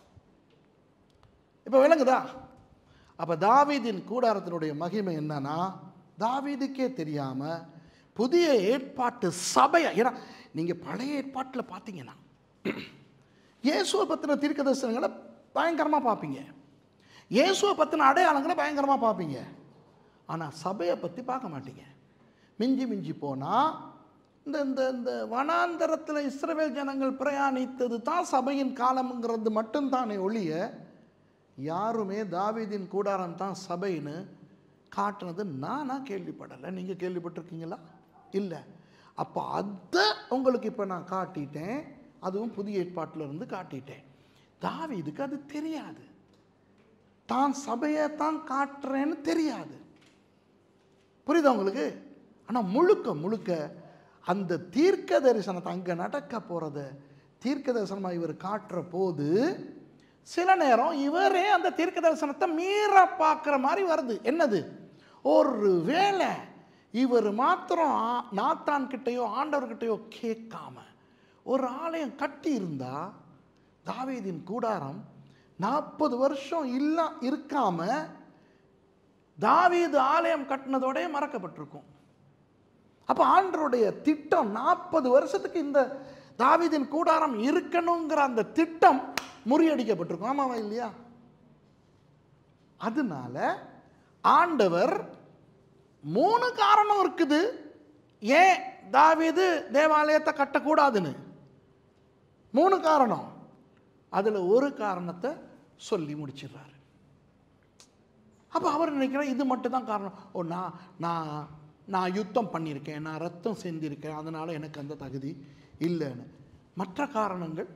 இப்போ விளங்குதா அப்போ தாவீதின் கூடாரத்தினுடைய மகிமை என்னன்னா தாவீதுக்கே தெரியாம புதிய ஏற்பாட்டு சபையை ஏன்னா நீங்க பழைய ஏற்பாட்டில் பார்த்தீங்கன்னா இயேசுவை பற்றின தீர்க்க தரிசனங்களை பயங்கரமாக பார்ப்பீங்க இயேசுவை பற்றின அடையாளங்களை பயங்கரமாக பார்ப்பீங்க ஆனால் சபையை பற்றி பார்க்க மாட்டீங்க மிஞ்சி மிஞ்சி போனால் இந்த இந்த இந்த வனாந்தரத்தில் இஸ்ரவேல் ஜனங்கள் பிரயாணித்தது தான் சபையின் காலம்ங்கிறது மட்டும்தானே ஒழிய யாருமே தாவீதின் கூடாரம் தான் சபைன்னு காட்டுனது நானா கேள்விப்படலை நீங்கள் கேள்விப்பட்டிருக்கீங்களா இல்லை அப்போ அதை உங்களுக்கு இப்போ நான் காட்டிட்டேன் அதுவும் புதிய ஏற்பாட்டில் இருந்து காட்டிட்டேன் தாவீதுக்கு அது தெரியாது தான் சபையை தான் காட்டுறேன்னு தெரியாது புரியுதா உங்களுக்கு ஆனால் முழுக்க முழுக்க அந்த தீர்க்க தரிசனத்தை அங்கே நடக்க போகிறத தீர்க்க தரிசனமாக இவர் காட்டுற போது சில நேரம் இவரே அந்த தீர்க்க தரிசனத்தை மீற பார்க்குற மாதிரி வருது என்னது ஒரு வேளை இவர் மாத்திரம் ஆ- நாத்தான் கிட்டேயோ ஆண்டவர்கிட்டயோ கேட்காம ஒரு ஆலயம் கட்டி இருந்தா தாவீதின் கூடாரம் நாற்பது வருஷம் இல்லா இருக்காம தாவீது ஆலயம் கட்டினதோடே மறக்கப்பட்டிருக்கும் அப்போ ஆண்டருடைய திட்டம் நாற்பது வருஷத்துக்கு இந்த தாவீதின் கூடாரம் இருக்கணுங்கிற அந்த திட்டம் முறியடிக்கப்பட்டிருக்கும் ஆமாவா இல்லையா அதனால ஆண்டவர் மூணு காரணம் இருக்குது ஏன் தாவீது தேவாலயத்தை கட்டக்கூடாதுன்னு மூணு காரணம் அதில் ஒரு காரணத்தை சொல்லி முடிச்சிடுறாரு அப்போ அவர் நினைக்கிறார் இது மட்டும் தான் காரணம் ஓ நான் நான் நான் யுத்தம் பண்ணியிருக்கேன் நான் ரத்தம் செஞ்சிருக்கேன் அதனால் எனக்கு அந்த தகுதி இல்லைன்னு மற்ற காரணங்கள்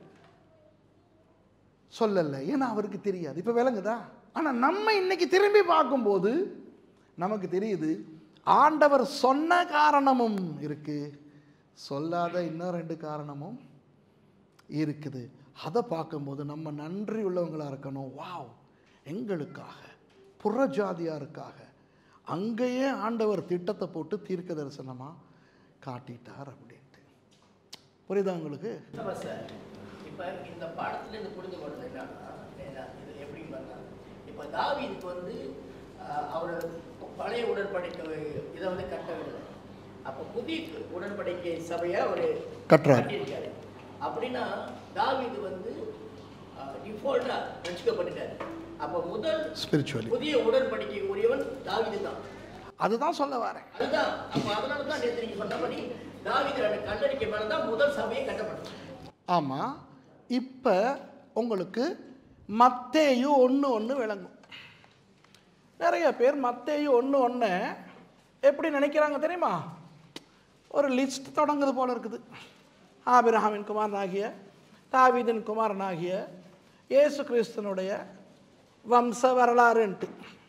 சொல்லலை ஏன்னா அவருக்கு தெரியாது இப்போ விளங்குதா ஆனால் நம்ம இன்னைக்கு திரும்பி பார்க்கும்போது நமக்கு தெரியுது ஆண்டவர் சொன்ன காரணமும் இருக்கு சொல்லாத இன்னும் ரெண்டு காரணமும் இருக்குது அதை பார்க்கும்போது நம்ம நன்றி உள்ளவங்களாக இருக்கணும் வாவ் எங்களுக்காக புறஜாதியாருக்காக அங்கேயே ஆண்டவர் திட்டத்தை போட்டு தீர்க்க தரிசனமாக காட்டிட்டார் அப்படின்ட்டு புரியுதா உங்களுக்கு ஆமாம் சார் இப்போ இந்த பாடத்துல இருந்து புரிந்து கொண்டது என்னன்னா என்ன, இது எப்படின்னு பார்த்தா இப்போ தாவீதுக்கு வந்து ஆஹ், அவர் பழைய உடன்படிக்கை இதை வந்து கட்டவில்லை அப்போ புதிய உடன்படிக்கை சபையை அவர் கட்டுறாரு. கட்டியிருக்காரு அப்படின்னா தாவீது வந்து டிஃபால்ட்டாக ரசிக்கப்பட்டுட்டார் அப்போ முதல் ஸ்பிரிச்சுவலி புதிய உடன்படிக்கை உரியவன் தாவீது தான் அதுதான் சொல்ல வரேன் அதுதான் அப்போ அதனால தான் நேற்று நீங்கள் சொன்னபடி தாவீது ரெண்டு கல்லடிக்கை மேலே தான் முதல் சபையை கட்டப்பட்டது ஆமாம் இப்போ உங்களுக்கு மத்தேயு ஒன்று ஒன்று விளங்கும் நிறைய பேர் மத்தேயு ஒன்று ஒன்று எப்படி நினைக்கிறாங்க தெரியுமா ஒரு லிஸ்ட் தொடங்குது போல இருக்குது ஆபிரஹாமின் குமாரனாகிய தாவீதின் குமாரனாகிய இயேசு கிறிஸ்தனுடைய வம்ச வரலாறுன்ட்டு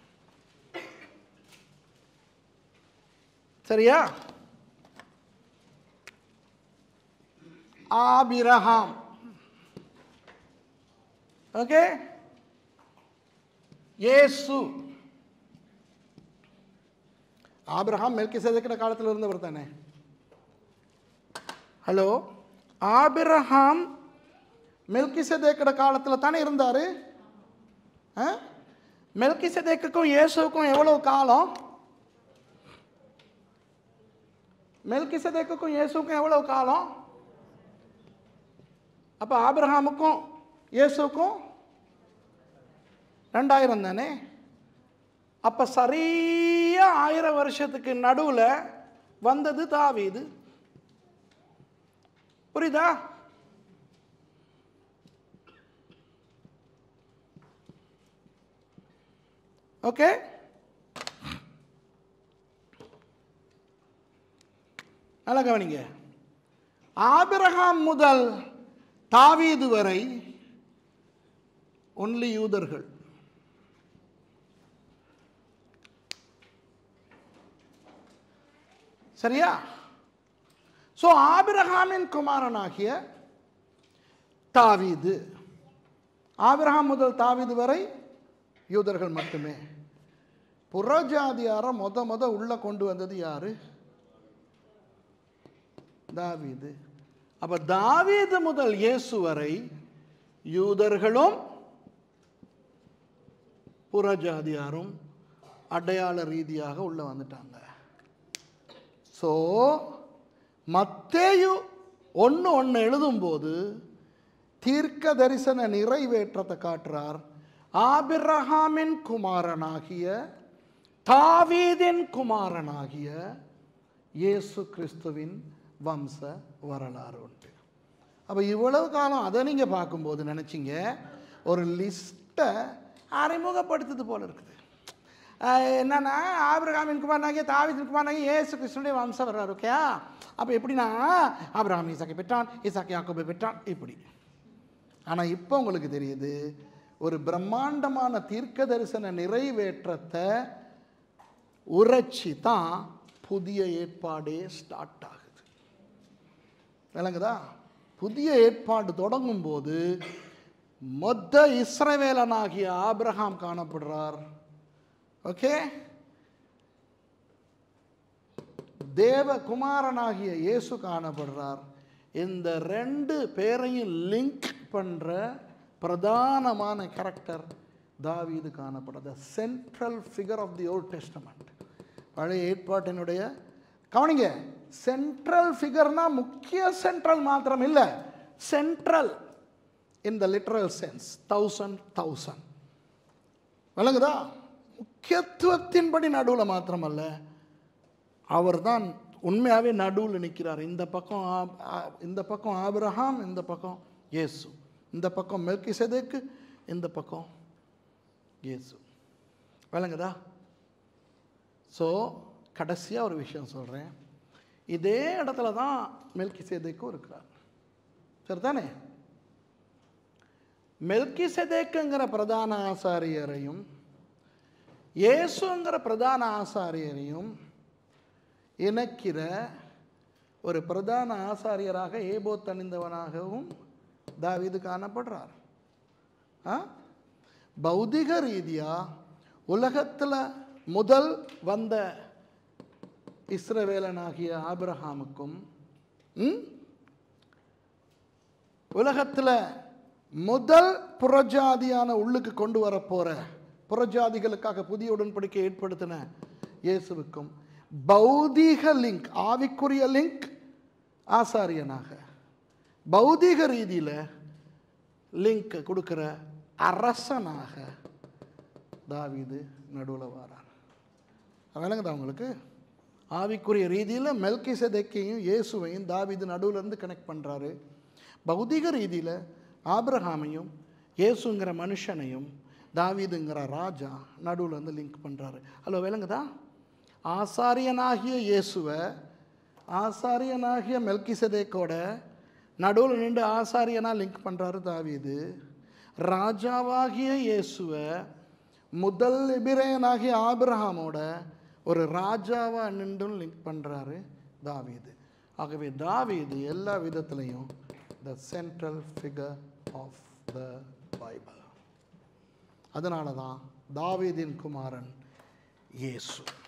சரியா ஆபிரஹாம் ஓகே இயேசு ஆபிரகாம் மெல்கி சேதக்கிற காலத்தில் இருந்தவர் தானே ஹலோ ஆபிரஹாம் மெல்கி சேதக்கிற காலத்தில் தானே இருந்தார் மெல்கிசதேக்குக்கும் இயேசுவுக்கும் எவ்வளவு காலம் மெல்கிசதேக்குக்கும் இயேசுவுக்கும் எவ்வளவு காலம் அப்போ ஆபிரகாமுக்கும் இயேசுக்கும் ரெண்டாயிரம் தானே அப்போ சரியா ஆயிரம் வருஷத்துக்கு நடுவில் வந்தது தாவீது புரியுதா ஓகே நல்லா கவனிங்க ஆபிரகாம் முதல் தாவீது வரை ஒன்லி யூதர்கள் சரியா ஸோ ஆபிரகாமின் குமாரனாகிய தாவீது ஆபிரகாம் முதல் தாவீது வரை யூதர்கள் மட்டுமே புறஜாதியாரை மொத மொத உள்ள கொண்டு வந்தது யாரு தாவீது அப்ப தாவீது முதல் இயேசு வரை யூதர்களும் புறஜாதியாரும் அடையாள ரீதியாக உள்ள வந்துட்டாங்க ஸோ மத்தேயு ஒன்று ஒன்று எழுதும்போது தீர்க்க தரிசன நிறைவேற்றத்தை காட்டுறார் ஆபிரஹாமின் குமாரனாகிய தாவீதின் குமாரனாகிய இயேசு கிறிஸ்துவின் வம்ச வரலாறு உண்டு அப்போ இவ்வளவு காலம் அதை நீங்கள் பார்க்கும்போது நினச்சிங்க ஒரு லிஸ்ட்டை அறிமுகப்படுத்துது போல இருக்குது அஹ் என்னன்னா ஆபிரகாமின் குமாரனாகிய தாவீதின் குமாரனாகிய இயேசு கிறிஸ்துடைய வம்சம் வர்றாரு ஓகே அப்போ எப்படின்னா ஆபிரகாம் ஈசாக்கை பெற்றான் ஈசாக்கை யாக்கோபை பெற்றான் இப்படி ஆனால் இப்போ உங்களுக்கு தெரியுது ஒரு பிரம்மாண்டமான தீர்க்க தரிசன நிறைவேற்றத்தை உரைச்சி தான் புதிய ஏற்பாடே ஸ்டார்ட் ஆகுது விளங்குதா புதிய ஏற்பாடு தொடங்கும் போது மொத்த இஸ்ரவேலனாகிய ஆபிரகாம் காணப்படுறார் ஓகே தேவ குமாரனாகிய இயேசு காணப்படுறார் இந்த ரெண்டு பேரையும் லிங்க் பண்ற பிரதானமான கேரக்டர் தாவீது காணப்படுறது central figure of the Old Testament பழைய ஏற்பாட்டினுடைய கவனிங்க சென்ட்ரல் ஃபிகர்னா முக்கிய சென்ட்ரல் மாத்திரம் இல்லை central in the literal sense thousand thousand விளங்குதா முக்கியத்துவத்தின்படி நடுவில் மாத்திரமல்ல அவர் தான் உண்மையாகவே நடுவில் நிற்கிறார் இந்த பக்கம் ஆப்- ஆ- இந்த பக்கம் ஆபிரகாம் இந்த பக்கம் இயேசு இந்த பக்கம் மெல்கிசேதேக்கு இந்த பக்கம் இயேசு விளங்குதா ஸோ கடைசியாக ஒரு விஷயம் சொல்கிறேன் இதே இடத்துல தான் மெல்கிசேதேக்கும் இருக்கிறார் சரிதானே மெல்கிசேதேக்குங்கிற பிரதான ஆசாரியரையும் இயேசுங்கிற பிரதான ஆசாரியரையும் இணைக்கிற ஒரு பிரதான ஆசாரியராக ஏபோ தணிந்தவனாகவும் தாவீது காணப்படுறார் ஆ? பௌதிக ரீதியாக உலகத்தில் முதல் வந்த இஸ்ரவேலனாகிய ஆபிரஹாமுக்கும் ம்? உலகத்தில் முதல் புறஜாதியான உள்ளுக்கு கொண்டு வர போகிற புறஜாதிகளுக்காக புதிய உடன்படிக்கை ஏற்படுத்தின இயேசுவுக்கும் பௌதீக லிங்க் ஆவிக்குரிய லிங்க் ஆசாரியனாக பௌதீக ரீதியில் லிங்க் கொடுக்கிற அரசனாக தாவீது நடுவில் வரார் விளங்குதா உங்களுக்கு ஆவிக்குரிய ரீதியில் மெல்கிசதேக்கையும் இயேசுவையும் தாவீது நடுவுல இருந்து கனெக்ட் பண்ணுறாரு பௌதிக ரீதியில் ஆபிரகாமையும் இயேசுங்கிற மனுஷனையும் தாவீதுங்கிற ராஜா நடுவுல இருந்து லிங்க் பண்ணுறாரு ஹலோ விளங்குதா ஆசாரியனாகிய இயேசுவை ஆசாரியனாகிய மெல்கிசதேக்கோட நடுவில் நின்று ஆசாரியனா லிங்க் பண்ணுறாரு தாவீது ராஜாவாகிய இயேசுவை முதல் எபிரேயனாகிய ஆபிரஹாமோட ஒரு ராஜாவா நின்றும் லிங்க் பண்ணுறாரு தாவீது ஆகவே தாவீது எல்லா விதத்துலையும் the central figure of the Bible அதனால தான் தாவீதின் குமாரன் இயேசு